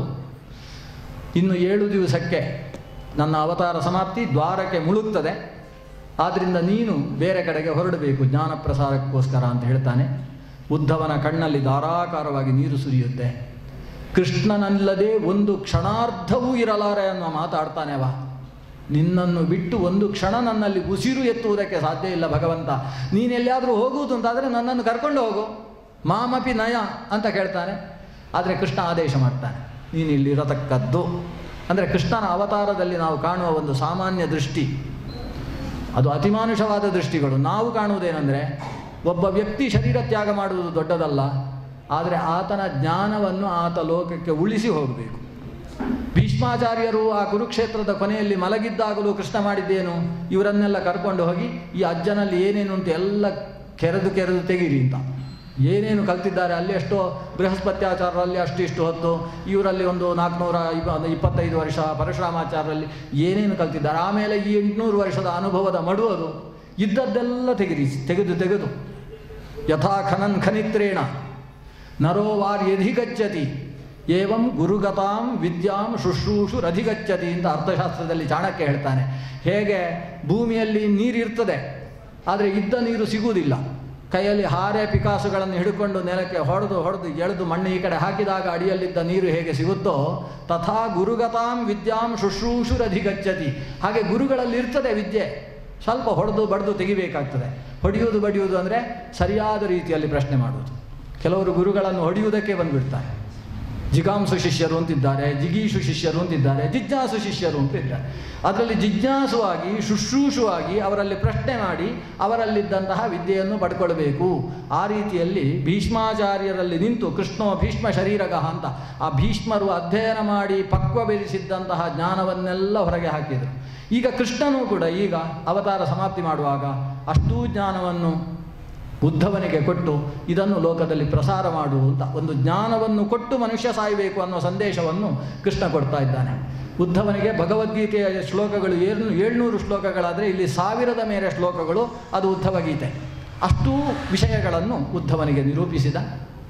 ಇನ್ನು ಏಳು ದಿವಸಕ್ಕೆ ನನ್ನ ಅವತಾರ ಸಮಾಪ್ತಿ ದ್ವಾರಕ್ಕೆ ಮುಳುಗ್ತದೆ ಆದ್ದರಿಂದ ನೀನು ಬೇರೆ ಕಡೆಗೆ ಹೊರಡಬೇಕು ಜ್ಞಾನ ಪ್ರಸಾರಕ್ಕೋಸ್ಕರ ಅಂತ ಹೇಳ್ತಾನೆ ಉದ್ಧವನ ಕಣ್ಣಲ್ಲಿ ಧಾರಾಕಾರವಾಗಿ ನೀರು ಸುರಿಯುತ್ತೆ ಕೃಷ್ಣನಲ್ಲದೆ ಒಂದು ಕ್ಷಣಾರ್ಧವೂ ಇರಲಾರೆ ಅನ್ನೋ ಮಾತಾಡ್ತಾನೆ ಅವ ನಿನ್ನನ್ನು ಬಿಟ್ಟು ಒಂದು ಕ್ಷಣ ನನ್ನಲ್ಲಿ ಉಸಿರು ಎತ್ತುವುದಕ್ಕೆ ಸಾಧ್ಯ ಇಲ್ಲ ಭಗವಂತ ನೀನೆಲ್ಲಾದರೂ ಹೋಗುವುದು ಅಂತಾದರೆ ನನ್ನನ್ನು ಕರ್ಕೊಂಡು ಹೋಗು ಮಾಮಪಿ ನಯ ಅಂತ ಕೇಳ್ತಾನೆ ಆದರೆ ಕೃಷ್ಣ ಆದೇಶ ಮಾಡ್ತಾನೆ ನೀನು ಇಲ್ಲಿರತಕ್ಕದ್ದು ಅಂದರೆ ಕೃಷ್ಣನ ಅವತಾರದಲ್ಲಿ ನಾವು ಕಾಣುವ ಒಂದು ಸಾಮಾನ್ಯ ದೃಷ್ಟಿ ಅದು ಅತಿಮಾನುಷವಾದ ದೃಷ್ಟಿಗಳು ನಾವು ಕಾಣುವುದೇನೆಂದರೆ ಒಬ್ಬ ವ್ಯಕ್ತಿ ಶರೀರ ತ್ಯಾಗ ಮಾಡುವುದು ದೊಡ್ಡದಲ್ಲ ಆದರೆ ಆತನ ಜ್ಞಾನವನ್ನು ಆತ ಲೋಕಕ್ಕೆ ಉಳಿಸಿ ಹೋಗಬೇಕು ಭೀಷ್ಮಾಚಾರ್ಯರು ಆ ಕುರುಕ್ಷೇತ್ರದ ಕೊನೆಯಲ್ಲಿ ಮಲಗಿದ್ದಾಗಲೂ ಕೃಷ್ಣ ಮಾಡಿದ್ದೇನು ಇವರನ್ನೆಲ್ಲ ಕರ್ಕೊಂಡು ಹೋಗಿ ಈ ಅಜ್ಜನಲ್ಲಿ ಏನೇನು ಉಂಟು ಎಲ್ಲ ಕೆರೆದು ಕೆರೆದು ತೆಗೀರಿ ಅಂತ ಏನೇನು ಕಲ್ತಿದ್ದಾರೆ ಅಲ್ಲಿ ಎಷ್ಟೋ ಬೃಹಸ್ಪತ್ಯಾಚಾರರಲ್ಲಿ ಅಷ್ಟಿಷ್ಟು ಹೊತ್ತು ಇವರಲ್ಲಿ ಒಂದು ನಾಲ್ಕುನೂರ ಇಪ್ಪ ಇಪ್ಪತ್ತೈದು ವರ್ಷ ಪರಶುರಾಮಾಚಾರ್ಯರಲ್ಲಿ ಏನೇನು ಕಲ್ತಿದ್ದಾರೆ ಆಮೇಲೆ ಈ ಎಂಟುನೂರು ವರ್ಷದ ಅನುಭವದ ಮಡುವುದು ಇದ್ದದ್ದೆಲ್ಲ ತೆಗೆದಿ ತೆಗೆದು ತೆಗೆದು ಯಥಾ ಖನನ್ ಖನಿತ್ರೇಣ ನರೋ ವಾರ್ಯಧಿಗಚ್ಚತಿ ಏವಂ ಗುರುಗತಾಂ ವಿದ್ಯಾಂ ಶುಶ್ರೂಷುರಧಿಗಚ್ಚತಿ ಅಂತ ಅರ್ಥಶಾಸ್ತ್ರದಲ್ಲಿ ಚಾಣಕ್ಯ ಹೇಳ್ತಾನೆ ಹೇಗೆ ಭೂಮಿಯಲ್ಲಿ ನೀರಿರ್ತದೆ ಆದರೆ ಇದ್ದ ನೀರು ಸಿಗುವುದಿಲ್ಲ ಕೈಯಲ್ಲಿ ಹಾರೆ ಪಿಕಾಸುಗಳನ್ನು ಹಿಡ್ಕೊಂಡು ನೆಲಕ್ಕೆ ಹೊಡೆದು ಹೊಡೆದು ಎಳೆದು ಮಣ್ಣು ಈ ಕಡೆ ಹಾಕಿದಾಗ ಅಡಿಯಲ್ಲಿದ್ದ ನೀರು ಹೇಗೆ ಸಿಗುತ್ತೋ ತಥಾ ಗುರುಗತಾಂ ವಿದ್ಯಾಂ ಶುಶ್ರೂಷುರಧಿಗಚ್ಚತಿ ಹಾಗೆ ಗುರುಗಳಲ್ಲಿ ಇರ್ತದೆ ವಿದ್ಯೆ ಸ್ವಲ್ಪ ಹೊಡೆದು ಬಡ್ದು ತೆಗಿಬೇಕಾಗ್ತದೆ ಹೊಡೆಯುವುದು ಬಡಿಯುವುದು ಅಂದರೆ ಸರಿಯಾದ ರೀತಿಯಲ್ಲಿ ಪ್ರಶ್ನೆ ಮಾಡುವುದು ಕೆಲವರು ಗುರುಗಳನ್ನು ಹೊಡೆಯುವುದಕ್ಕೆ ಬಂದುಬಿಡ್ತಾರೆ ಜಿಗಾಂಸು ಶಿಷ್ಯರು ಅಂತಿದ್ದಾರೆ ಜಿಗೀಷು ಶಿಷ್ಯರು ಅಂತಿದ್ದಾರೆ ಜಿಜ್ಞಾಸು ಶಿಷ್ಯರು ಅಂತಿದ್ದಾರೆ ಅದರಲ್ಲಿ ಜಿಜ್ಞಾಸುವಾಗಿ ಶುಶ್ರೂಷುವಾಗಿ ಅವರಲ್ಲಿ ಪ್ರಶ್ನೆ ಮಾಡಿ ಅವರಲ್ಲಿದ್ದಂತಹ ವಿದ್ಯೆಯನ್ನು ಪಡ್ಕೊಳ್ಬೇಕು ಆ ರೀತಿಯಲ್ಲಿ ಭೀಷ್ಮಾಚಾರ್ಯರಲ್ಲಿ ನಿಂತು ಕೃಷ್ಣೋ ಭೀಷ್ಮ ಶರೀರಗಹ ಅಂತ ಆ ಭೀಷ್ಮರು ಅಧ್ಯಯನ ಮಾಡಿ ಪಕ್ವ ಬೆರೆಸಿದ್ದಂತಹ ಜ್ಞಾನವನ್ನೆಲ್ಲ ಹೊರಗೆ ಹಾಕಿದರು ಈಗ ಕೃಷ್ಣನೂ ಕೂಡ ಈಗ ಅವತಾರ ಸಮಾಪ್ತಿ ಮಾಡುವಾಗ ಅಷ್ಟೂ ಜ್ಞಾನವನ್ನು ಉದ್ಧವನಿಗೆ ಕೊಟ್ಟು ಇದನ್ನು ಲೋಕದಲ್ಲಿ ಪ್ರಸಾರ ಮಾಡು ಅಂತ ಒಂದು ಜ್ಞಾನವನ್ನು ಕೊಟ್ಟು ಮನುಷ್ಯ ಸಾಯಬೇಕು ಅನ್ನೋ ಸಂದೇಶವನ್ನು ಕೃಷ್ಣ ಕೊಡ್ತಾ ಇದ್ದಾನೆ ಉದ್ಧವನಿಗೆ ಭಗವದ್ಗೀತೆಯ ಶ್ಲೋಕಗಳು ಏಳು ಏಳ್ನೂರು ಶ್ಲೋಕಗಳಾದರೆ ಇಲ್ಲಿ ಸಾವಿರದ ಮೇಲೆ ಶ್ಲೋಕಗಳು ಅದು ಉದ್ಧವ ಗೀತೆ ಅಷ್ಟೂ ವಿಷಯಗಳನ್ನು ಉದ್ಧವನಿಗೆ ನಿರೂಪಿಸಿದ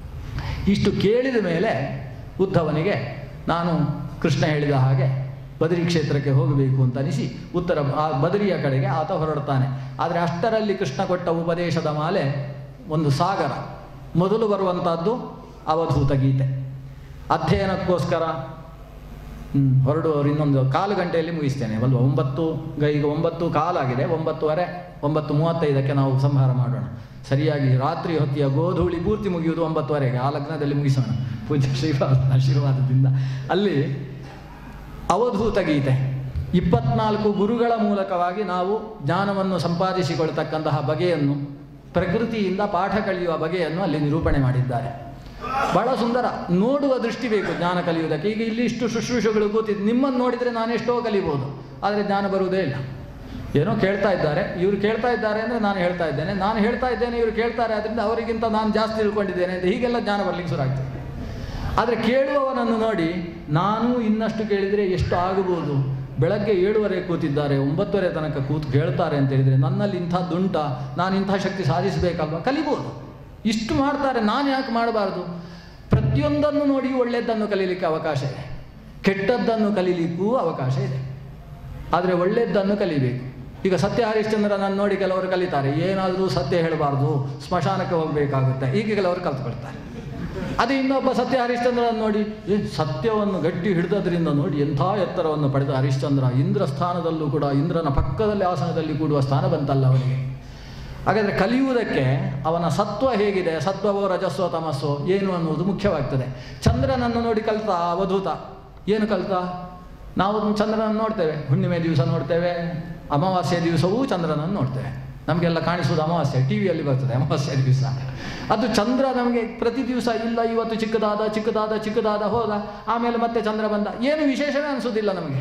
ಇಷ್ಟು ಕೇಳಿದ ಮೇಲೆ ಉದ್ಧವನಿಗೆ ನಾನು ಕೃಷ್ಣ ಹೇಳಿದ ಹಾಗೆ ಬದರಿ ಕ್ಷೇತ್ರಕ್ಕೆ ಹೋಗಬೇಕು ಅಂತ ಅನಿಸಿ ಉತ್ತರ ಆ ಬದರಿಯ ಕಡೆಗೆ ಆತ ಹೊರಡ್ತಾನೆ ಆದರೆ ಅಷ್ಟರಲ್ಲಿ ಕೃಷ್ಣ ಕೊಟ್ಟ ಉಪದೇಶದ ಮಾಲೆ ಒಂದು ಸಾಗರ ಮೊದಲು ಬರುವಂಥದ್ದು ಅವಧೂತ ಗೀತೆ ಅಧ್ಯಯನಕ್ಕೋಸ್ಕರ ಹ್ಮ್, ಹೊರಡುವವರು ಇನ್ನೊಂದು ಕಾಲು ಗಂಟೆಯಲ್ಲಿ ಮುಗಿಸ್ತೇನೆ ಅಲ್ವಾ ಒಂಬತ್ತು ಗ- ಈಗ ಒಂಬತ್ತು ಕಾಲಾಗಿದೆ ಒಂಬತ್ತುವರೆ ಒಂಬತ್ತು ಮೂವತ್ತೈದಕ್ಕೆ ನಾವು ಸಂಹಾರ ಮಾಡೋಣ ಸರಿಯಾಗಿ ರಾತ್ರಿ ಹೊತ್ತಿಯ ಗೋಧೂಳಿ ಪೂರ್ತಿ ಮುಗಿಯುವುದು ಒಂಬತ್ತುವರೆಗೆ ಆ ಲಗ್ನದಲ್ಲಿ ಮುಗಿಸೋಣ ಪೂಜ್ಯ ಶ್ರೀಪಾದ ಆಶೀರ್ವಾದದಿಂದ ಅಲ್ಲಿ ಅವಧೂತ ಗೀತೆ ಇಪ್ಪತ್ನಾಲ್ಕು ಗುರುಗಳ ಮೂಲಕವಾಗಿ ನಾವು ಜ್ಞಾನವನ್ನು ಸಂಪಾದಿಸಿಕೊಳ್ತಕ್ಕಂತಹ ಬಗೆಯನ್ನು ಪ್ರಕೃತಿಯಿಂದ ಪಾಠ ಕಲಿಯುವ ಬಗೆಯನ್ನು ಅಲ್ಲಿ ನಿರೂಪಣೆ ಮಾಡಿದ್ದಾರೆ ಬಹಳ ಸುಂದರ ನೋಡುವ ದೃಷ್ಟಿ ಬೇಕು ಜ್ಞಾನ ಕಲಿಯುವುದಕ್ಕೆ ಈಗ ಇಲ್ಲಿ ಇಷ್ಟು ಶುಶ್ರೂಷಗಳು ಕೂತಿದ್ದು ನಿಮ್ಮನ್ನು ನೋಡಿದರೆ ನಾನೆಷ್ಟೋ ಕಲಿಬೋದು ಆದರೆ ಜ್ಞಾನ ಬರುವುದೇ ಇಲ್ಲ ಏನೋ ಕೇಳ್ತಾ ಇದ್ದಾರೆ ಇವರು ಕೇಳ್ತಾ ಇದ್ದಾರೆ ಅಂದರೆ ನಾನು ಹೇಳ್ತಾ ಇದ್ದೇನೆ ನಾನು ಹೇಳ್ತಾ ಇದ್ದೇನೆ ಇವರು ಕೇಳ್ತಾರೆ ಅದರಿಂದ ಅವರಿಗಿಂತ ನಾನು ಜಾಸ್ತಿ ತಿಳ್ಕೊಂಡಿದ್ದೇನೆ ಅಂತ ಹೀಗೆಲ್ಲ ಜ್ಞಾನ ಬರಲಿಕ್ಕೆ ಶುರು ಆಗ್ತದೆ ಆದರೆ ಕೇಳುವವನನ್ನು ನೋಡಿ ನಾನು ಇನ್ನಷ್ಟು ಕೇಳಿದರೆ ಎಷ್ಟು ಆಗಬಹುದು ಬೆಳಗ್ಗೆ ಏಳುವರೆ ಕೂತಿದ್ದಾರೆ ಒಂಬತ್ತುವರೆ ತನಕ ಕೂತು ಕೇಳ್ತಾರೆ ಅಂತ ಹೇಳಿದರೆ ನನ್ನಲ್ಲಿ ಇಂಥದ್ದುಂಟ ನಾನು ಇಂಥ ಶಕ್ತಿ ಸಾಧಿಸಬೇಕಲ್ವ ಕಲಿಬೋದು ಇಷ್ಟು ಮಾಡ್ತಾರೆ ನಾನು ಯಾಕೆ ಮಾಡಬಾರ್ದು ಪ್ರತಿಯೊಂದನ್ನು ನೋಡಿ ಒಳ್ಳೆಯದನ್ನು ಕಲೀಲಿಕ್ಕೆ ಅವಕಾಶ ಇದೆ ಕೆಟ್ಟದ್ದನ್ನು ಕಲೀಲಿಕ್ಕೂ ಅವಕಾಶ ಇದೆ ಆದರೆ ಒಳ್ಳೆಯದನ್ನು ಕಲಿಬೇಕು ಈಗ ಸತ್ಯ ಹರಿಶ್ಚಂದ್ರನನ್ನು ನೋಡಿ ಕೆಲವರು ಕಲಿತಾರೆ ಏನಾದರೂ ಸತ್ಯ ಹೇಳಬಾರ್ದು ಸ್ಮಶಾನಕ್ಕೆ ಹೋಗಬೇಕಾಗುತ್ತೆ ಹೀಗೆ ಕೆಲವರು ಕಲ್ತ್ಕೊಳ್ತಾರೆ ಅದು ಇನ್ನೊಬ್ಬ ಸತ್ಯ ಹರಿಶ್ಚಂದ್ರನ ನೋಡಿ ಏ ಸತ್ಯವನ್ನು ಗಟ್ಟಿ ಹಿಡಿದದ್ರಿಂದ ನೋಡಿ ಎಂಥ ಎತ್ತರವನ್ನು ಪಡೆದ ಹರಿಶ್ಚಂದ್ರ ಇಂದ್ರ ಸ್ಥಾನದಲ್ಲೂ ಕೂಡ ಇಂದ್ರನ ಪಕ್ಕದಲ್ಲಿ ಆಸನದಲ್ಲಿ ಕೂಡುವ ಸ್ಥಾನ ಬಂತಲ್ಲ ಅವನಿಗೆ ಹಾಗಾದರೆ ಕಲಿಯುವುದಕ್ಕೆ ಅವನ ಸತ್ವ ಹೇಗಿದೆ ಸತ್ವವೋ ರಜಸ್ವೋ ತಮಸ್ಸೋ ಏನು ಅನ್ನುವುದು ಮುಖ್ಯವಾಗ್ತದೆ ಚಂದ್ರನನ್ನು ನೋಡಿ ಕಲಿತ ಅವಧೂತ ಏನು ಕಲಿತ ನಾವು ಚಂದ್ರನನ್ನು ನೋಡ್ತೇವೆ ಹುಣ್ಣಿಮೆ ದಿವಸ ನೋಡ್ತೇವೆ ಅಮಾವಾಸ್ಯೆ ದಿವಸವೂ ಚಂದ್ರನನ್ನು ನೋಡ್ತೇವೆ ನಮಗೆಲ್ಲ ಕಾಣಿಸುವುದು ಅಮಾವಾಸ್ಯೆ ಟಿ ವಿಯಲ್ಲಿ ಬರ್ತದೆ ಅಮಾವಾಸ್ಯೆ ದಿವಸ ಅದು ಚಂದ್ರ ನಮಗೆ ಪ್ರತಿ ದಿವಸ ಇಲ್ಲ ಇವತ್ತು ಚಿಕ್ಕದಾದ ಚಿಕ್ಕದಾದ ಚಿಕ್ಕದಾದ ಹೋದ ಆಮೇಲೆ ಮತ್ತೆ ಚಂದ್ರ ಬಂದ ಏನು ವಿಶೇಷವೇ ಅನಿಸೋದಿಲ್ಲ ನಮಗೆ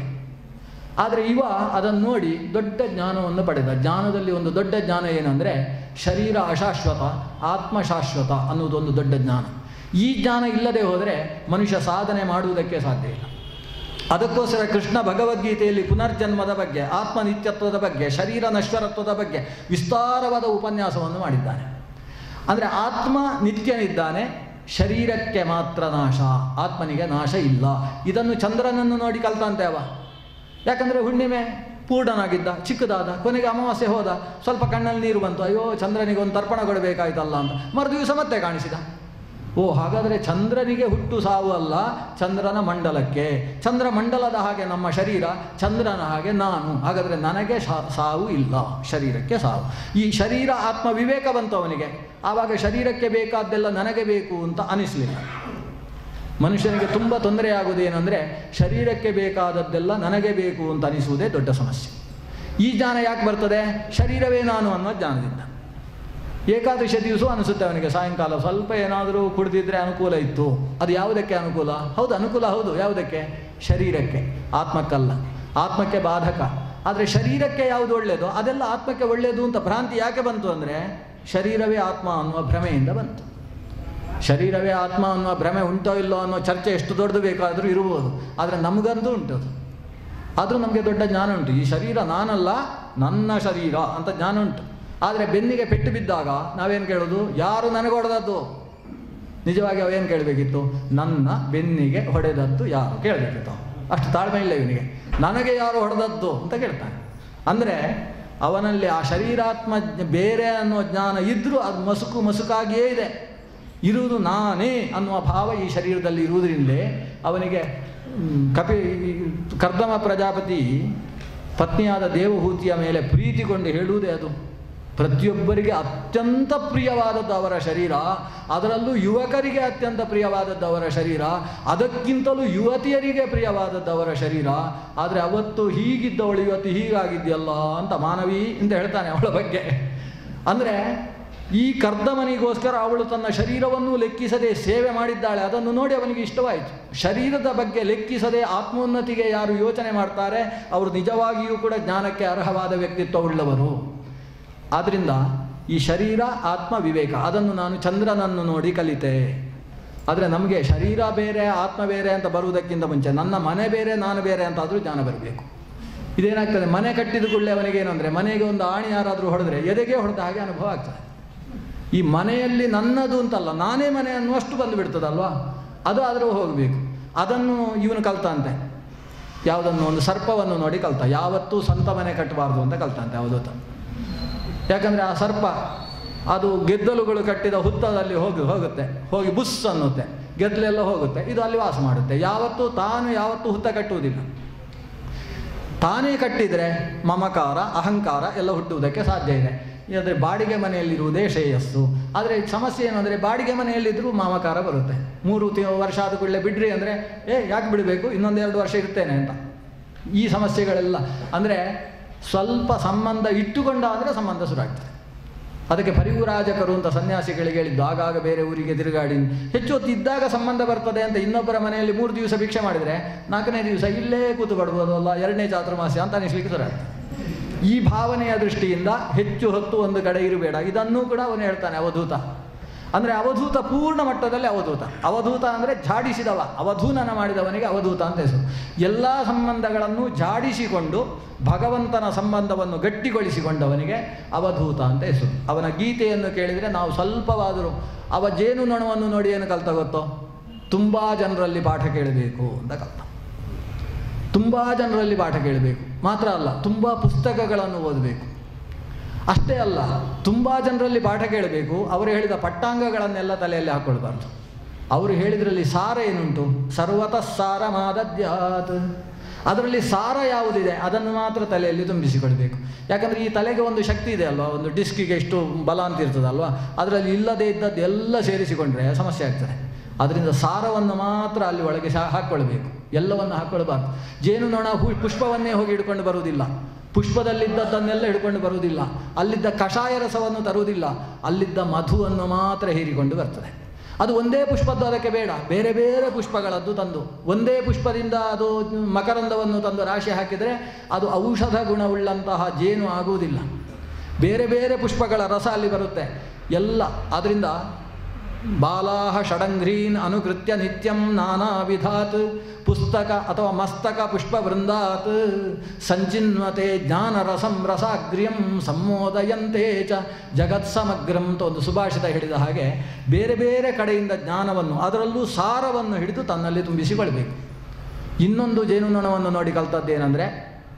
ಆದರೆ ಇವ ಅದನ್ನು ನೋಡಿ ದೊಡ್ಡ ಜ್ಞಾನವನ್ನು ಪಡೆದ ಜ್ಞಾನದಲ್ಲಿ ಒಂದು ದೊಡ್ಡ ಜ್ಞಾನ ಏನಂದರೆ ಶರೀರ ಅಶಾಶ್ವತ ಆತ್ಮ ಶಾಶ್ವತ ಅನ್ನೋದೊಂದು ದೊಡ್ಡ ಜ್ಞಾನ ಈ ಜ್ಞಾನ ಇಲ್ಲದೆ ಹೋದರೆ ಮನುಷ್ಯ ಸಾಧನೆ ಮಾಡುವುದಕ್ಕೆ ಸಾಧ್ಯ ಇಲ್ಲ ಅದಕ್ಕೋಸ್ಕರ ಕೃಷ್ಣ ಭಗವದ್ಗೀತೆಯಲ್ಲಿ ಪುನರ್ಜನ್ಮದ ಬಗ್ಗೆ ಆತ್ಮನಿತ್ಯತ್ವದ ಬಗ್ಗೆ ಶರೀರ ನಶ್ವರತ್ವದ ಬಗ್ಗೆ ವಿಸ್ತಾರವಾದ ಉಪನ್ಯಾಸವನ್ನು ಮಾಡಿದ್ದಾನೆ ಅಂದರೆ ಆತ್ಮ ನಿತ್ಯನಿದ್ದಾನೆ ಶರೀರಕ್ಕೆ ಮಾತ್ರ ನಾಶ ಆತ್ಮನಿಗೆ ನಾಶ ಇಲ್ಲ ಇದನ್ನು ಚಂದ್ರನನ್ನು ನೋಡಿ ಕಲ್ತಂತೆ ಅವ ಯಾಕಂದರೆ ಹುಣ್ಣಿಮೆ ಪೂರ್ಣನಾಗಿದ್ದ ಚಿಕ್ಕದಾದ ಕೊನೆಗೆ ಅಮಾವಾಸ್ಯೆ ಹೋದ ಸ್ವಲ್ಪ ಕಣ್ಣಲ್ಲಿ ನೀರು ಬಂತು ಅಯ್ಯೋ ಚಂದ್ರನಿಗೆ ಒಂದು ತರ್ಪಣ ಕೊಡಬೇಕಾಯ್ತಲ್ಲ ಅಂತ ಮರು ದಿವಸ ಮತ್ತೆ ಕಾಣಿಸಿದ ಓ ಹಾಗಾದರೆ ಚಂದ್ರನಿಗೆ ಹುಟ್ಟು ಸಾವು ಅಲ್ಲ ಚಂದ್ರನ ಮಂಡಲಕ್ಕೆ ಚಂದ್ರ ಮಂಡಲದ ಹಾಗೆ ನಮ್ಮ ಶರೀರ ಚಂದ್ರನ ಹಾಗೆ ನಾನು ಹಾಗಾದರೆ ನನಗೆ ಶಾ- ಸಾವು ಇಲ್ಲ ಶರೀರಕ್ಕೆ ಸಾವು ಈ ಶರೀರ ಆತ್ಮ ವಿವೇಕ ಬಂತು ಅವನಿಗೆ ಆವಾಗ ಶರೀರಕ್ಕೆ ಬೇಕಾದ್ದೆಲ್ಲ ನನಗೆ ಬೇಕು ಅಂತ ಅನಿಸಲಿಲ್ಲ ಮನುಷ್ಯನಿಗೆ ತುಂಬ ತೊಂದರೆ ಆಗುವುದು ಏನಂದರೆ ಶರೀರಕ್ಕೆ ಬೇಕಾದದ್ದೆಲ್ಲ ನನಗೆ ಬೇಕು ಅಂತ ಅನಿಸುವುದೇ ದೊಡ್ಡ ಸಮಸ್ಯೆ ಈ ಜ್ಞಾನ ಯಾಕೆ ಬರ್ತದೆ ಶರೀರವೇ ನಾನು ಅನ್ನೋ ಜ್ಞಾನದಿಂದ ಏಕಾದಶಿ ದಿವಸ ಅನಿಸುತ್ತೆ ಅವನಿಗೆ ಸಾಯಂಕಾಲ ಸ್ವಲ್ಪ ಏನಾದರೂ ಕುಡಿದಿದ್ರೆ ಅನುಕೂಲ ಇತ್ತು ಅದು ಯಾವುದಕ್ಕೆ ಅನುಕೂಲ ಹೌದು ಅನುಕೂಲ ಹೌದು ಯಾವುದಕ್ಕೆ ಶರೀರಕ್ಕೆ ಆತ್ಮಕ್ಕಲ್ಲ ಆತ್ಮಕ್ಕೆ ಬಾಧಕ ಆದರೆ ಶರೀರಕ್ಕೆ ಯಾವುದು ಒಳ್ಳೆಯದು ಅದೆಲ್ಲ ಆತ್ಮಕ್ಕೆ ಒಳ್ಳೆಯದು ಅಂತ ಭ್ರಾಂತಿ ಯಾಕೆ ಬಂತು ಅಂದರೆ ಶರೀರವೇ ಆತ್ಮ ಅನ್ನುವ ಭ್ರಮೆಯಿಂದ ಬಂತು ಶರೀರವೇ ಆತ್ಮ ಅನ್ನುವ ಭ್ರಮೆ ಉಂಟೋ ಇಲ್ಲೋ ಅನ್ನೋ ಚರ್ಚೆ ಎಷ್ಟು ದೊಡ್ಡದು ಬೇಕಾದರೂ ಇರ್ಬೋದು ಆದರೆ ನಮಗಂತೂ ಉಂಟು ಅದು ಆದರೂ ನಮಗೆ ದೊಡ್ಡ ಜ್ಞಾನ ಉಂಟು ಈ ಶರೀರ ನಾನಲ್ಲ ನನ್ನ ಶರೀರ ಅಂತ ಜ್ಞಾನ ಉಂಟು ಆದರೆ ಬೆನ್ನಿಗೆ ಪೆಟ್ಟು ಬಿದ್ದಾಗ ನಾವೇನು ಕೇಳೋದು ಯಾರು ನನಗೆ ಹೊಡೆದದ್ದು ನಿಜವಾಗಿ ಅವೇನು ಕೇಳಬೇಕಿತ್ತು ನನ್ನ ಬೆನ್ನಿಗೆ ಹೊಡೆದದ್ದು ಯಾರು ಕೇಳಬೇಕಿತ್ತು ಅಷ್ಟು ತಾಳ್ಮೆ ಇಲ್ಲ ಇವನಿಗೆ ನನಗೆ ಯಾರು ಹೊಡೆದದ್ದು ಅಂತ ಕೇಳ್ತಾನೆ ಅಂದರೆ ಅವನಲ್ಲಿ ಆ ಶರೀರಾತ್ಮ ಜ್ಞ- ಬೇರೆ ಅನ್ನೋ ಜ್ಞಾನ ಇದ್ದರೂ ಅದು ಮಸುಕು ಮಸುಕಾಗಿಯೇ ಇದೆ ಇರುವುದು ನಾನೇ ಅನ್ನುವ ಭಾವ ಈ ಶರೀರದಲ್ಲಿ ಇರುವುದರಿಂದಲೇ ಅವನಿಗೆ ಮ್, ಕಪಿ ಈ ಕರ್ದಮ ಪ್ರಜಾಪತಿ ಪತ್ನಿಯಾದ ದೇವಹೂತಿಯ ಮೇಲೆ ಪ್ರೀತಿಗೊಂಡು ಹೇಳುವುದೇ ಅದು ಪ್ರತಿಯೊಬ್ಬರಿಗೆ ಅತ್ಯಂತ ಪ್ರಿಯವಾದದ್ದು ಅವರ ಶರೀರ ಅದರಲ್ಲೂ ಯುವಕರಿಗೆ ಅತ್ಯಂತ ಪ್ರಿಯವಾದದ್ದು ಅವರ ಶರೀರ ಅದಕ್ಕಿಂತಲೂ ಯುವತಿಯರಿಗೆ ಪ್ರಿಯವಾದದ್ದು ಅವರ ಶರೀರ ಆದರೆ ಅವತ್ತು ಹೀಗಿದ್ದವಳು ಇವತ್ತು ಹೀಗಾಗಿದೆಯಲ್ಲ ಅಂತ ಮಾನವಿ ಅಂತ ಹೇಳ್ತಾನೆ ಅವಳ ಬಗ್ಗೆ ಅಂದರೆ ಈ ಕರ್ದಮನಿಗೋಸ್ಕರ ಅವಳು ತನ್ನ ಶರೀರವನ್ನು ಲೆಕ್ಕಿಸದೆ ಸೇವೆ ಮಾಡಿದ್ದಾಳೆ ಅದನ್ನು ನೋಡಿ ಅವನಿಗೆ ಇಷ್ಟವಾಯಿತು ಶರೀರದ ಬಗ್ಗೆ ಲೆಕ್ಕಿಸದೆ ಆತ್ಮೋನ್ನತಿಗೆ ಯಾರು ಯೋಚನೆ ಮಾಡ್ತಾರೆ ಅವರು ನಿಜವಾಗಿಯೂ ಕೂಡ ಜ್ಞಾನಕ್ಕೆ ಅರ್ಹವಾದ ವ್ಯಕ್ತಿತ್ವವುಳ್ಳವರು ಆದ್ದರಿಂದ ಈ ಶರೀರ ಆತ್ಮ ವಿವೇಕ ಅದನ್ನು ನಾನು ಚಂದ್ರನನ್ನು ನೋಡಿ ಕಲಿತೆ ಆದರೆ ನಮಗೆ ಶರೀರ ಬೇರೆ ಆತ್ಮ ಬೇರೆ ಅಂತ ಬರುವುದಕ್ಕಿಂತ ಮುಂಚೆ ನನ್ನ ಮನೆ ಬೇರೆ ನಾನು ಬೇರೆ ಅಂತ ಆದರೂ ಜ್ಞಾನ ಬರಬೇಕು ಇದೇನಾಗ್ತದೆ ಮನೆ ಕಟ್ಟಿದ ಕೂಡಲೇ ಅವನಿಗೆ ಏನಂದರೆ ಮನೆಗೆ ಒಂದು ಆಣಿ ಯಾರಾದರೂ ಹೊಡೆದ್ರೆ ಎದೆಗೆ ಹೊಡೆದ ಹಾಗೆ ಅನುಭವ ಆಗ್ತದೆ ಈ ಮನೆಯಲ್ಲಿ ನನ್ನದು ಅಂತಲ್ಲ ನಾನೇ ಮನೆ ಅನ್ನುವಷ್ಟು ಬಂದು ಬಿಡ್ತದಲ್ವಾ ಅದು ಆದರೂ ಹೋಗಬೇಕು ಅದನ್ನು ಇವನು ಕಲ್ತಂತೆ ಯಾವುದನ್ನು ಒಂದು ಸರ್ಪವನ್ನು ನೋಡಿ ಕಲ್ತ ಯಾವತ್ತೂ ಸ್ವಂತ ಮನೆ ಕಟ್ಟಬಾರ್ದು ಅಂತ ಕಲ್ತಂತೆ ಅವಧೂತ ಯಾಕಂದರೆ ಆ ಸರ್ಪ ಅದು ಗೆದ್ದಲುಗಳು ಕಟ್ಟಿದ ಹುತ್ತದಲ್ಲಿ ಹೋಗಿ ಹೋಗುತ್ತೆ ಹೋಗಿ ಬುಸ್ ಅನ್ನುತ್ತೆ ಗೆದ್ದಲೆಲ್ಲ ಹೋಗುತ್ತೆ ಇದು ಅಲ್ಲಿ ವಾಸ ಮಾಡುತ್ತೆ ಯಾವತ್ತೂ ತಾನು ಯಾವತ್ತೂ ಹುತ್ತ ಕಟ್ಟುವುದಿಲ್ಲ ತಾನೇ ಕಟ್ಟಿದರೆ ಮಮಕಾರ ಅಹಂಕಾರ ಎಲ್ಲ ಹುಟ್ಟುವುದಕ್ಕೆ ಸಾಧ್ಯ ಇದೆ ಅಂದರೆ ಬಾಡಿಗೆ ಮನೆಯಲ್ಲಿರುವುದೇ ಶ್ರೇಯಸ್ಸು ಆದರೆ ಸಮಸ್ಯೆ ಏನು ಅಂದರೆ ಬಾಡಿಗೆ ಮನೆಯಲ್ಲಿದ್ದರೂ ಮಮಕಾರ ಬರುತ್ತೆ ಮೂರು ತಿ ವರ್ಷ ಆದ ಕೂಡಲೇ ಬಿಡ್ರಿ ಅಂದರೆ ಏ ಯಾಕೆ ಬಿಡಬೇಕು ಇನ್ನೊಂದು ಎರಡು ವರ್ಷ ಇರ್ತೇನೆ ಅಂತ ಈ ಸಮಸ್ಯೆಗಳೆಲ್ಲ ಅಂದರೆ ಸ್ವಲ್ಪ ಸಂಬಂಧ ಇಟ್ಟುಕೊಂಡಾದರೆ ಸಂಬಂಧ ಶುರು ಆಗ್ತದೆ ಅದಕ್ಕೆ ಪರಿವುರಾಜಕರು ಅಂತ ಸನ್ಯಾಸಿಗಳಿಗೆ ಹೇಳಿದ್ದು ಆಗಾಗ ಬೇರೆ ಊರಿಗೆ ತಿರುಗಾಡಿ ಹೆಚ್ಚು ಹೊತ್ತು ಇದ್ದಾಗ ಸಂಬಂಧ ಬರ್ತದೆ ಅಂತ ಇನ್ನೊಬ್ಬರ ಮನೆಯಲ್ಲಿ ಮೂರು ದಿವಸ ಭಿಕ್ಷೆ ಮಾಡಿದರೆ ನಾಲ್ಕನೇ ದಿವಸ ಇಲ್ಲೇ ಕೂತು ಪಡ್ಬೋದಲ್ಲ ಎರಡನೇ ಚಾತುರ್ಮಾಸ್ಯ ಅಂತ ಅನಿಸ್ಲಿಕ್ಕೆ ಶುರು ಆಗ್ತದೆ ಈ ಭಾವನೆಯ ದೃಷ್ಟಿಯಿಂದ ಹೆಚ್ಚು ಹೊತ್ತು ಒಂದು ಕಡೆ ಇರಬೇಡ ಇದನ್ನೂ ಕೂಡ ಅವನು ಹೇಳ್ತಾನೆ ಅವಧೂತ ಅಂದರೆ ಅವಧೂತ ಪೂರ್ಣ ಮಟ್ಟದಲ್ಲಿ ಅವಧೂತ ಅವಧೂತ ಅಂದರೆ ಜಾಡಿಸಿದವ ಅವಧೂನನ ಮಾಡಿದವನಿಗೆ ಅವಧೂತ ಅಂತ ಹೆಸರು ಎಲ್ಲ ಸಂಬಂಧಗಳನ್ನು ಜಾಡಿಸಿಕೊಂಡು ಭಗವಂತನ ಸಂಬಂಧವನ್ನು ಗಟ್ಟಿಗೊಳಿಸಿಕೊಂಡವನಿಗೆ ಅವಧೂತ ಅಂತ ಹೆಸರು ಅವನ ಗೀತೆಯನ್ನು ಕೇಳಿದರೆ ನಾವು ಸ್ವಲ್ಪವಾದರೂ ಅವ ಜೇನು ನೊಣವನ್ನು ನೋಡಿ ಏನು ಕಲ್ತ ಗೊತ್ತೋ ತುಂಬ ಜನರಲ್ಲಿ ಪಾಠ ಕೇಳಬೇಕು ಅಂತ ಕಲ್ತ ತುಂಬ ಜನರಲ್ಲಿ ಪಾಠ ಕೇಳಬೇಕು ಮಾತ್ರ ಅಲ್ಲ ತುಂಬ ಪುಸ್ತಕಗಳನ್ನು ಓದಬೇಕು ಅಷ್ಟೇ ಅಲ್ಲ ತುಂಬ ಜನರಲ್ಲಿ ಪಾಠ ಕೇಳಬೇಕು ಅವರು ಹೇಳಿದ ಪಟ್ಟಾಂಗಗಳನ್ನೆಲ್ಲ ತಲೆಯಲ್ಲಿ ಹಾಕ್ಕೊಳ್ಬಾರ್ದು ಅವರು ಹೇಳಿದ್ರಲ್ಲಿ ಸಾರ ಏನುಂಟು ಸರ್ವತಃ ಸಾರ ಮಾದದ್ಯಾತ್ ಅದರಲ್ಲಿ ಸಾರ ಯಾವುದಿದೆ ಅದನ್ನು ಮಾತ್ರ ತಲೆಯಲ್ಲಿ ತುಂಬಿಸಿಕೊಳ್ಬೇಕು ಯಾಕಂದರೆ ಈ ತಲೆಗೆ ಒಂದು ಶಕ್ತಿ ಇದೆ ಅಲ್ವಾ ಒಂದು ಡಿಸ್ಕಿಗೆ ಎಷ್ಟು ಬಲ ಅಂತ ಇರ್ತದಲ್ವಾ ಅದರಲ್ಲಿ ಇಲ್ಲದೇ ಇದ್ದದ್ದು ಎಲ್ಲ ಸೇರಿಸಿಕೊಂಡ್ರೆ ಸಮಸ್ಯೆ ಆಗ್ತದೆ ಅದರಿಂದ ಸಾರವನ್ನು ಮಾತ್ರ ಅಲ್ಲಿ ಒಳಗೆ ಸಹ ಹಾಕ್ಕೊಳ್ಬೇಕು ಎಲ್ಲವನ್ನು ಹಾಕ್ಕೊಳ್ಬಾರ್ದು ಜೇನುನೊಣ ಹೂ ಪುಷ್ಪವನ್ನೇ ಹೋಗಿ ಹಿಡ್ಕೊಂಡು ಬರುವುದಿಲ್ಲ ಪುಷ್ಪದಲ್ಲಿದ್ದದ್ದನ್ನೆಲ್ಲ ಹಿಡ್ಕೊಂಡು ಬರುವುದಿಲ್ಲ ಅಲ್ಲಿದ್ದ ಕಷಾಯ ರಸವನ್ನು ತರುವುದಿಲ್ಲ ಅಲ್ಲಿದ್ದ ಮಧುವನ್ನು ಮಾತ್ರ ಹೀರಿಕೊಂಡು ಬರ್ತದೆ ಅದು ಒಂದೇ ಪುಷ್ಪದ್ದು ಅದಕ್ಕೆ ಬೇಡ ಬೇರೆ ಬೇರೆ ಪುಷ್ಪಗಳದ್ದು ತಂದು ಒಂದೇ ಪುಷ್ಪದಿಂದ ಅದು ಮಕರಂದವನ್ನು ತಂದು ರಾಶಿ ಹಾಕಿದರೆ ಅದು ಔಷಧ ಗುಣವುಳ್ಳಂತಹ ಜೇನು ಆಗುವುದಿಲ್ಲ ಬೇರೆ ಬೇರೆ ಪುಷ್ಪಗಳ ರಸ ಅಲ್ಲಿ ಬರುತ್ತೆ ಎಲ್ಲ ಅದರಿಂದ ಬಾಲಾಹ ಷಡಂಘ್ರೀನ್ ಅನುಕೃತ್ಯ ನಿತ್ಯಂ ನಾನಾ ವಿಧಾತ್ ಪುಸ್ತಕ ಅಥವಾ ಮಸ್ತಕ ಪುಷ್ಪ ವೃಂದಾತ್ ಸಂಚಿನ್ವತೆ ಜ್ಞಾನರಸಂ ರಸಾಗ್ರ್ಯಂ ಸಂಮೋದಯಂತೆ ಚ ಜಗತ್ಸಮಗ್ರಂ ಅಂತ ಒಂದು ಸುಭಾಷಿತ ಹೇಳಿದ ಹಾಗೆ ಬೇರೆ ಬೇರೆ ಕಡೆಯಿಂದ ಜ್ಞಾನವನ್ನು ಅದರಲ್ಲೂ ಸಾರವನ್ನು ಹಿಡಿದು ತನ್ನಲ್ಲಿ ತುಂಬಿಸಿಕೊಳ್ಬೇಕು ಇನ್ನೊಂದು ಜೇನುನೊಣವನ್ನು ನೋಡಿ ಕಲ್ತದ್ದೇನೆಂದರೆ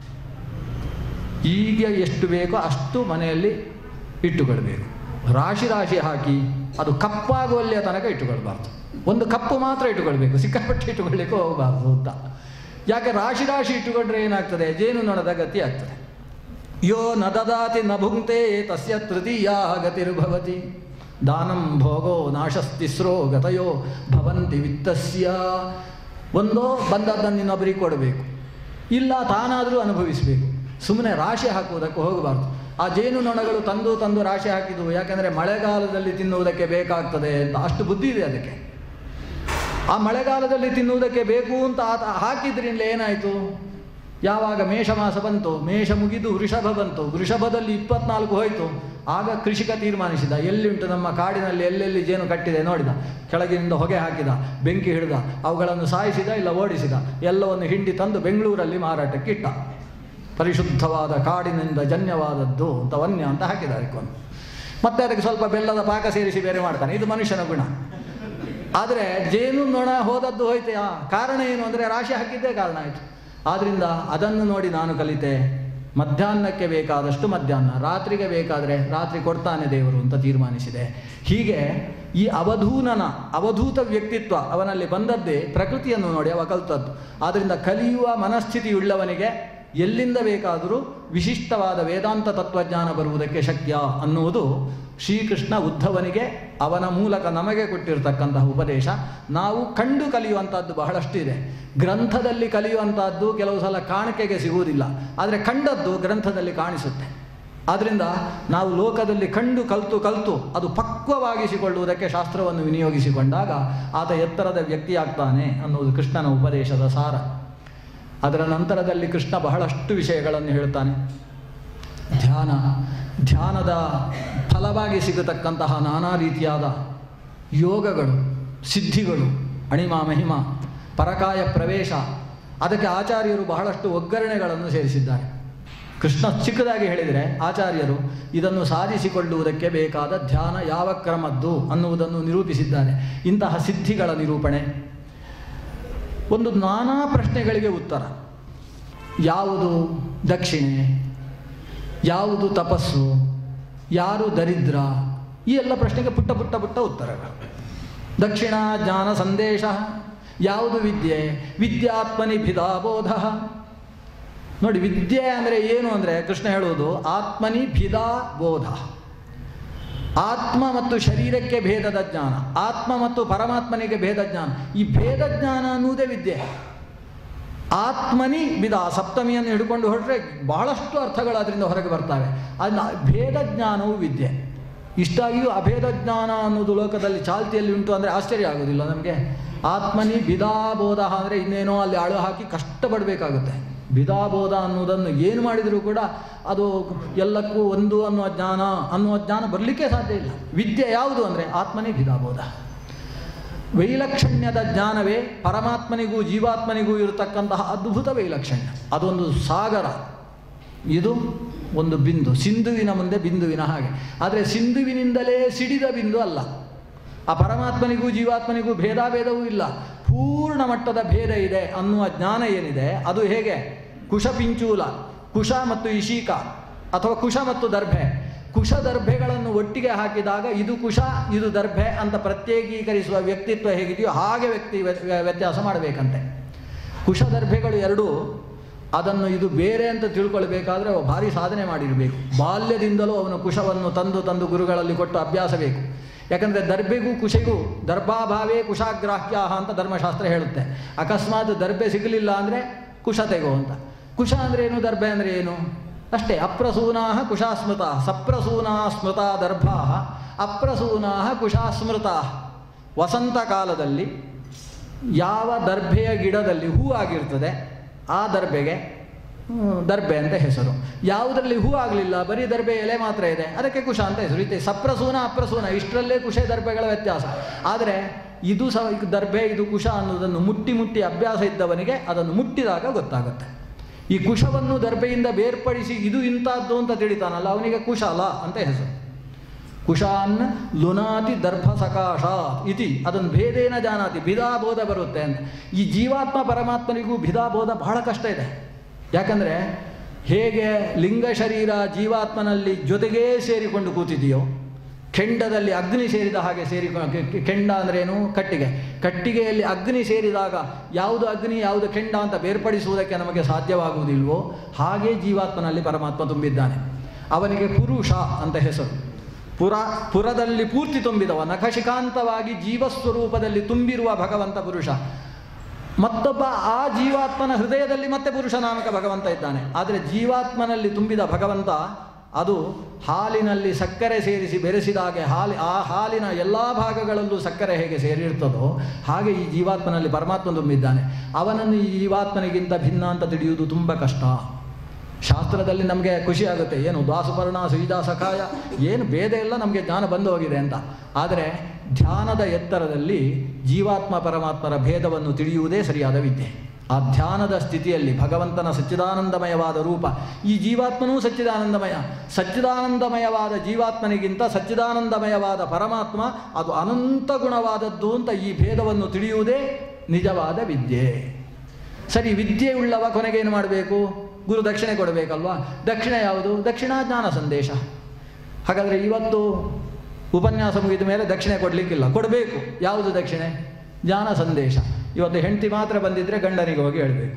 ಈಗ ಎಷ್ಟು ಬೇಕೋ ಅಷ್ಟು ಮನೆಯಲ್ಲಿ ಇಟ್ಟುಕೊಳ್ಬೇಕು ರಾಶಿ ರಾಶಿ ಹಾಕಿ ಅದು ಕಪ್ಪಾಗುವಲ್ಲಿಯ ತನಕ ಇಟ್ಟುಕೊಳ್ಬಾರ್ದು ಒಂದು ಕಪ್ಪು ಮಾತ್ರ ಇಟ್ಟುಕೊಳ್ಬೇಕು ಸಿಕ್ಕಾಪಟ್ಟೆ ಇಟ್ಟುಕೊಳ್ಳಿಕ್ಕೆ ಹೋಗಬಾರ್ದು ಅಂತ ಯಾಕೆ ರಾಶಿ ರಾಶಿ ಇಟ್ಟುಕೊಂಡ್ರೆ ಏನಾಗ್ತದೆ ಜೇನು ನೊಣದ ಗತಿ ಆಗ್ತದೆ ಯೋ ನ ದದಾತಿ ನ ಭುಂಕ್ತೆ ತಸ್ಯ ತೃತೀಯ ಗತಿರ್ಭವತಿ ದಾನಂ ಭೋಗೋ ನಾಶಸ್ತಿಸ್ರೋ ಗತಯೋ ಭವಂತಿ ವಿತ್ತಸ್ಯ ಒಂದೋ ಬಂದದ್ದನ್ನು ಇನ್ನೊಬ್ಬರಿಗೆ ಕೊಡಬೇಕು ಇಲ್ಲ ತಾನಾದರೂ ಅನುಭವಿಸಬೇಕು ಸುಮ್ಮನೆ ರಾಶಿ ಹಾಕುವುದಕ್ಕೆ ಹೋಗಬಾರ್ದು ಆ ಜೇನು ನೊಣಗಳು ತಂದು ತಂದು ರಾಶಿ ಹಾಕಿದ್ವು ಯಾಕಂದರೆ ಮಳೆಗಾಲದಲ್ಲಿ ತಿನ್ನುವುದಕ್ಕೆ ಬೇಕಾಗ್ತದೆ ಅಂತ ಅಷ್ಟು ಬುದ್ಧಿ ಇದೆ ಅದಕ್ಕೆ ಆ ಮಳೆಗಾಲದಲ್ಲಿ ತಿನ್ನುವುದಕ್ಕೆ ಬೇಕು ಅಂತ ಆತ ಹಾಕಿದ್ರಿಂದ ಏನಾಯಿತು ಯಾವಾಗ ಮೇಷ ಮಾಸ ಬಂತು ಮೇಷ ಮುಗಿದು ವೃಷಭ ಬಂತು ವೃಷಭದಲ್ಲಿ ಇಪ್ಪತ್ನಾಲ್ಕು ಹೋಯಿತು ಆಗ ಕೃಷಿಕ ತೀರ್ಮಾನಿಸಿದ ಎಲ್ಲಿಂಟು ನಮ್ಮ ಕಾಡಿನಲ್ಲಿ ಎಲ್ಲೆಲ್ಲಿ ಜೇನು ಕಟ್ಟಿದೆ ನೋಡಿದ ಕೆಳಗಿನಿಂದ ಹೊಗೆ ಹಾಕಿದ ಬೆಂಕಿ ಹಿಡಿದ ಅವುಗಳನ್ನು ಸಾಯಿಸಿದ ಇಲ್ಲ ಓಡಿಸಿದ ಎಲ್ಲವನ್ನು ಹಿಂಡಿ ತಂದು ಬೆಂಗಳೂರಲ್ಲಿ ಮಾರಾಟಕ್ಕೆ ಇಟ್ಟ ಪರಿಶುದ್ಧವಾದ ಕಾಡಿನಿಂದ ಜನ್ಯವಾದದ್ದು ಅಂತ ವನ್ಯ ಅಂತ ಹಾಕಿದ ಅದಕ್ಕೊಂದು ಮತ್ತೆ ಅದಕ್ಕೆ ಸ್ವಲ್ಪ ಬೆಲ್ಲದ ಪಾಕ ಸೇರಿಸಿ ಬೇರೆ ಮಾಡ್ತಾನೆ ಇದು ಮನುಷ್ಯನ ಗುಣ ಆದರೆ ಜೇನು ನೊಣ ಹೋದದ್ದು ಹೋಯ್ತೆ ಆ ಕಾರಣ ಏನು ಅಂದರೆ ರಾಶಿ ಹಾಕಿದ್ದೇ ಕಾರಣ ಆಯಿತು ಆದ್ದರಿಂದ ಅದನ್ನು ನೋಡಿ ನಾನು ಕಲಿತೆ ಮಧ್ಯಾಹ್ನಕ್ಕೆ ಬೇಕಾದಷ್ಟು ಮಧ್ಯಾಹ್ನ ರಾತ್ರಿಗೆ ಬೇಕಾದರೆ ರಾತ್ರಿ ಕೊಡ್ತಾನೆ ದೇವರು ಅಂತ ತೀರ್ಮಾನಿಸಿದೆ ಹೀಗೆ ಈ ಅವಧೂನನ ಅವಧೂತ ವ್ಯಕ್ತಿತ್ವ ಅವನಲ್ಲಿ ಬಂದದ್ದೇ ಪ್ರಕೃತಿಯನ್ನು ನೋಡಿ ಅವ ಕಲ್ತದ್ದು ಆದ್ದರಿಂದ ಕಲಿಯುವ ಮನಸ್ಥಿತಿಯುಳ್ಳವನಿಗೆ ಎಲ್ಲಿಂದ ಬೇಕಾದರೂ ವಿಶಿಷ್ಟವಾದ ವೇದಾಂತ ತತ್ವಜ್ಞಾನ ಬರುವುದಕ್ಕೆ ಶಕ್ಯ ಅನ್ನುವುದು ಶ್ರೀಕೃಷ್ಣ ಉದ್ಧವನಿಗೆ ಅವನ ಮೂಲಕ ನಮಗೆ ಕೊಟ್ಟಿರತಕ್ಕಂತಹ ಉಪದೇಶ ನಾವು ಕಂಡು ಕಲಿಯುವಂಥದ್ದು ಬಹಳಷ್ಟು ಇದೆ ಗ್ರಂಥದಲ್ಲಿ ಕಲಿಯುವಂಥದ್ದು ಕೆಲವು ಸಲ ಕಾಣಿಕೆಗೆ ಸಿಗುವುದಿಲ್ಲ ಆದರೆ ಕಂಡದ್ದು ಗ್ರಂಥದಲ್ಲಿ ಕಾಣಿಸುತ್ತೆ ಆದ್ದರಿಂದ ನಾವು ಲೋಕದಲ್ಲಿ ಕಂಡು ಕಲ್ತು ಕಲ್ತು ಅದು ಪಕ್ವವಾಗಿಸಿಕೊಳ್ಳುವುದಕ್ಕೆ ಶಾಸ್ತ್ರವನ್ನು ವಿನಿಯೋಗಿಸಿಕೊಂಡಾಗ ಆತ ಎತ್ತರದ ವ್ಯಕ್ತಿಯಾಗ್ತಾನೆ ಅನ್ನುವುದು ಕೃಷ್ಣನ ಉಪದೇಶದ ಸಾರ ಅದರ ನಂತರದಲ್ಲಿ ಕೃಷ್ಣ ಬಹಳಷ್ಟು ವಿಷಯಗಳನ್ನು ಹೇಳ್ತಾನೆ ಧ್ಯಾನ ಧ್ಯಾನದ ಫಲವಾಗಿ ಸಿಗತಕ್ಕಂತಹ ನಾನಾ ರೀತಿಯಾದ ಯೋಗಗಳು ಸಿದ್ಧಿಗಳು ಅಣಿಮ ಮಹಿಮ ಪರಕಾಯ ಪ್ರವೇಶ ಅದಕ್ಕೆ ಆಚಾರ್ಯರು ಬಹಳಷ್ಟು ಒಗ್ಗರಣೆಗಳನ್ನು ಸೇರಿಸಿದ್ದಾರೆ ಕೃಷ್ಣ ಚಿಕ್ಕದಾಗಿ ಹೇಳಿದರೆ ಆಚಾರ್ಯರು ಇದನ್ನು ಸಾಧಿಸಿಕೊಳ್ಳುವುದಕ್ಕೆ ಬೇಕಾದ ಧ್ಯಾನ ಯಾವ ಕ್ರಮದ್ದು ಅನ್ನುವುದನ್ನು ನಿರೂಪಿಸಿದ್ದಾರೆ ಇಂತಹ ಸಿದ್ಧಿಗಳ ನಿರೂಪಣೆ ಒಂದು ನಾನಾ ಪ್ರಶ್ನೆಗಳಿಗೆ ಉತ್ತರ ಯಾವುದು ದಕ್ಷಿಣೆ ಯಾವುದು ತಪಸ್ಸು ಯಾರು ದರಿದ್ರ ಈ ಎಲ್ಲ ಪ್ರಶ್ನೆಗೆ ಪುಟ್ಟ ಪುಟ್ಟ ಪುಟ್ಟ ಉತ್ತರಗಳು ದಕ್ಷಿಣ ಜ್ಞಾನ ಸಂದೇಶ ಯಾವುದು ವಿದ್ಯೆ ವಿದ್ಯಾತ್ಮನಿ ಭಿದಾಬೋಧ ನೋಡಿ ವಿದ್ಯೆ ಅಂದರೆ ಏನು ಅಂದರೆ ಕೃಷ್ಣ ಹೇಳುವುದು ಆತ್ಮನಿ ಭಿದಾ ಬೋಧ ಆತ್ಮ ಮತ್ತು ಶರೀರಕ್ಕೆ ಭೇದದ ಜ್ಞಾನ ಆತ್ಮ ಮತ್ತು ಪರಮಾತ್ಮನಿಗೆ ಭೇದ ಜ್ಞಾನ ಈ ಭೇದ ಜ್ಞಾನ ಅನ್ನುವುದೇ ವಿದ್ಯೆ ಆತ್ಮನಿ ವಿಧ ಸಪ್ತಮಿಯನ್ನು ಹಿಡ್ಕೊಂಡು ಹೊರಟ್ರೆ ಬಹಳಷ್ಟು ಅರ್ಥಗಳು ಅದರಿಂದ ಹೊರಗೆ ಬರ್ತವೆ ಅದನ್ನ ಭೇದ ಜ್ಞಾನವು ವಿದ್ಯೆ ಇಷ್ಟಾಗಿಯೂ ಅಭೇದ ಜ್ಞಾನ ಅನ್ನೋದು ಲೋಕದಲ್ಲಿ ಚಾಲ್ತಿಯಲ್ಲಿ ಉಂಟು ಅಂದರೆ ಆಶ್ಚರ್ಯ ಆಗೋದಿಲ್ಲ ನಮಗೆ ಆತ್ಮನಿ ವಿಧಾಬೋಧ ಅಂದರೆ ಇನ್ನೇನೋ ಅಲ್ಲಿ ಅಳು ಹಾಕಿ ಕಷ್ಟಪಡಬೇಕಾಗುತ್ತೆ ವಿಧಾಬೋಧ ಅನ್ನೋದನ್ನು ಏನು ಮಾಡಿದರೂ ಕೂಡ ಅದು ಎಲ್ಲಕ್ಕೂ ಒಂದು ಅನ್ನುವ ಜ್ಞಾನ ಅನ್ನುವ ಜ್ಞಾನ ಬರಲಿಕ್ಕೆ ಸಾಧ್ಯ ಇಲ್ಲ ವಿದ್ಯೆ ಯಾವುದು ಅಂದರೆ ಆತ್ಮನೇ ವಿಧಾಬೋಧ ವೈಲಕ್ಷಣ್ಯದ ಜ್ಞಾನವೇ ಪರಮಾತ್ಮನಿಗೂ ಜೀವಾತ್ಮನಿಗೂ ಇರತಕ್ಕಂತಹ ಅದ್ಭುತ ವೈಲಕ್ಷಣ್ಯ ಅದೊಂದು ಸಾಗರ ಇದು ಒಂದು ಬಿಂದು ಸಿಂಧುವಿನ ಮುಂದೆ ಬಿಂದುವಿನ ಹಾಗೆ ಆದರೆ ಸಿಂಧುವಿನಿಂದಲೇ ಸಿಡಿದ ಬಿಂದು ಅಲ್ಲ ಆ ಪರಮಾತ್ಮನಿಗೂ ಜೀವಾತ್ಮನಿಗೂ ಭೇದಾಭೇದವೂ ಇಲ್ಲ ಪೂರ್ಣ ಮಟ್ಟದ ಭೇದ ಇದೆ ಅನ್ನುವ ಜ್ಞಾನ ಏನಿದೆ ಅದು ಹೇಗೆ ಕುಶ ಪಿಂಚೂಲ ಕುಶ ಮತ್ತು ಇಶೀಕ ಅಥವಾ ಕುಶ ಮತ್ತು ದರ್ಭೆ ಕುಶ ದರ್ಭೆಗಳನ್ನು ಒಟ್ಟಿಗೆ ಹಾಕಿದಾಗ ಇದು ಕುಶ ಇದು ದರ್ಭೆ ಅಂತ ಪ್ರತ್ಯೇಕೀಕರಿಸುವ ವ್ಯಕ್ತಿತ್ವ ಹೇಗಿದೆಯೋ ಹಾಗೆ ವ್ಯಕ್ತಿ ವ್ಯ- ವ್ಯತ್ಯಾಸ ಮಾಡಬೇಕಂತೆ ಕುಶ ದರ್ಭೆಗಳು ಎರಡೂ ಅದನ್ನು ಇದು ಬೇರೆ ಅಂತ ತಿಳ್ಕೊಳ್ಬೇಕಾದ್ರೆ ಅವ ಭಾರಿ ಸಾಧನೆ ಮಾಡಿರಬೇಕು ಬಾಲ್ಯದಿಂದಲೂ ಅವನು ಕುಶವನ್ನು ತಂದು ತಂದು ಗುರುಗಳಲ್ಲಿ ಕೊಟ್ಟು ಅಭ್ಯಾಸ ಬೇಕು ಯಾಕಂದರೆ ದರ್ಬೆಗೂ ಕುಶೆಗೂ ದರ್ಭಾಭಾವೇ ಕುಶಾಗ್ರಾಹ್ಯ ಅಂತ ಧರ್ಮಶಾಸ್ತ್ರ ಹೇಳುತ್ತೆ ಅಕಸ್ಮಾತ್ ದರ್ಬೆ ಸಿಗಲಿಲ್ಲ ಅಂದರೆ ಕುಶ ತೆಗೋ ಅಂತ ಕುಶ ಅಂದರೆ ಏನು ದರ್ಬೆ ಅಂದರೆ ಏನು ಅಷ್ಟೇ ಅಪ್ರಸೂನಾ ಕುಶಾಸ್ಮೃತ ಸಪ್ರಸೂನಾ ಸ್ಮೃತ ದರ್ಭಾ ಅಪ್ರಸೂನಾ ಕುಶಾಸ್ಮೃತ ವಸಂತ ಕಾಲದಲ್ಲಿ ಯಾವ ದರ್ಭೆಯ ಗಿಡದಲ್ಲಿ ಹೂ ಆಗಿರ್ತದೆ ಆ ದರ್ಬೆಗೆ ಹ್ಮ್, ದರ್ಬೆ ಅಂತ ಹೆಸರು ಯಾವುದರಲ್ಲಿ ಹೂ ಆಗಲಿಲ್ಲ ಬರೀ ದರ್ಬೆ ಎಲೆ ಮಾತ್ರ ಇದೆ ಅದಕ್ಕೆ ಕುಶ ಅಂತ ಹೆಸರು ಇದೆ ಸಪ್ರಸೂನ ಅಪ್ರಸೂನ ಇಷ್ಟರಲ್ಲೇ ಕುಶ ದರ್ಬೆಗಳ ವ್ಯತ್ಯಾಸ ಆದರೆ ಇದು ಸಹ ಇದು ದರ್ಬೆ ಇದು ಕುಶ ಅನ್ನೋದನ್ನು ಮುಟ್ಟಿ ಮುಟ್ಟಿ ಅಭ್ಯಾಸ ಇದ್ದವನಿಗೆ ಅದನ್ನು ಮುಟ್ಟಿದಾಗ ಗೊತ್ತಾಗುತ್ತೆ ಈ ಕುಶವನ್ನು ದರ್ಬೆಯಿಂದ ಬೇರ್ಪಡಿಸಿ ಇದು ಇಂಥದ್ದು ಅಂತ ತಿಳಿತಾನಲ್ಲ ಅವನಿಗೆ ಕುಶಲ ಅಂತ ಹೆಸರು ಕುಶಾನ್ ಲುನಾತಿ ದರ್ಭ ಸಕಾಶ ಇತಿ ಅದನ್ನು ಭೇದೇನ ಜಾನಾತಿ ಭಿದಾಬೋಧ ಬರುತ್ತೆ ಅಂತ ಈ ಜೀವಾತ್ಮ ಪರಮಾತ್ಮನಿಗೂ ಭಿದಾಬೋಧ ಬಹಳ ಕಷ್ಟ ಇದೆ ಯಾಕಂದರೆ ಹೇಗೆ ಲಿಂಗ ಶರೀರ ಜೀವಾತ್ಮನಲ್ಲಿ ಜೊತೆಗೇ ಸೇರಿಕೊಂಡು ಕೂತಿದೆಯೋ ಕೆಂಡದಲ್ಲಿ ಅಗ್ನಿ ಸೇರಿದ ಹಾಗೆ ಸೇರಿಕೊಂಡು ಕೆಂಡ ಅಂದ್ರೇನು ಕಟ್ಟಿಗೆ ಕಟ್ಟಿಗೆಯಲ್ಲಿ ಅಗ್ನಿ ಸೇರಿದಾಗ ಯಾವುದು ಅಗ್ನಿ ಯಾವುದು ಕೆಂಡ ಅಂತ ಬೇರ್ಪಡಿಸುವುದಕ್ಕೆ ನಮಗೆ ಸಾಧ್ಯವಾಗುವುದಿಲ್ವೋ ಹಾಗೇ ಜೀವಾತ್ಮನಲ್ಲಿ ಪರಮಾತ್ಮ ತುಂಬಿದ್ದಾನೆ ಅವನಿಗೆ ಪುರುಷ ಅಂತ ಹೆಸರು ಪುರ ಪುರದಲ್ಲಿ ಪೂರ್ತಿ ತುಂಬಿದವ ನಖಶಿಕಾಂತವಾಗಿ ಜೀವಸ್ವರೂಪದಲ್ಲಿ ತುಂಬಿರುವ ಭಗವಂತ ಪುರುಷ ಮತ್ತೊಬ್ಬ ಆ ಜೀವಾತ್ಮನ ಹೃದಯದಲ್ಲಿ ಮತ್ತೆ ಪುರುಷ ನಾಮಕ ಭಗವಂತ ಇದ್ದಾನೆ ಆದರೆ ಜೀವಾತ್ಮನಲ್ಲಿ ತುಂಬಿದ ಭಗವಂತ ಅದು ಹಾಲಿನಲ್ಲಿ ಸಕ್ಕರೆ ಸೇರಿಸಿ ಬೆರೆಸಿದಾಗೆ ಹಾಲಿ ಆ ಹಾಲಿನ ಎಲ್ಲ ಭಾಗಗಳಲ್ಲೂ ಸಕ್ಕರೆ ಹೇಗೆ ಸೇರಿರ್ತದೋ ಹಾಗೆ ಈ ಜೀವಾತ್ಮನಲ್ಲಿ ಪರಮಾತ್ಮ ತುಂಬಿದ್ದಾನೆ ಅವನನ್ನು ಈ ಜೀವಾತ್ಮನಿಗಿಂತ ಭಿನ್ನ ಅಂತ ತಿಳಿಯುವುದು ತುಂಬ ಕಷ್ಟ ಶಾಸ್ತ್ರದಲ್ಲಿ ನಮಗೆ ಖುಷಿ ಆಗುತ್ತೆ ಏನು ದಾಸುಪರ್ಣ ಸುಯಿದಾ ಸಖಾಯ ಏನು ಭೇದ ಎಲ್ಲ ನಮಗೆ ಜ್ಞಾನ ಬಂದು ಹೋಗಿದೆ ಅಂತ ಆದರೆ ಧ್ಯಾನದ ಎತ್ತರದಲ್ಲಿ ಜೀವಾತ್ಮ ಪರಮಾತ್ಮರ ಭೇದವನ್ನು ತಿಳಿಯುವುದೇ ಸರಿಯಾದ ವಿದ್ಯೆ ಆ ಧ್ಯಾನದ ಸ್ಥಿತಿಯಲ್ಲಿ ಭಗವಂತನ ಸಚ್ಚಿದಾನಂದಮಯವಾದ ರೂಪ ಈ ಜೀವಾತ್ಮನೂ ಸಚ್ಚಿದಾನಂದಮಯ ಸಚ್ಚಿದಾನಂದಮಯವಾದ ಜೀವಾತ್ಮನಿಗಿಂತ ಸಚ್ಚಿದಾನಂದಮಯವಾದ ಪರಮಾತ್ಮ ಅದು ಅನಂತ ಗುಣವಾದದ್ದು ಅಂತ ಈ ಭೇದವನ್ನು ತಿಳಿಯುವುದೇ ನಿಜವಾದ ವಿದ್ಯೆ ಸರಿ ವಿದ್ಯೆ ಉಳ್ಳವ ಕೊನೆಗೆ ಏನು ಮಾಡಬೇಕು ಗುರು ದಕ್ಷಿಣೆ ಕೊಡಬೇಕಲ್ವಾ ದಕ್ಷಿಣೆ ಯಾವುದು ದಕ್ಷಿಣ ಜ್ಞಾನ ಸಂದೇಶ ಹಾಗಾದರೆ ಇವತ್ತು ಉಪನ್ಯಾಸ ಮುಗಿದ ಮೇಲೆ ದಕ್ಷಿಣೆ ಕೊಡಲಿಕ್ಕಿಲ್ಲ ಕೊಡಬೇಕು ಯಾವುದು ದಕ್ಷಿಣೆ ಜ್ಞಾನ ಸಂದೇಶ ಇವತ್ತು ಹೆಂಡತಿ ಮಾತ್ರ ಬಂದಿದ್ದರೆ ಗಂಡನಿಗೆ ಹೋಗಿ ಹೇಳಬೇಕು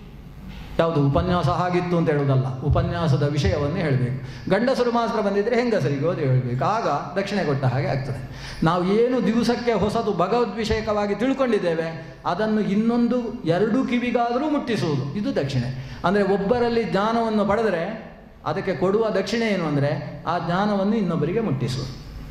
ಯಾವುದು ಉಪನ್ಯಾಸ ಹಾಗಿತ್ತು ಅಂತ ಹೇಳೋದಲ್ಲ ಉಪನ್ಯಾಸದ ವಿಷಯವನ್ನೇ ಹೇಳಬೇಕು ಗಂಡಸರು ಮಾತ್ರ ಬಂದಿದ್ದರೆ ಹೆಂಗಸರಿಗೆ ಹೋಗಿ ಹೇಳಬೇಕು ಆಗ ದಕ್ಷಿಣೆ ಕೊಟ್ಟ ಹಾಗೆ ಆಗ್ತದೆ ನಾವು ಏನು ದಿವಸಕ್ಕೆ ಹೊಸದು ಭಗವದ್ವಿಷಯಕವಾಗಿ ತಿಳ್ಕೊಂಡಿದ್ದೇವೆ ಅದನ್ನು ಇನ್ನೊಂದು ಎರಡು ಕಿವಿಗಾದರೂ ಮುಟ್ಟಿಸುವುದು ಇದು ದಕ್ಷಿಣೆ ಅಂದರೆ ಒಬ್ಬರಲ್ಲಿ ಜ್ಞಾನವನ್ನು ಪಡೆದರೆ ಅದಕ್ಕೆ ಕೊಡುವ ದಕ್ಷಿಣೆ ಏನು ಅಂದರೆ ಆ ಜ್ಞಾನವನ್ನು ಇನ್ನೊಬ್ಬರಿಗೆ ಮುಟ್ಟಿಸುವುದು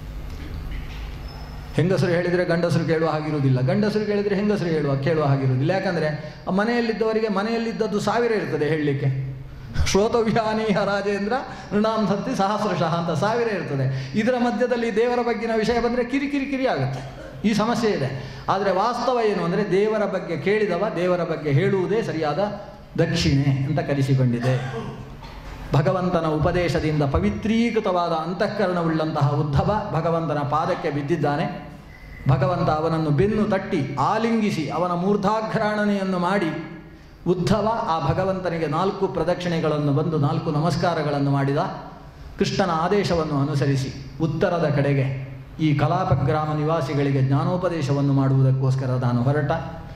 ಹೆಂಗಸರು ಹೇಳಿದರೆ ಗಂಡಸರು ಕೇಳುವ ಹಾಗಿರುವುದಿಲ್ಲ ಗಂಡಸರು ಕೇಳಿದರೆ ಹೆಂಗಸರು ಹೇಳುವ ಕೇಳುವ ಹಾಗಿರುವುದಿಲ್ಲ ಯಾಕಂದರೆ ಆ ಮನೆಯಲ್ಲಿದ್ದವರಿಗೆ ಮನೆಯಲ್ಲಿದ್ದದ್ದು ಸಾವಿರ ಇರ್ತದೆ ಹೇಳಲಿಕ್ಕೆ ಶ್ರೋತವ್ಯಾನೀಹ ರಾಜೇಂದ್ರ ನೃಣಾಂ ಸತ್ತಿ ಸಹಸ್ರಶಃ ಅಂತ ಸಾವಿರ ಇರ್ತದೆ ಇದರ ಮಧ್ಯದಲ್ಲಿ ದೇವರ ಬಗ್ಗಿನ ವಿಷಯ ಬಂದರೆ ಕಿರಿ ಕಿರಿ ಕಿರಿ ಆಗುತ್ತೆ ಈ ಸಮಸ್ಯೆ ಇದೆ ಆದರೆ ವಾಸ್ತವ ಏನು ಅಂದರೆ ದೇವರ ಬಗ್ಗೆ ಕೇಳಿದವ ದೇವರ ಬಗ್ಗೆ ಹೇಳುವುದೇ ಸರಿಯಾದ ದಕ್ಷಿಣೆ ಅಂತ ಕರೆಸಿಕೊಂಡಿದೆ ಭಗವಂತನ ಉಪದೇಶದಿಂದ ಪವಿತ್ರೀಕೃತವಾದ ಅಂತಃಕರಣವುಳ್ಳಂತಹ ಉದ್ಧವ ಭಗವಂತನ ಪಾದಕ್ಕೆ ಬಿದ್ದಿದ್ದಾನೆ ಭಗವಂತ ಅವನನ್ನು ಬೆನ್ನು ತಟ್ಟಿ ಆಲಿಂಗಿಸಿ ಅವನ ಮೂರ್ಧಾಘ್ರಾಣನೆಯನ್ನು ಮಾಡಿ ಉದ್ಧವ ಆ ಭಗವಂತನಿಗೆ ನಾಲ್ಕು ಪ್ರದಕ್ಷಿಣೆಗಳನ್ನು ಬಂದು ನಾಲ್ಕು ನಮಸ್ಕಾರಗಳನ್ನು ಮಾಡಿದ ಕೃಷ್ಣನ ಆದೇಶವನ್ನು ಅನುಸರಿಸಿ ಉತ್ತರದ ಕಡೆಗೆ ಈ ಕಲಾಪ ಗ್ರಾಮ ನಿವಾಸಿಗಳಿಗೆ ಜ್ಞಾನೋಪದೇಶವನ್ನು ಮಾಡುವುದಕ್ಕೋಸ್ಕರ ನಾನು ಹೊರಟ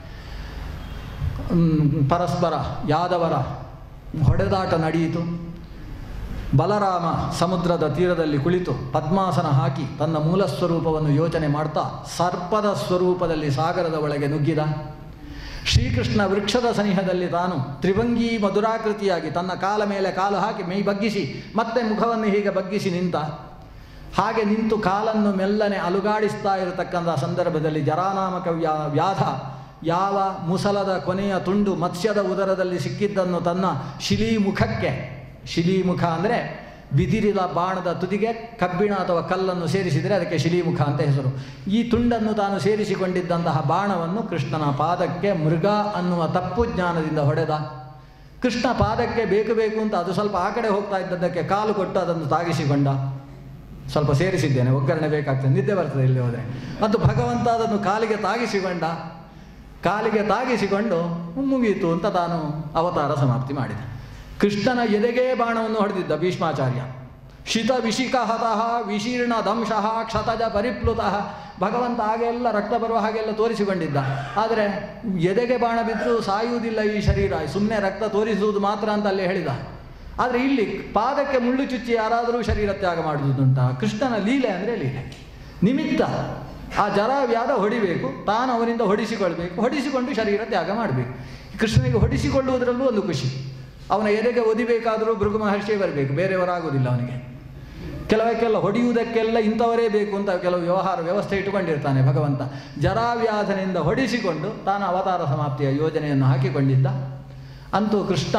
ಮ್, ಪರಸ್ಪರ ಯಾದವರ ಹೊಡೆದಾಟ ನಡೆಯಿತು ಬಲರಾಮ ಸಮುದ್ರದ ತೀರದಲ್ಲಿ ಕುಳಿತು ಪದ್ಮಾಸನ ಹಾಕಿ ತನ್ನ ಮೂಲ ಸ್ವರೂಪವನ್ನು ಯೋಚನೆ ಮಾಡ್ತಾ ಸರ್ಪದ ಸ್ವರೂಪದಲ್ಲಿ ಸಾಗರದ ಒಳಗೆ ನುಗ್ಗಿದ ಶ್ರೀಕೃಷ್ಣ ವೃಕ್ಷದ ಸನಿಹದಲ್ಲಿ ತಾನು ತ್ರಿಭಂಗಿ ಮಧುರಾಕೃತಿಯಾಗಿ ತನ್ನ ಕಾಲ ಮೇಲೆ ಕಾಲು ಹಾಕಿ ಮೈ ಬಗ್ಗಿಸಿ ಮತ್ತೆ ಮುಖವನ್ನು ಹೀಗೆ ಬಗ್ಗಿಸಿ ನಿಂತ ಹಾಗೆ ನಿಂತು ಕಾಲನ್ನು ಮೆಲ್ಲನೆ ಅಲುಗಾಡಿಸ್ತಾ ಇರತಕ್ಕಂಥ ಸಂದರ್ಭದಲ್ಲಿ ಜರಾನಾಮಕ ವ್ಯಾ ವ್ಯಾಧ ಯಾವ ಮುಸಲದ ಕೊನೆಯ ತುಂಡು ಮತ್ಸ್ಯದ ಉದರದಲ್ಲಿ ಸಿಕ್ಕಿದ್ದನ್ನು ತನ್ನ ಶಿಲೀ ಮುಖಕ್ಕೆ ಶಿಲೀ ಮುಖ ಅಂದರೆ ಬಿದಿರಿದ ಬಾಣದ ತುದಿಗೆ ಕಬ್ಬಿಣ ಅಥವಾ ಕಲ್ಲನ್ನು ಸೇರಿಸಿದರೆ ಅದಕ್ಕೆ ಶಿಲೀಮುಖ ಅಂತ ಹೆಸರು ಈ ತುಂಡನ್ನು ತಾನು ಸೇರಿಸಿಕೊಂಡಿದ್ದಂತಹ ಬಾಣವನ್ನು ಕೃಷ್ಣನ ಪಾದಕ್ಕೆ ಮೃಗ ಅನ್ನುವ ತಪ್ಪು ಜ್ಞಾನದಿಂದ ಹೊಡೆದ ಕೃಷ್ಣ ಪಾದಕ್ಕೆ ಬೇಕು ಬೇಕು ಅಂತ ಅದು ಸ್ವಲ್ಪ ಆ ಕಡೆ ಹೋಗ್ತಾ ಇದ್ದದ್ದಕ್ಕೆ ಕಾಲು ಕೊಟ್ಟು ಅದನ್ನು ತಾಗಿಸಿಕೊಂಡ ಸ್ವಲ್ಪ ಸೇರಿಸಿದ್ದೇನೆ ಒಗ್ಗರಣೆ ಬೇಕಾಗ್ತದೆ ನಿದ್ದೆ ಬರ್ತದೆ ಇಲ್ಲಿ ಹೋದರೆ ಮತ್ತು ಭಗವಂತ ಅದನ್ನು ಕಾಲಿಗೆ ತಾಗಿಸಿಕೊಂಡ ಕಾಲಿಗೆ ತಾಗಿಸಿಕೊಂಡು ಮುಗಿಯಿತು ಅಂತ ತಾನು ಅವತಾರ ಸಮಾಪ್ತಿ ಮಾಡಿದ ಕೃಷ್ಣನ ಎದೆಗೆ ಬಾಣವನ್ನು ಹೊಡೆದಿದ್ದ ಭೀಷ್ಮಾಚಾರ್ಯ ಶಿತ ವಿಶಿಕ ಹತಃ ವಿಶೀರ್ಣ ದಂಶಃ ಕ್ಷತಜ ಪರಿಪ್ಲುತಃ ಭಗವಂತ ಹಾಗೆಲ್ಲ ರಕ್ತ ಬರುವ ಹಾಗೆಲ್ಲ ತೋರಿಸಿಕೊಂಡಿದ್ದ ಆದರೆ ಎದೆಗೆ ಬಾಣ ಬಿದ್ದರೂ ಸಾಯುವುದಿಲ್ಲ ಈ ಶರೀರ ಸುಮ್ಮನೆ ರಕ್ತ ತೋರಿಸುವುದು ಮಾತ್ರ ಅಂತ ಅಲ್ಲಿ ಹೇಳಿದ ಆದರೆ ಇಲ್ಲಿ ಪಾದಕ್ಕೆ ಮುಳ್ಳು ಚುಚ್ಚಿ ಯಾರಾದರೂ ಶರೀರ ತ್ಯಾಗ ಮಾಡುವುದುಂಟ ಕೃಷ್ಣನ ಲೀಲೆ ಅಂದರೆ ಲೀಲೆ ನಿಮಿತ್ತ ಆ ಜರ ವ್ಯಾಧ ಹೊಡಿಬೇಕು ತಾನು ಅವನಿಂದ ಹೊಡಿಸಿಕೊಳ್ಬೇಕು ಹೊಡಿಸಿಕೊಂಡು ಶರೀರ ತ್ಯಾಗ ಮಾಡಬೇಕು ಕೃಷ್ಣನಿಗೆ ಹೊಡಿಸಿಕೊಳ್ಳುವುದರಲ್ಲೂ ಒಂದು ಖುಷಿ ಅವನ ಎದೆಗೆ ಒದಿಬೇಕಾದರೂ ಭೃಗು ಮಹರ್ಷಿಯೇ ಬರಬೇಕು ಬೇರೆಯವರಾಗುವುದಿಲ್ಲ ಅವನಿಗೆ ಕೆಲವಕ್ಕೆಲ್ಲ ಹೊಡೆಯುವುದಕ್ಕೆಲ್ಲ ಇಂಥವರೇ ಬೇಕು ಅಂತ ಕೆಲವು ವ್ಯವಹಾರ ವ್ಯವಸ್ಥೆ ಇಟ್ಟುಕೊಂಡಿರ್ತಾನೆ ಭಗವಂತ ಜರಾವ್ಯಾಧನೆಯಿಂದ ಹೊಡಿಸಿಕೊಂಡು ತಾನು ಅವತಾರ ಸಮಾಪ್ತಿಯ ಯೋಜನೆಯನ್ನು ಹಾಕಿಕೊಂಡಿದ್ದ ಅಂತೂ ಕೃಷ್ಣ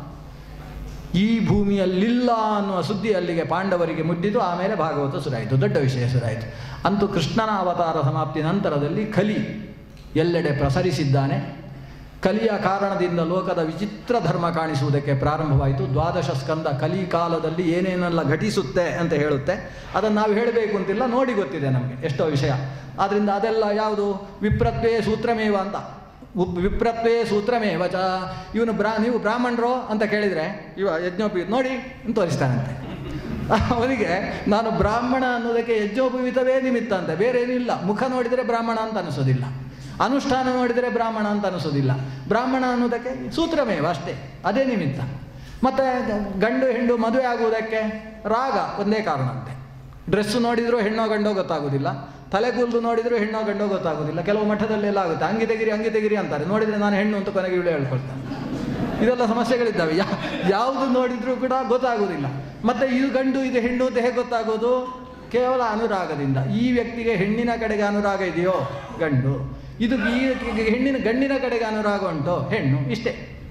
ಈ ಭೂಮಿಯಲ್ಲಿಲ್ಲ ಅನ್ನುವ ಸುದ್ದಿ ಅಲ್ಲಿಗೆ ಪಾಂಡವರಿಗೆ ಮುಟ್ಟಿದ್ದು ಆಮೇಲೆ ಭಾಗವತ ಸುರಾಯಿತು ದೊಡ್ಡ ವಿಷಯ ಸುರಾಯಿತು ಅಂತೂ ಕೃಷ್ಣನ ಅವತಾರ ಸಮಾಪ್ತಿ ನಂತರದಲ್ಲಿ ಕಲಿ ಎಲ್ಲೆಡೆ ಪ್ರಸರಿಸಿದ್ದಾನೆ ಕಲಿಯ ಕಾರಣದಿಂದ ಲೋಕದ ವಿಚಿತ್ರ ಧರ್ಮ ಕಾಣಿಸುವುದಕ್ಕೆ ಪ್ರಾರಂಭವಾಯಿತು ದ್ವಾದಶ ಸ್ಕಂದ ಕಲಿ ಕಾಲದಲ್ಲಿ ಏನೇನೆಲ್ಲ ಘಟಿಸುತ್ತೆ ಅಂತ ಹೇಳುತ್ತೆ ಅದನ್ನು ನಾವು ಹೇಳಬೇಕು ಅಂತಿಲ್ಲ ನೋಡಿ ಗೊತ್ತಿದೆ ನಮಗೆ ಎಷ್ಟೋ ವಿಷಯ ಆದ್ದರಿಂದ ಅದೆಲ್ಲ ಯಾವುದು ವಿಪ್ರತ್ವೇ ಸೂತ್ರಮೇವ ಅಂತ ಉಪ್ ವಿಪ್ರತ್ವೇ ಸೂತ್ರಮೇವ ಚ ಇವನು ಬ್ರಾ ನೀವು ಬ್ರಾಹ್ಮಣರು ಅಂತ ಕೇಳಿದರೆ ಇವ ಯಜ್ಞೋಪಿ ನೋಡಿ ಅಂತ ತೋರಿಸ್ತಾನಂತೆ ಅವನಿಗೆ ನಾನು ಬ್ರಾಹ್ಮಣ ಅನ್ನೋದಕ್ಕೆ ಯಜ್ಞೋಪವೀತವೇ ನಿಮಿತ್ತ ಅಂತ ಬೇರೆ ಏನಿಲ್ಲ ಮುಖ ನೋಡಿದರೆ ಬ್ರಾಹ್ಮಣ ಅಂತ ಅನಿಸೋದಿಲ್ಲ ಅನುಷ್ಠಾನ ನೋಡಿದರೆ ಬ್ರಾಹ್ಮಣ ಅಂತ ಅನಿಸೋದಿಲ್ಲ ಬ್ರಾಹ್ಮಣ ಅನ್ನೋದಕ್ಕೆ ಸೂತ್ರಮೇವ ಅಷ್ಟೇ ಅದೇ ನಿಮಿತ್ತ ಮತ್ತು ಗಂಡು ಹೆಣ್ಣು ಮದುವೆ ಆಗುವುದಕ್ಕೆ ರಾಗ ಒಂದೇ ಕಾರಣ ಅಂತೆ ಡ್ರೆಸ್ಸು ನೋಡಿದರೂ ಹೆಣ್ಣೋ ಗಂಡೋ ಗೊತ್ತಾಗೋದಿಲ್ಲ ತಲೆಗೂಲ್ದು ನೋಡಿದರೂ ಹೆಣ್ಣೋ ಗಂಡೋ ಗೊತ್ತಾಗೋದಿಲ್ಲ ಕೆಲವು ಮಠದಲ್ಲೆಲ್ಲ ಆಗುತ್ತೆ ಅಂಗಿ ತೆಗಿರಿ ಅಂಗಿ ತೆಗಿರಿ ಅಂತಾರೆ ನೋಡಿದರೆ ನಾನು ಹೆಣ್ಣು ಅಂತ ಕೊನೆಗೆ ಇವಳು ಹೇಳ್ಕೊಳ್ತಾನೆ ಇದೆಲ್ಲ ಸಮಸ್ಯೆಗಳಿದ್ದಾವೆ ಯಾ ಯಾವುದು ನೋಡಿದರೂ ಕೂಡ ಗೊತ್ತಾಗೋದಿಲ್ಲ ಮತ್ತು ಇದು ಗಂಡು ಇದು ಹೆಣ್ಣು ಅಂತ ಹೇಗೆ ಗೊತ್ತಾಗೋದು ಕೇವಲ ಅನುರಾಗದಿಂದ ಈ ವ್ಯಕ್ತಿಗೆ ಹೆಣ್ಣಿನ ಕಡೆಗೆ ಅನುರಾಗ ಇದೆಯೋ ಗಂಡು ಇದು ಈ ಹೆಣ್ಣಿನ ಗಂಡಿನ ಕಡೆಗೆ ಅನುರಾಗ ಉಂಟು ಹೆಣ್ಣು ಇಷ್ಟೇ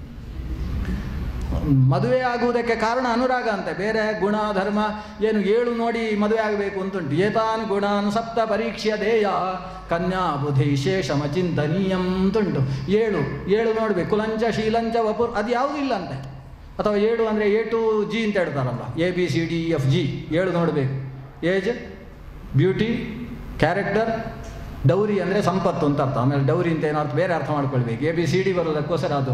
ಮದುವೆ ಆಗುವುದಕ್ಕೆ ಕಾರಣ ಅನುರಾಗ ಅಂತೆ ಬೇರೆ ಗುಣ ಧರ್ಮ ಏನು ಏಳು ನೋಡಿ ಮದುವೆ ಆಗಬೇಕು ಅಂತುಂಟು ಏತಾನ್ ಗುಣಾನ್ ಸಪ್ತ ಪರೀಕ್ಷೆಯ ದೇಯ ಕನ್ಯಾ ಬುಧಿ ಶೇಷಮ ಚಿಂತನೀಯಂ ಅಂತುಂಟು ಏಳು ಏಳು ನೋಡಬೇಕು ಕುಲಂಚ ಶೀಲಂಚ ವಪುರ್ ಅದು ಯಾವುದೂ ಇಲ್ಲ ಅಂತೆ ಅಥವಾ ಏಳು ಅಂದರೆ ಎ ಟು ಜಿ ಅಂತ ಹೇಳ್ತಾರಲ್ಲ A B C D F G ಏಳು ನೋಡಬೇಕು ಏಜ್ ಬ್ಯೂಟಿ ಕ್ಯಾರೆಕ್ಟರ್ ಡೌರಿ ಅಂದರೆ ಸಂಪತ್ತು ಅಂತ ಅರ್ಥ ಆಮೇಲೆ ಡೌರಿ ಅಂತ ಏನೋ ಅರ್ಥ ಬೇರೆ ಅರ್ಥ ಮಾಡ್ಕೊಳ್ಬೇಕು ಎ ಬಿ ಸಿ ಡಿ ಬರೋದಕ್ಕೋಸ್ಕರ ಅದು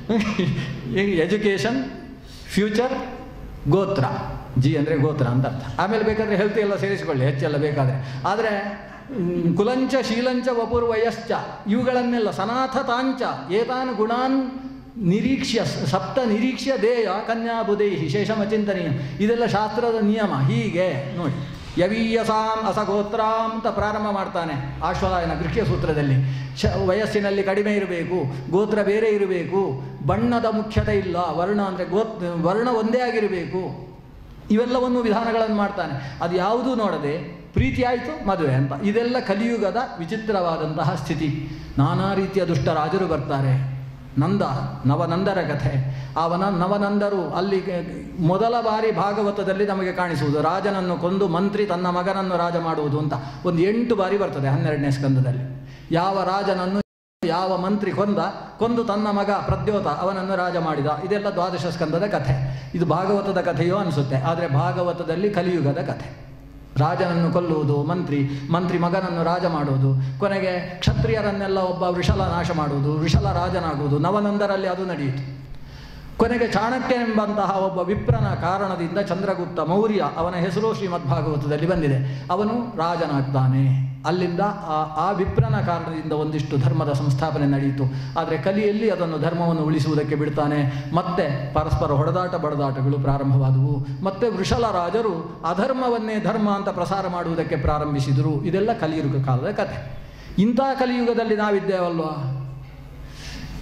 ಎಜುಕೇಷನ್ ಫ್ಯೂಚರ್ ಗೋತ್ರ ಜಿ ಅಂದರೆ ಗೋತ್ರ ಅಂತ ಅರ್ಥ ಆಮೇಲೆ ಬೇಕಾದರೆ ಹೆಲ್ತ್ ಎಲ್ಲ ಸೇರಿಸಿಕೊಳ್ಳಿ ಹೆಚ್ಚೆಲ್ಲ ಬೇಕಾದರೆ ಆದರೆ ಮ್, ಕುಲಂಚ ಶೀಲಂಚ ವಪುರ್ ವಯಶ್ಚ ಇವುಗಳನ್ನೆಲ್ಲ ಸನಾಥ ತಾಂಚ ಏತಾನ್ ಗುಣಾನ್ ನಿರೀಕ್ಷ್ಯ ಸಪ್ತ ನಿರೀಕ್ಷ್ಯ ದೇಯ ಕನ್ಯಾ ಬುಧೈಹಿ ಶೇಷಮಚಿಂತನೀಯ ಇದೆಲ್ಲ ಶಾಸ್ತ್ರದ ನಿಯಮ ಹೀಗೆ ನೋಡಿ ಯವೀಯಸಾಂ ಅಸಗೋತ್ರಾಂ ಅಂತ ಪ್ರಾರಂಭ ಮಾಡ್ತಾನೆ ಆಶ್ವಾಯನ ಗೃಹ್ಯ ಸೂತ್ರದಲ್ಲಿ ಶ ವಯಸ್ಸಿನಲ್ಲಿ ಕಡಿಮೆ ಇರಬೇಕು ಗೋತ್ರ ಬೇರೆ ಇರಬೇಕು ಬಣ್ಣದ ಮುಖ್ಯತೆ ಇಲ್ಲ ವರ್ಣ ಅಂದರೆ ಗೋತ್ ವರ್ಣ ಒಂದೇ ಆಗಿರಬೇಕು ಇವೆಲ್ಲವನ್ನು ವಿಧಾನಗಳನ್ನು ಮಾಡ್ತಾನೆ ಅದು ಯಾವುದೂ ನೋಡದೆ ಪ್ರೀತಿ ಆಯಿತು ಮದುವೆ ಅಂತ ಇದೆಲ್ಲ ಕಲಿಯುಗದ ವಿಚಿತ್ರವಾದಂತಹ ಸ್ಥಿತಿ ನಾನಾ ರೀತಿಯ ದುಷ್ಟ ರಾಜರು ಬರ್ತಾರೆ ನಂದ ನವನಂದರ ಕಥೆ ಅವನ ನವನಂದರು ಅಲ್ಲಿ ಮೊದಲ ಬಾರಿ ಭಾಗವತದಲ್ಲಿ ನಮಗೆ ಕಾಣಿಸುವುದು ರಾಜನನ್ನು ಕೊಂದು ಮಂತ್ರಿ ತನ್ನ ಮಗನನ್ನು ರಾಜ ಮಾಡುವುದು ಅಂತ ಒಂದು ಎಂಟು ಬಾರಿ ಬರ್ತದೆ ಹನ್ನೆರಡನೇ ಸ್ಕಂದದಲ್ಲಿ ಯಾವ ರಾಜನನ್ನು ಯಾವ ಮಂತ್ರಿ ಕೊಂದ ಕೊಂದು ತನ್ನ ಮಗ ಪ್ರದ್ಯೋತ ಅವನನ್ನು ರಾಜ ಮಾಡಿದ ಇದೆಲ್ಲ ದ್ವಾದಶ ಸ್ಕಂದದ ಕಥೆ ಇದು ಭಾಗವತದ ಕಥೆಯೋ ಅನಿಸುತ್ತೆ ಆದರೆ ಭಾಗವತದಲ್ಲಿ ಕಲಿಯುಗದ ಕಥೆ ರಾಜನನ್ನು ಕೊಲ್ಲುವುದು ಮಂತ್ರಿ ಮಂತ್ರಿ ಮಗನನ್ನು ರಾಜ ಮಾಡುವುದು ಕೊನೆಗೆ ಕ್ಷತ್ರಿಯರನ್ನೆಲ್ಲ ಒಬ್ಬ ವೃಷಲ ನಾಶ ಮಾಡುವುದು ವೃಷಲ ರಾಜನಾಗುವುದು ನವನಂದರಲ್ಲಿ ಅದು ನಡೆಯಿತು ಕೊನೆಗೆ ಚಾಣಕ್ಯನೆಂಬಂತಹ ಒಬ್ಬ ವಿಪ್ರನ ಕಾರಣದಿಂದ ಚಂದ್ರಗುಪ್ತ ಮೌರ್ಯ ಅವನ ಹೆಸರು ಶ್ರೀಮದ್ಭಾಗವತದಲ್ಲಿ ಬಂದಿದೆ ಅವನು ರಾಜನಾಗ್ತಾನೆ ಅಲ್ಲಿಂದ ಆ ಆ ವಿಪ್ರನ ಕಾರಣದಿಂದ ಒಂದಿಷ್ಟು ಧರ್ಮದ ಸಂಸ್ಥಾಪನೆ ನಡೆಯಿತು ಆದರೆ ಕಲಿಯಲ್ಲಿ ಅದನ್ನು ಧರ್ಮವನ್ನು ಉಳಿಸುವುದಕ್ಕೆ ಬಿಡ್ತಾನೆ ಮತ್ತೆ ಪರಸ್ಪರ ಹೊಡೆದಾಟ ಬಡದಾಟಗಳು ಪ್ರಾರಂಭವಾದವು ಮತ್ತೆ ವೃಷಲ ರಾಜರು ಅಧರ್ಮವನ್ನೇ ಧರ್ಮ ಅಂತ ಪ್ರಸಾರ ಮಾಡುವುದಕ್ಕೆ ಪ್ರಾರಂಭಿಸಿದರು ಇದೆಲ್ಲ ಕಲಿಯುಗ ಕಾಲದ ಕಥೆ ಇಂಥ ಕಲಿಯುಗದಲ್ಲಿ ನಾವಿದ್ದೇವಲ್ವಾ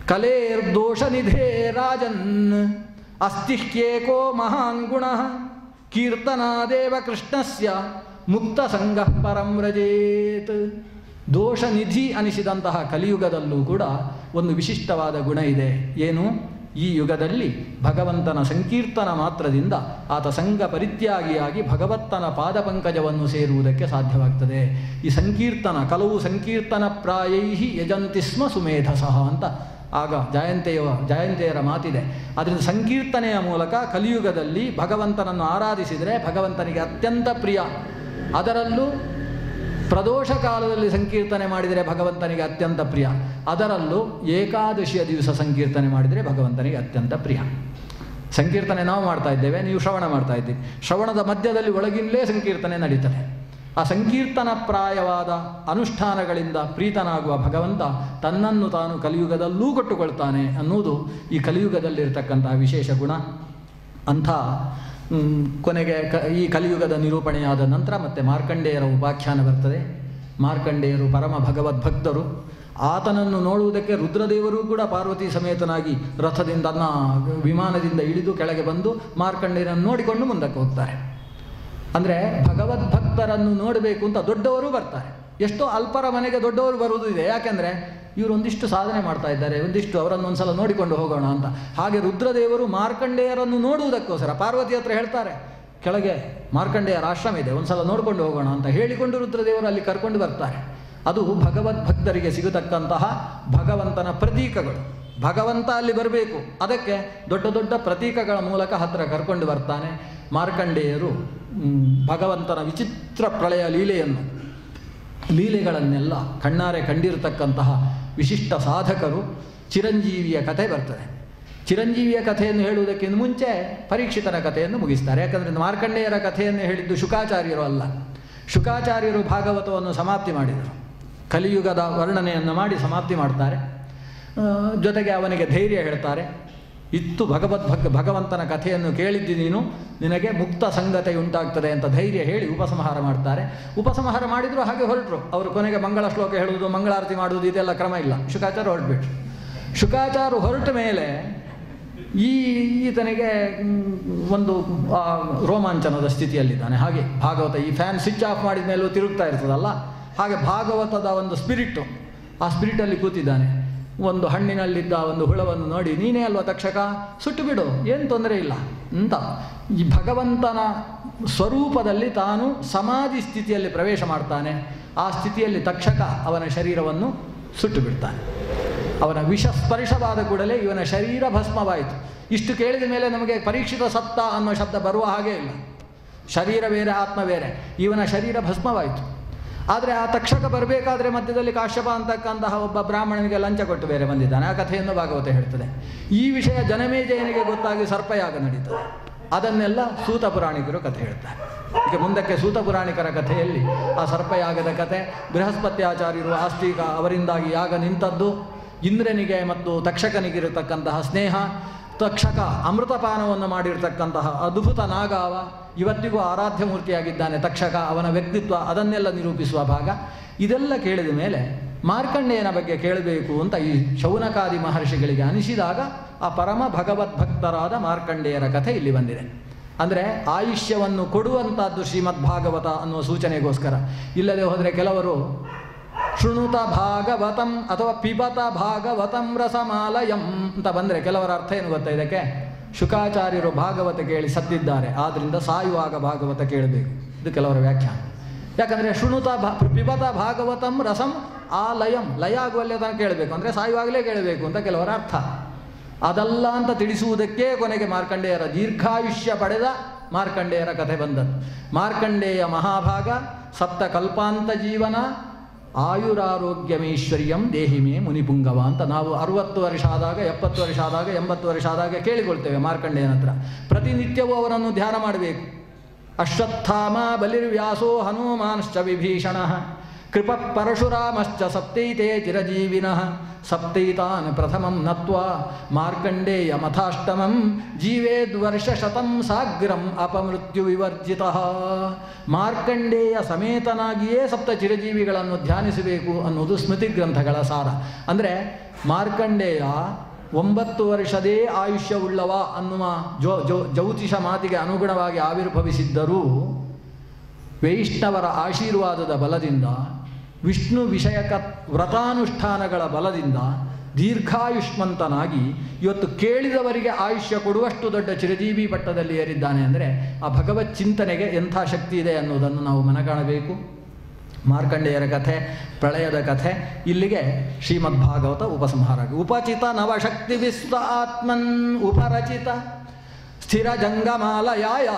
ಕಲೇರ್ದೋಷ ನಿಧೇ ರಾಜನ್ ಅಸ್ತಿಹ್ಯೇಕೋ ಮಹಾನ್ ಗುಣ ಕೀರ್ತನಾದೇವ ಕೃಷ್ಣಸ್ಯ ಮುಕ್ತ ಸಂಘ ಪರಂ ವ್ರಜೇತ್ ದೋಷ ನಿಧಿ ಅನಿಸಿದಂತಹ ಕಲಿಯುಗದಲ್ಲೂ ಕೂಡ ಒಂದು ವಿಶಿಷ್ಟವಾದ ಗುಣ ಇದೆ ಏನು ಈ ಯುಗದಲ್ಲಿ ಭಗವಂತನ ಸಂಕೀರ್ತನ ಮಾತ್ರದಿಂದ ಆತ ಸಂಘ ಪರಿತ್ಯಾಗಿಯಾಗಿ ಭಗವತ್ತನ ಪಾದಪಂಕಜವನ್ನು ಸೇರುವುದಕ್ಕೆ ಸಾಧ್ಯವಾಗ್ತದೆ ಈ ಸಂಕೀರ್ತನ ಕೆಲವು ಸಂಕೀರ್ತನ ಪ್ರಾಯೈ ಯಜಂತಿ ಸ್ಮ ಸುಮೇಧಸಃ ಅಂತ ಆಗ ಜಯಂತೆಯ ಜಯಂತೆಯರ ಮಾತಿದೆ ಅದರಿಂದ ಸಂಕೀರ್ತನೆಯ ಮೂಲಕ ಕಲಿಯುಗದಲ್ಲಿ ಭಗವಂತನನ್ನು ಆರಾಧಿಸಿದರೆ ಭಗವಂತನಿಗೆ ಅತ್ಯಂತ ಪ್ರಿಯ ಅದರಲ್ಲೂ ಪ್ರದೋಷ ಕಾಲದಲ್ಲಿ ಸಂಕೀರ್ತನೆ ಮಾಡಿದರೆ ಭಗವಂತನಿಗೆ ಅತ್ಯಂತ ಪ್ರಿಯ ಅದರಲ್ಲೂ ಏಕಾದಶಿಯ ದಿವಸ ಸಂಕೀರ್ತನೆ ಮಾಡಿದರೆ ಭಗವಂತನಿಗೆ ಅತ್ಯಂತ ಪ್ರಿಯ ಸಂಕೀರ್ತನೆ ನಾವು ಮಾಡ್ತಾ ಇದ್ದೇವೆ ನೀವು ಶ್ರವಣ ಮಾಡ್ತಾ ಇದ್ದೀವಿ ಶ್ರವಣದ ಮಧ್ಯದಲ್ಲಿ ಒಳಗಿನಲೇ ಸಂಕೀರ್ತನೆ ನಡೀತದೆ ಆ ಸಂಕೀರ್ತನ ಪ್ರಾಯವಾದ ಅನುಷ್ಠಾನಗಳಿಂದ ಪ್ರೀತನಾಗುವ ಭಗವಂತ ತನ್ನನ್ನು ತಾನು ಕಲಿಯುಗದಲ್ಲೂ ಕೊಟ್ಟುಕೊಳ್ತಾನೆ ಅನ್ನುವುದು ಈ ಕಲಿಯುಗದಲ್ಲಿರ್ತಕ್ಕಂತಹ ವಿಶೇಷ ಗುಣ ಅಂಥ ಮ್, ಕೊನೆಗೆ ಕ ಈ ಕಲಿಯುಗದ ನಿರೂಪಣೆಯಾದ ನಂತರ ಮತ್ತೆ ಮಾರ್ಕಂಡೇಯರ ಉಪಾಖ್ಯಾನ ಬರ್ತದೆ ಮಾರ್ಕಂಡೇಯರು ಪರಮ ಭಗವದ್ಭಕ್ತರು ಆತನನ್ನು ನೋಡುವುದಕ್ಕೆ ರುದ್ರದೇವರು ಕೂಡ ಪಾರ್ವತಿ ಸಮೇತನಾಗಿ ರಥದಿಂದ ಅನ್ನ ವಿಮಾನದಿಂದ ಇಳಿದು ಕೆಳಗೆ ಬಂದು ಮಾರ್ಕಂಡೇಯರನ್ನು ನೋಡಿಕೊಂಡು ಮುಂದಕ್ಕೆ ಹೋಗ್ತಾರೆ ಅಂದರೆ ಭಗವದ್ಭಕ್ತರನ್ನು ನೋಡಬೇಕು ಅಂತ ದೊಡ್ಡವರು ಬರ್ತಾರೆ ಎಷ್ಟೋ ಅಲ್ಪರ ಮನೆಗೆ ದೊಡ್ಡವರು ಬರುವುದು ಇದೆ ಯಾಕೆಂದರೆ ಇವರು ಒಂದಿಷ್ಟು ಸಾಧನೆ ಮಾಡ್ತಾ ಇದ್ದಾರೆ ಒಂದಿಷ್ಟು ಅವರನ್ನು ಒಂದ್ಸಲ ನೋಡಿಕೊಂಡು ಹೋಗೋಣ ಅಂತ ಹಾಗೆ ರುದ್ರದೇವರು ಮಾರ್ಕಂಡೇಯರನ್ನು ನೋಡುವುದಕ್ಕೋಸ್ಕರ ಪಾರ್ವತಿ ಹತ್ರ ಹೇಳ್ತಾರೆ ಕೆಳಗೆ ಮಾರ್ಕಂಡೇಯರ ಆಶ್ರಮ ಇದೆ ಒಂದ್ಸಲ ನೋಡಿಕೊಂಡು ಹೋಗೋಣ ಅಂತ ಹೇಳಿಕೊಂಡು ರುದ್ರದೇವರು ಅಲ್ಲಿ ಕರ್ಕೊಂಡು ಬರ್ತಾರೆ ಅದು ಭಗವದ್ಭಕ್ತರಿಗೆ ಸಿಗತಕ್ಕಂತಹ ಭಗವಂತನ ಪ್ರತೀಕಗಳು ಭಗವಂತ ಅಲ್ಲಿ ಬರಬೇಕು ಅದಕ್ಕೆ ದೊಡ್ಡ ದೊಡ್ಡ ಪ್ರತೀಕಗಳ ಮೂಲಕ ಹತ್ತಿರ ಕರ್ಕೊಂಡು ಬರ್ತಾನೆ ಮಾರ್ಕಂಡೇಯರು ಮ್, ಭಗವಂತನ ವಿಚಿತ್ರ ಪ್ರಳಯ ಲೀಲೆಯನ್ನು ಲೀಲೆಗಳನ್ನೆಲ್ಲ ಕಣ್ಣಾರೆ ಕಂಡಿರತಕ್ಕಂತಹ ವಿಶಿಷ್ಟ ಸಾಧಕರು ಚಿರಂಜೀವಿಯ ಕಥೆ ಬರ್ತದೆ ಚಿರಂಜೀವಿಯ ಕಥೆಯನ್ನು ಹೇಳುವುದಕ್ಕಿಂತ ಮುಂಚೆ ಪರೀಕ್ಷಿತನ ಕಥೆಯನ್ನು ಮುಗಿಸ್ತಾರೆ ಯಾಕಂದರೆ ಮಾರ್ಕಂಡೇಯರ ಕಥೆಯನ್ನು ಹೇಳಿದ್ದು ಶುಕಾಚಾರ್ಯರು ಅಲ್ಲ ಶುಕಾಚಾರ್ಯರು ಭಾಗವತವನ್ನು ಸಮಾಪ್ತಿ ಮಾಡಿದರು ಕಲಿಯುಗದ ವರ್ಣನೆಯನ್ನು ಮಾಡಿ ಸಮಾಪ್ತಿ ಮಾಡ್ತಾರೆ ಆ, ಜೊತೆಗೆ ಅವನಿಗೆ ಧೈರ್ಯ ಹೇಳ್ತಾರೆ ಇತ್ತು ಭಗವದ್ ಭಗ್ ಭಗವಂತನ ಕಥೆಯನ್ನು ಕೇಳಿದ್ದಿ ನೀನು ನಿನಗೆ ಮುಕ್ತ ಸಂಗತೆ ಉಂಟಾಗ್ತದೆ ಅಂತ ಧೈರ್ಯ ಹೇಳಿ ಉಪಸಂಹಾರ ಮಾಡ್ತಾರೆ ಉಪಸಂಹಾರ ಮಾಡಿದ್ರು ಹಾಗೆ ಹೊರಟರು ಅವರು ಕೊನೆಗೆ ಮಂಗಳ ಶ್ಲೋಕ ಹೇಳುವುದು ಮಂಗಳಾರತಿ ಮಾಡುವುದು ಇದೆಲ್ಲ ಕ್ರಮ ಇಲ್ಲ ಶುಕಾಚಾರ ಹೊರಟ್ಬಿಟ್ರು ಶುಕಾಚಾರ ಹೊರಟ ಮೇಲೆ ಈ ಈತನಿಗೆ ಮ್, ಒಂದು ಆ, ರೋಮಾಂಚನದ ಸ್ಥಿತಿಯಲ್ಲಿದ್ದಾನೆ ಹಾಗೆ ಭಾಗವತ ಈ ಫ್ಯಾನ್ ಸ್ವಿಚ್ ಆಫ್ ಮಾಡಿದ ಮೇಲೂ ತಿರುಗ್ತಾ ಇರ್ತದಲ್ಲ ಹಾಗೆ ಭಾಗವತದ ಒಂದು ಸ್ಪಿರಿಟ್ಟು ಆ ಸ್ಪಿರಿಟಲ್ಲಿ ಕೂತಿದ್ದಾನೆ ಒಂದು ಹಣ್ಣಿನಲ್ಲಿದ್ದ ಒಂದು ಹುಳವನ್ನು ನೋಡಿ ನೀನೇ ಅಲ್ವಾ ತಕ್ಷಕ ಸುಟ್ಟು ಬಿಡು ಏನು ತೊಂದರೆ ಇಲ್ಲ ಅಂತ ಈ ಭಗವಂತನ ಸ್ವರೂಪದಲ್ಲಿ ತಾನು ಸಮಾಧಿ ಸ್ಥಿತಿಯಲ್ಲಿ ಪ್ರವೇಶ ಮಾಡ್ತಾನೆ ಆ ಸ್ಥಿತಿಯಲ್ಲಿ ತಕ್ಷಕ ಅವನ ಶರೀರವನ್ನು ಸುಟ್ಟು ಬಿಡ್ತಾನೆ ಅವನ ವಿಷ ಸ್ಪರ್ಶವಾದ ಕೂಡಲೇ ಇವನ ಶರೀರ ಭಸ್ಮವಾಯಿತು ಇಷ್ಟು ಕೇಳಿದ ಮೇಲೆ ನಮಗೆ ಪರೀಕ್ಷಿತ ಸತ್ತ ಅನ್ನೋ ಶಬ್ದ ಬರುವ ಹಾಗೇ ಇಲ್ಲ ಶರೀರ ಬೇರೆ ಆತ್ಮ ಬೇರೆ ಇವನ ಶರೀರ ಭಸ್ಮವಾಯಿತು ಆದರೆ ಆ ತಕ್ಷಕ ಬರಬೇಕಾದ್ರೆ ಮಧ್ಯದಲ್ಲಿ ಕಾಶ್ಯಪ ಅಂತಕ್ಕಂತಹ ಒಬ್ಬ ಬ್ರಾಹ್ಮಣನಿಗೆ ಲಂಚ ಕೊಟ್ಟು ಬೇರೆ ಬಂದಿದ್ದಾನೆ ಆ ಕಥೆಯನ್ನು ಭಾಗವತ ಹೇಳ್ತದೆ ಈ ವಿಷಯ ಜನಮೇಜಯನಿಗೆ ಗೊತ್ತಾಗಿ ಸರ್ಪಯಾಗ ನಡೀತದೆ ಅದನ್ನೆಲ್ಲ ಸೂತ ಪುರಾಣಿಕರು ಕಥೆ ಹೇಳ್ತಾರೆ ಈಗ ಮುಂದಕ್ಕೆ ಸೂತ ಪುರಾಣಿಕರ ಕಥೆಯಲ್ಲಿ ಆ ಸರ್ಪಯಾಗದ ಕಥೆ ಬೃಹಸ್ಪತ್ಯಾಚಾರ್ಯರು ಆಸ್ತಿಕ ಅವರಿಂದಾಗಿ ಯಾಗ ನಿಂತದ್ದು ಇಂದ್ರನಿಗೆ ಮತ್ತು ತಕ್ಷಕನಿಗಿರತಕ್ಕಂತಹ ಸ್ನೇಹ ತಕ್ಷಕ ಅಮೃತಪಾನವನ್ನು ಮಾಡಿರ್ತಕ್ಕಂತಹ ಅದ್ಭುತ ನಾಗಾವ ಇವತ್ತಿಗೂ ಆರಾಧ್ಯ ಮೂರ್ತಿಯಾಗಿದ್ದಾನೆ ತಕ್ಷಕ ಅವನ ವ್ಯಕ್ತಿತ್ವ ಅದನ್ನೆಲ್ಲ ನಿರೂಪಿಸುವ ಭಾಗ ಇದೆಲ್ಲ ಕೇಳಿದ ಮೇಲೆ ಮಾರ್ಕಂಡೇಯನ ಬಗ್ಗೆ ಕೇಳಬೇಕು ಅಂತ ಈ ಶೌನಕಾದಿ ಮಹರ್ಷಿಗಳಿಗೆ ಅನಿಸಿದಾಗ ಆ ಪರಮ ಭಗವದ್ಭಕ್ತರಾದ ಮಾರ್ಕಂಡೇಯರ ಕಥೆ ಇಲ್ಲಿ ಬಂದಿದೆ ಅಂದರೆ ಆಯುಷ್ಯವನ್ನು ಕೊಡುವಂಥದ್ದು ಶ್ರೀಮದ್ ಭಾಗವತ ಅನ್ನುವ ಸೂಚನೆಗೋಸ್ಕರ ಇಲ್ಲದೆ ಹೋದರೆ ಕೆಲವರು ಶೃಣುತ ಭಾಗವತಂ ಅಥವಾ ಪಿಬತ ಭಾಗವತಂ ರಸಮಾಲಯಂ ಅಂತ ಬಂದರೆ ಕೆಲವರ ಅರ್ಥ ಏನು ಗೊತ್ತಾ ಇದಕ್ಕೆ ಶುಕಾಚಾರ್ಯರು ಭಾಗವತ ಕೇಳಿ ಸತ್ತಿದ್ದಾರೆ ಆದ್ದರಿಂದ ಸಾಯುವಾಗ ಭಾಗವತ ಕೇಳಬೇಕು ಇದು ಕೆಲವರ ವ್ಯಾಖ್ಯಾನ ಯಾಕಂದರೆ ಶೃಣುತ ಭಾ ಪಿಬತ ಭಾಗವತಂ ರಸಂ ಆ ಲಯಂ ಲಯ ಆಗುವಲ್ಲೇ ತನಕ ಕೇಳಬೇಕು ಅಂದರೆ ಸಾಯುವಾಗಲೇ ಕೇಳಬೇಕು ಅಂತ ಕೆಲವರ ಅರ್ಥ ಅದಲ್ಲ ಅಂತ ತಿಳಿಸುವುದಕ್ಕೆ ಕೊನೆಗೆ ಮಾರ್ಕಂಡೇಯರ ದೀರ್ಘಾಯುಷ್ಯ ಪಡೆದ ಮಾರ್ಕಂಡೇಯರ ಕಥೆ ಬಂದದ್ದು ಮಾರ್ಕಂಡೇಯ ಮಹಾಭಾಗ ಸಪ್ತ ಕಲ್ಪಾಂತ ಜೀವನ ಆಯುರಾರೋಗ್ಯಮೈಶ್ವರ್ಯಂ ದೇಹಿಮೇ ಮುನಿಪುಂಗವ ಅಂತ ನಾವು ಅರುವತ್ತು ವರ್ಷ ಆದಾಗ ಎಪ್ಪತ್ತು ವರ್ಷ ಆದಾಗ ಎಂಬತ್ತು ವರ್ಷ ಆದಾಗ ಕೇಳಿಕೊಳ್ತೇವೆ ಮಾರ್ಕಂಡೇಯನ ಹತ್ರ ಪ್ರತಿನಿತ್ಯವೂ ಅವರನ್ನು ಧ್ಯಾನ ಮಾಡಬೇಕು ಅಶ್ವತ್ಥಾಮ ಬಲಿರ್ವ್ಯಾಸೋ ಹನುಮಾನ್ಶ್ಚ ವಿಭೀಷಣ ಕೃಪ ಪರಶುರಾಮಶ್ಚ ಸಪ್ತೈತೆ ಚಿರಜೀವಿನಃ ಸಪ್ತೈತಾನ್ ಪ್ರಥಮಂ ನತ್ವಾ ಮಾರ್ಕಂಡೇಯ ಮಥಾಷ್ಟಮಂ ಜೀವೇದ್ವರ್ಷ ಶತಂ ಸಾಗ್ರಂ ಅಪಮೃತ್ಯು ವಿವರ್ಜಿತ ಮಾರ್ಕಂಡೇಯ ಸಮೇತನಾಗಿಯೇ ಸಪ್ತ ಚಿರಜೀವಿಗಳನ್ನು ಧ್ಯಾನಿಸಬೇಕು ಅನ್ನೋದು ಸ್ಮೃತಿ ಗ್ರಂಥಗಳ ಸಾರ ಅಂದರೆ ಮಾರ್ಕಂಡೇಯ ಒಂಬತ್ತು ವರ್ಷದೇ ಆಯುಷ್ಯವುಳ್ಳವ ಅನ್ನುವ ಜೋ ಜೋ ಜ್ಯೋತಿಷ ಮಾತಿಗೆ ಅನುಗುಣವಾಗಿ ಆವಿರ್ಭವಿಸಿದ್ದರೂ ವೈಷ್ಣವರ ಆಶೀರ್ವಾದದ ಬಲದಿಂದ ವಿಷ್ಣು ವಿಷಯಕ ವ್ರತಾನುಷ್ಠಾನಗಳ ಬಲದಿಂದ ದೀರ್ಘಾಯುಷ್ಮಂತನಾಗಿ ಇವತ್ತು ಕೇಳಿದವರಿಗೆ ಆಯುಷ್ಯ ಕೊಡುವಷ್ಟು ದೊಡ್ಡ ಚಿರಜೀವಿ ಪಟ್ಟದಲ್ಲಿ ಏರಿದ್ದಾನೆ ಅಂದರೆ ಆ ಭಗವತ್ ಚಿಂತನೆಗೆ ಎಂಥ ಶಕ್ತಿ ಇದೆ ಅನ್ನೋದನ್ನು ನಾವು ಮನಗಾಣಬೇಕು ಮಾರ್ಕಂಡೇಯರ ಕಥೆ ಪ್ರಳಯದ ಕಥೆ ಇಲ್ಲಿಗೆ ಶ್ರೀಮದ್ ಭಾಗವತ ಉಪಸಂಹಾರ ಉಪಚಿತ ನವಶಕ್ತಿ ವಿಸ್ತ ಆತ್ಮನ್ ಉಪರಚಿತ ಸ್ಥಿರ ಜಂಗಮಾಲಯಾಯ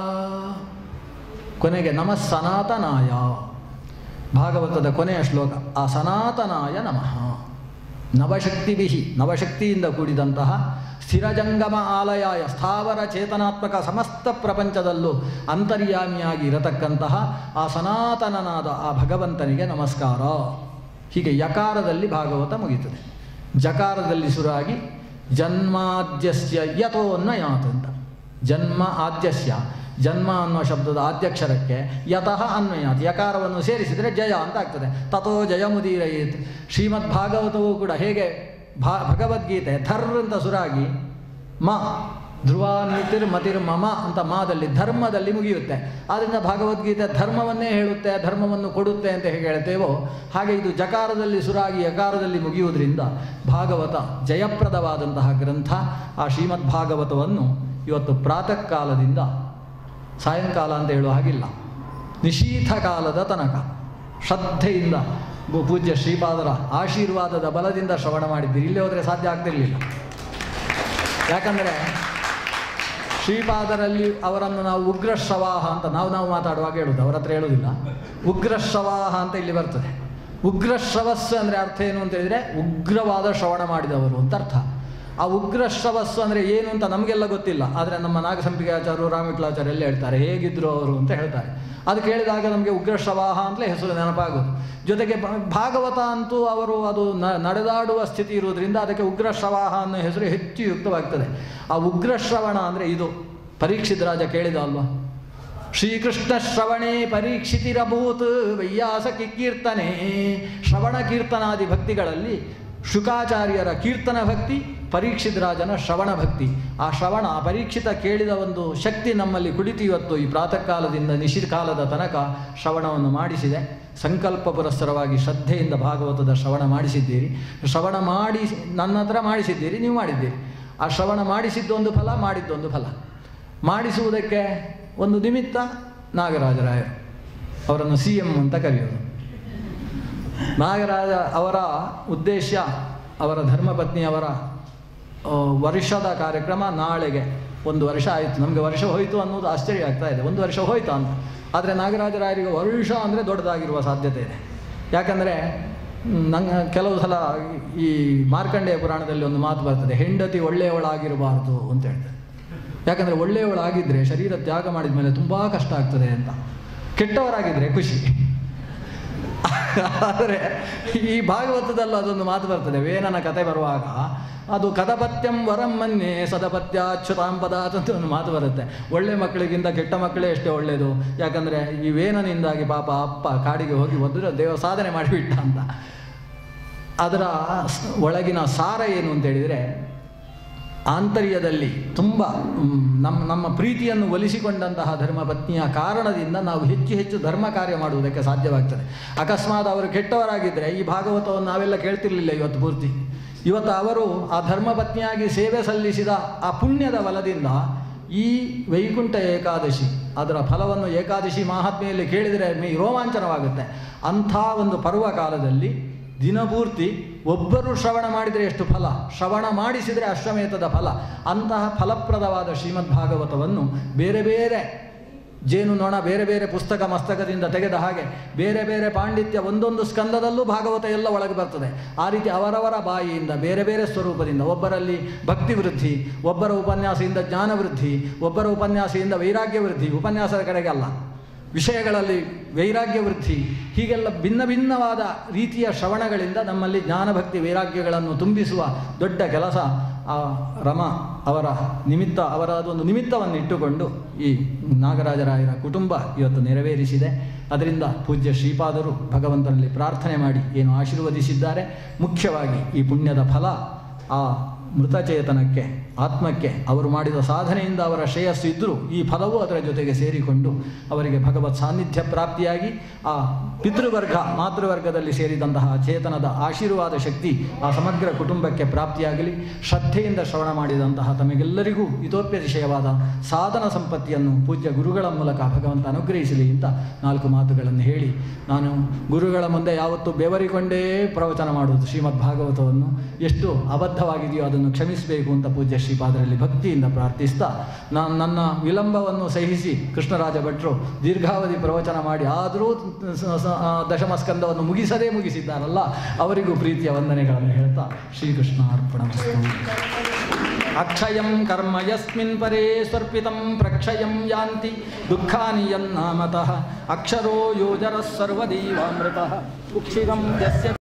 ಕೊನೆಗೆ ನಮಃ ಸನಾತನಾಯ ಭಾಗವತದ ಕೊನೆಯ ಶ್ಲೋಕ ಆ ಸನಾತನಾಯ ನಮಃ ನವಶಕ್ತಿವಿಹಿ ನವಶಕ್ತಿಯಿಂದ ಕೂಡಿದಂತಹ ಸ್ಥಿರಜಂಗಮ ಆಲಯಾಯ ಸ್ಥಾವರ ಚೇತನಾತ್ಮಕ ಸಮಸ್ತ ಪ್ರಪಂಚದಲ್ಲೂ ಅಂತರ್ಯಾಮಿಯಾಗಿ ಇರತಕ್ಕಂತಹ ಆ ಸನಾತನನಾದ ಆ ಭಗವಂತನಿಗೆ ನಮಸ್ಕಾರ ಹೀಗೆ ಯಕಾರದಲ್ಲಿ ಭಾಗವತ ಮುಗೀತದೆ ಜಕಾರದಲ್ಲಿ ಶುರುವಾಗಿ ಜನ್ಮಾದ್ಯಸ್ಯ ಯಥೋನ್ನಯಾತ್ ಅಂತ ಜನ್ಮ ಆದ್ಯಸ್ಯ ಜನ್ಮ ಅನ್ನುವ ಶಬ್ದದ ಆದ್ಯಕ್ಷರಕ್ಕೆ ಯತಃ ಅನ್ವಯಾತ್ ಯಕಾರವನ್ನು ಸೇರಿಸಿದರೆ ಜಯ ಅಂತ ಆಗ್ತದೆ ತಥೋ ಜಯಮುದೀರಯೇತ್ ಶ್ರೀಮದ್ ಭಾಗವತವೂ ಕೂಡ ಹೇಗೆ ಭಾ ಭಗವದ್ಗೀತೆ ಧರ್ ಅಂತ ಸುರಾಗಿ ಮ ಧ್ರುವ ನೀತಿರ್ ಮತಿರ್ ಮಮ ಅಂತ ಮಾದಲ್ಲಿ ಧರ್ಮದಲ್ಲಿ ಮುಗಿಯುತ್ತೆ ಆದ್ದರಿಂದ ಭಗವದ್ಗೀತೆ ಧರ್ಮವನ್ನೇ ಹೇಳುತ್ತೆ ಧರ್ಮವನ್ನು ಕೊಡುತ್ತೆ ಅಂತ ಹೇಗೆ ಹೇಳ್ತೇವೋ ಹಾಗೆ ಇದು ಜಕಾರದಲ್ಲಿ ಸುರಾಗಿ ಯಕಾರದಲ್ಲಿ ಮುಗಿಯುವುದರಿಂದ ಭಾಗವತ ಜಯಪ್ರದವಾದಂತಹ ಗ್ರಂಥ ಆ ಶ್ರೀಮದ್ ಭಾಗವತವನ್ನು ಇವತ್ತು ಪ್ರಾತಃ ಕಾಲದಿಂದ ಸಾಯಂಕಾಲ ಅಂತ ಹೇಳುವ ಹಾಗಿಲ್ಲ ನಿಶೀಥ ಕಾಲದ ತನಕ ಶ್ರದ್ಧೆಯಿಂದ ಗು- ಪೂಜ್ಯ ಶ್ರೀಪಾದರ ಆಶೀರ್ವಾದದ ಬಲದಿಂದ ಶ್ರವಣ ಮಾಡಿದ್ದೀರಿ ಇಲ್ಲಿ ಹೋದರೆ ಸಾಧ್ಯ ಆಗ್ತಿರಲಿಲ್ಲ ಯಾಕಂದರೆ ಶ್ರೀಪಾದರಲ್ಲಿ ಅವರನ್ನು ನಾವು ಉಗ್ರಶ್ರವಾಹ ಅಂತ ನಾವು ನಾವು ಮಾತಾಡುವಾಗ ಹೇಳುದು ಅವರ ಹತ್ರ ಹೇಳುವುದಿಲ್ಲ ಉಗ್ರಶ್ರವಾಹ ಅಂತ ಇಲ್ಲಿ ಬರ್ತದೆ ಉಗ್ರಶ್ರವಸ್ಸು ಅಂದರೆ ಅರ್ಥ ಏನು ಅಂತ ಹೇಳಿದರೆ ಉಗ್ರವಾದ ಶ್ರವಣ ಮಾಡಿದವರು ಅಂತ ಅರ್ಥ ಆ ಉಗ್ರಶ್ರವಸ್ಸು ಅಂದರೆ ಏನು ಅಂತ ನಮಗೆಲ್ಲ ಗೊತ್ತಿಲ್ಲ ಆದರೆ ನಮ್ಮ ನಾಗಸಂಪಿಗಾಚಾರ್ಯರು ರಾಮವಿಟ್ಲಾಚಾರ್ಯ ಎಲ್ಲ ಹೇಳ್ತಾರೆ ಹೇಗಿದ್ರು ಅವರು ಅಂತ ಹೇಳ್ತಾರೆ ಅದು ಕೇಳಿದಾಗ ನಮಗೆ ಉಗ್ರಶ್ರವಾಹ ಅಂತಲೇ ಹೆಸರು ನೆನಪಾಗೋದು ಜೊತೆಗೆ ಭ- ಭಾಗವತ ಅಂತೂ ಅವರು ಅದು ನ- ನಡೆದಾಡುವ ಸ್ಥಿತಿ ಇರುವುದರಿಂದ ಅದಕ್ಕೆ ಉಗ್ರಶ್ರವಾಹ ಅನ್ನೋ ಹೆಸರು ಹೆಚ್ಚು ಯುಕ್ತವಾಗ್ತದೆ ಆ ಉಗ್ರಶ್ರವಣ ಅಂದರೆ ಇದು ಪರೀಕ್ಷಿತ್ ರಾಜ ಕೇಳಿದ ಅಲ್ವಾ ಶ್ರೀಕೃಷ್ಣ ಶ್ರವಣೇ ಪರೀಕ್ಷಿತಿರಭೂತ್ ವೈಯಾಸ ಕೀರ್ತನೆ ಶ್ರವಣ ಕೀರ್ತನಾದಿ ಭಕ್ತಿಗಳಲ್ಲಿ ಶುಕಾಚಾರ್ಯರ ಕೀರ್ತನ ಭಕ್ತಿ ಪರೀಕ್ಷಿತ್ ರಾಜನ ಶ್ರವಣ ಭಕ್ತಿ ಆ ಶ್ರವಣ ಆ ಪರೀಕ್ಷಿತ ಕೇಳಿದ ಒಂದು ಶಕ್ತಿ ನಮ್ಮಲ್ಲಿ ಕುಳಿತು ಇವತ್ತು ಈ ಪ್ರಾತಃ ಕಾಲದಿಂದ ನಿಶಿತ ಕಾಲದ ತನಕ ಶ್ರವಣವನ್ನು ಮಾಡಿಸಿದೆ ಸಂಕಲ್ಪ ಪುರಸ್ಸರವಾಗಿ ಶ್ರದ್ಧೆಯಿಂದ ಭಾಗವತದ ಶ್ರವಣ ಮಾಡಿಸಿದ್ದೀರಿ ಶ್ರವಣ ಮಾಡಿ ನನ್ನ ಹತ್ರ ಮಾಡಿಸಿದ್ದೀರಿ ನೀವು ಮಾಡಿದ್ದೀರಿ ಆ ಶ್ರವಣ ಮಾಡಿಸಿದ್ದೊಂದು ಫಲ ಮಾಡಿದ್ದೊಂದು ಫಲ ಮಾಡಿಸುವುದಕ್ಕೆ ಒಂದು ನಿಮಿತ್ತ ನಾಗರಾಜರಾಯರು ಅವರನ್ನು ಸಿ ಎಂ ಅಂತ ಕರೆಯೋದು ನಾಗರಾಜ ಅವರ ಉದ್ದೇಶ ಅವರ ಧರ್ಮಪತ್ನಿಯವರ ಆ, ವರ್ಷದ ಕಾರ್ಯಕ್ರಮ ನಾಳೆಗೆ ಒಂದು ವರ್ಷ ಆಯಿತು ನಮಗೆ ವರ್ಷ ಹೋಯಿತು ಅನ್ನೋದು ಆಶ್ಚರ್ಯ ಆಗ್ತಾ ಇದೆ ಒಂದು ವರ್ಷ ಹೋಯ್ತು ಅಂತ ಆದರೆ ನಾಗರಾಜರಾಯರಿಗೆ ವರ್ಷ ಅಂದರೆ ದೊಡ್ಡದಾಗಿರುವ ಸಾಧ್ಯತೆ ಇದೆ ಯಾಕಂದರೆ ನಂಗೆ ಕೆಲವು ಸಲ ಈ ಮಾರ್ಕಂಡೇಯ ಪುರಾಣದಲ್ಲಿ ಒಂದು ಮಾತು ಬರ್ತದೆ ಹೆಂಡತಿ ಒಳ್ಳೆಯವಳಾಗಿರಬಾರ್ದು ಅಂತ ಹೇಳ್ತಾರೆ ಯಾಕಂದರೆ ಒಳ್ಳೆಯವಳಾಗಿದ್ದರೆ ಶರೀರ ತ್ಯಾಗ ಮಾಡಿದ ಮೇಲೆ ತುಂಬ ಕಷ್ಟ ಆಗ್ತದೆ ಅಂತ ಕೆಟ್ಟವರಾಗಿದ್ದರೆ ಖುಷಿ ಆದರೆ ಈ ಭಾಗವತದಲ್ಲೂ ಅದೊಂದು ಮಾತು ಬರ್ತದೆ ವೇನನ ಕತೆ ಬರುವಾಗ ಅದು ಕದಪತ್ಯಂ ವರಂ ಮನ್ಯೆ ಸದಪತ್ಯ ಅಚ್ಯುತಾಂ ಪದಾತ್ ಅಂತ ಒಂದು ಮಾತು ಬರುತ್ತೆ ಒಳ್ಳೆ ಮಕ್ಕಳಿಗಿಂತ ಕೆಟ್ಟ ಮಕ್ಕಳೇ ಎಷ್ಟೇ ಒಳ್ಳೆಯದು ಯಾಕಂದರೆ ಈ ವೇನನಿಂದಾಗಿ ಪಾಪ ಅಪ್ಪ ಕಾಡಿಗೆ ಹೋಗಿ ಒಂದು ದೇವ ಸಾಧನೆ ಮಾಡಿಬಿಟ್ಟ ಅಂತ ಅದರ ಸ್- ಒಳಗಿನ ಸಾರ ಏನು ಅಂತ ಹೇಳಿದರೆ ಆಂತರ್ಯದಲ್ಲಿ ತುಂಬ ಮ್, ನಮ್ಮ ನಮ್ಮ ಪ್ರೀತಿಯನ್ನು ಒಲಿಸಿಕೊಂಡಂತಹ ಧರ್ಮಪತ್ನಿಯ ಕಾರಣದಿಂದ ನಾವು ಹೆಚ್ಚು ಹೆಚ್ಚು ಧರ್ಮ ಕಾರ್ಯ ಮಾಡುವುದಕ್ಕೆ ಸಾಧ್ಯವಾಗ್ತದೆ ಅಕಸ್ಮಾತ್ ಅವರು ಕೆಟ್ಟವರಾಗಿದ್ದರೆ ಈ ಭಾಗವತವನ್ನು ನಾವೆಲ್ಲ ಕೇಳ್ತಿರ್ಲಿಲ್ಲ ಇವತ್ತು ಪೂರ್ತಿ ಇವತ್ತು ಅವರು ಆ ಧರ್ಮಪತ್ನಿಯಾಗಿ ಸೇವೆ ಸಲ್ಲಿಸಿದ ಆ ಪುಣ್ಯದ ಬಲದಿಂದ ಈ ವೈಕುಂಠ ಏಕಾದಶಿ ಅದರ ಫಲವನ್ನು ಏಕಾದಶಿ ಮಹಾತ್ಮೆಯಲ್ಲಿ ಕೇಳಿದರೆ ಮೀ ರೋಮಾಂಚನವಾಗುತ್ತೆ ಅಂಥ ಒಂದು ಪರ್ವ ಕಾಲದಲ್ಲಿ ದಿನಪೂರ್ತಿ ಒಬ್ಬರು ಶ್ರವಣ ಮಾಡಿದರೆ ಎಷ್ಟು ಫಲ ಶ್ರವಣ ಮಾಡಿಸಿದರೆ ಅಶ್ವಮೇಧದ ಫಲ ಅಂತಹ ಫಲಪ್ರದವಾದ ಶ್ರೀಮದ್ ಭಾಗವತವನ್ನು ಬೇರೆ ಬೇರೆ ಜೇನು ನೊಣ ಬೇರೆ ಬೇರೆ ಪುಸ್ತಕ ಮಸ್ತಕದಿಂದ ತೆಗೆದ ಹಾಗೆ ಬೇರೆ ಬೇರೆ ಪಾಂಡಿತ್ಯ ಒಂದೊಂದು ಸ್ಕಂದದಲ್ಲೂ ಭಾಗವತ ಎಲ್ಲ ಒಳಗೆ ಬರ್ತದೆ ಆ ರೀತಿ ಅವರವರ ಬಾಯಿಯಿಂದ ಬೇರೆ ಬೇರೆ ಸ್ವರೂಪದಿಂದ ಒಬ್ಬರಲ್ಲಿ ಭಕ್ತಿ ವೃದ್ಧಿ ಒಬ್ಬರ ಉಪನ್ಯಾಸದಿಂದ ಜ್ಞಾನ ವೃದ್ಧಿ ಒಬ್ಬರ ಉಪನ್ಯಾಸದಿಂದ ವೈರಾಗ್ಯ ವೃದ್ಧಿ ಉಪನ್ಯಾಸದ ಕಡೆಗೆ ಅಲ್ಲ ವಿಷಯಗಳಲ್ಲಿ ವೈರಾಗ್ಯ ವೃದ್ಧಿ ಹೀಗೆಲ್ಲ ಭಿನ್ನ ಭಿನ್ನವಾದ ರೀತಿಯ ಶ್ರವಣಗಳಿಂದ ನಮ್ಮಲ್ಲಿ ಜ್ಞಾನಭಕ್ತಿ ವೈರಾಗ್ಯಗಳನ್ನು ತುಂಬಿಸುವ ದೊಡ್ಡ ಕೆಲಸ ಆ ರಮ ಅವರ ನಿಮಿತ್ತ ಅವರ ಅದೊಂದು ನಿಮಿತ್ತವನ್ನು ಇಟ್ಟುಕೊಂಡು ಈ ನಾಗರಾಜರಾಯರ ಕುಟುಂಬ ಇವತ್ತು ನೆರವೇರಿಸಿದೆ ಅದರಿಂದ ಪೂಜ್ಯ ಶ್ರೀಪಾದರು ಭಗವಂತನಲ್ಲಿ ಪ್ರಾರ್ಥನೆ ಮಾಡಿ ಏನು ಆಶೀರ್ವದಿಸಿದ್ದಾರೆ ಮುಖ್ಯವಾಗಿ ಈ ಪುಣ್ಯದ ಫಲ ಆ ಮೃತಚೇತನಕ್ಕೆ ಆತ್ಮಕ್ಕೆ ಅವರು ಮಾಡಿದ ಸಾಧನೆಯಿಂದ ಅವರ ಶ್ರೇಯಸ್ಸು ಇದ್ದರೂ ಈ ಫಲವೂ ಅದರ ಜೊತೆಗೆ ಸೇರಿಕೊಂಡು ಅವರಿಗೆ ಭಗವತ್ ಸಾನ್ನಿಧ್ಯ ಪ್ರಾಪ್ತಿಯಾಗಿ ಆ ಪಿತೃವರ್ಗ ಮಾತೃವರ್ಗದಲ್ಲಿ ಸೇರಿದಂತಹ ಚೇತನದ ಆಶೀರ್ವಾದ ಶಕ್ತಿ ಆ ಸಮಗ್ರ ಕುಟುಂಬಕ್ಕೆ ಪ್ರಾಪ್ತಿಯಾಗಲಿ ಶ್ರದ್ಧೆಯಿಂದ ಶ್ರವಣ ಮಾಡಿದಂತಹ ತಮಗೆಲ್ಲರಿಗೂ ಇತೋಪ್ಯತಿಶಯವಾದ ಸಾಧನ ಸಂಪತ್ತಿಯನ್ನು ಪೂಜ್ಯ ಗುರುಗಳ ಮೂಲಕ ಭಗವಂತ ಅನುಗ್ರಹಿಸಲಿ ಅಂತ ನಾಲ್ಕು ಮಾತುಗಳನ್ನು ಹೇಳಿ ನಾನು ಗುರುಗಳ ಮುಂದೆ ಯಾವತ್ತೂ ಬೆವರಿಕೊಂಡೇ ಪ್ರವಚನ ಮಾಡುವುದು ಶ್ರೀಮದ್ ಭಾಗವತವನ್ನು ಎಷ್ಟು ಅಬದ್ಧವಾಗಿದೆಯೋ ಅದನ್ನು ಕ್ಷಮಿಸಬೇಕು ಅಂತ ಪೂಜ್ಯ ಶ್ರೀಪಾದರಲ್ಲಿ ಭಕ್ತಿಯಿಂದ ಪ್ರಾರ್ಥಿಸ್ತಾ ನಾನು ನನ್ನ ವಿಳಂಬವನ್ನು ಸಹಿಸಿ ಕೃಷ್ಣರಾಜ ಭಟ್ರು ದೀರ್ಘಾವಧಿ ಪ್ರವಚನ ಮಾಡಿ ಆದರೂ ಸ- ಸ- ಆ ದಶಮಸ್ಕಂದವನ್ನು ಮುಗಿಸದೇ ಮುಗಿಸಿದ್ದಾರಲ್ಲ ಅವರಿಗೂ ಪ್ರೀತಿಯ ವಂದನೆಗಳನ್ನು ಹೇಳ್ತಾ ಶ್ರೀಕೃಷ್ಣ ಅರ್ಪಣ ಅಕ್ಷಯಂ ಕರ್ಮ ಯಸ್ಮಿನ್ ಪರೇ ಸ್ವರ್ಪಿತಂ ಪ್ರಕ್ಷಯಂ ಯಾಂತಿ ದುಃಖಾನಿ ಯನ್ನಾಮತಃ ಅಕ್ಷರೋ ಯೋಜರಃ ಸರ್ವದೀವಾಮೃತಃ ಉಕ್ಷಿರಂ ಯಸ್ಯ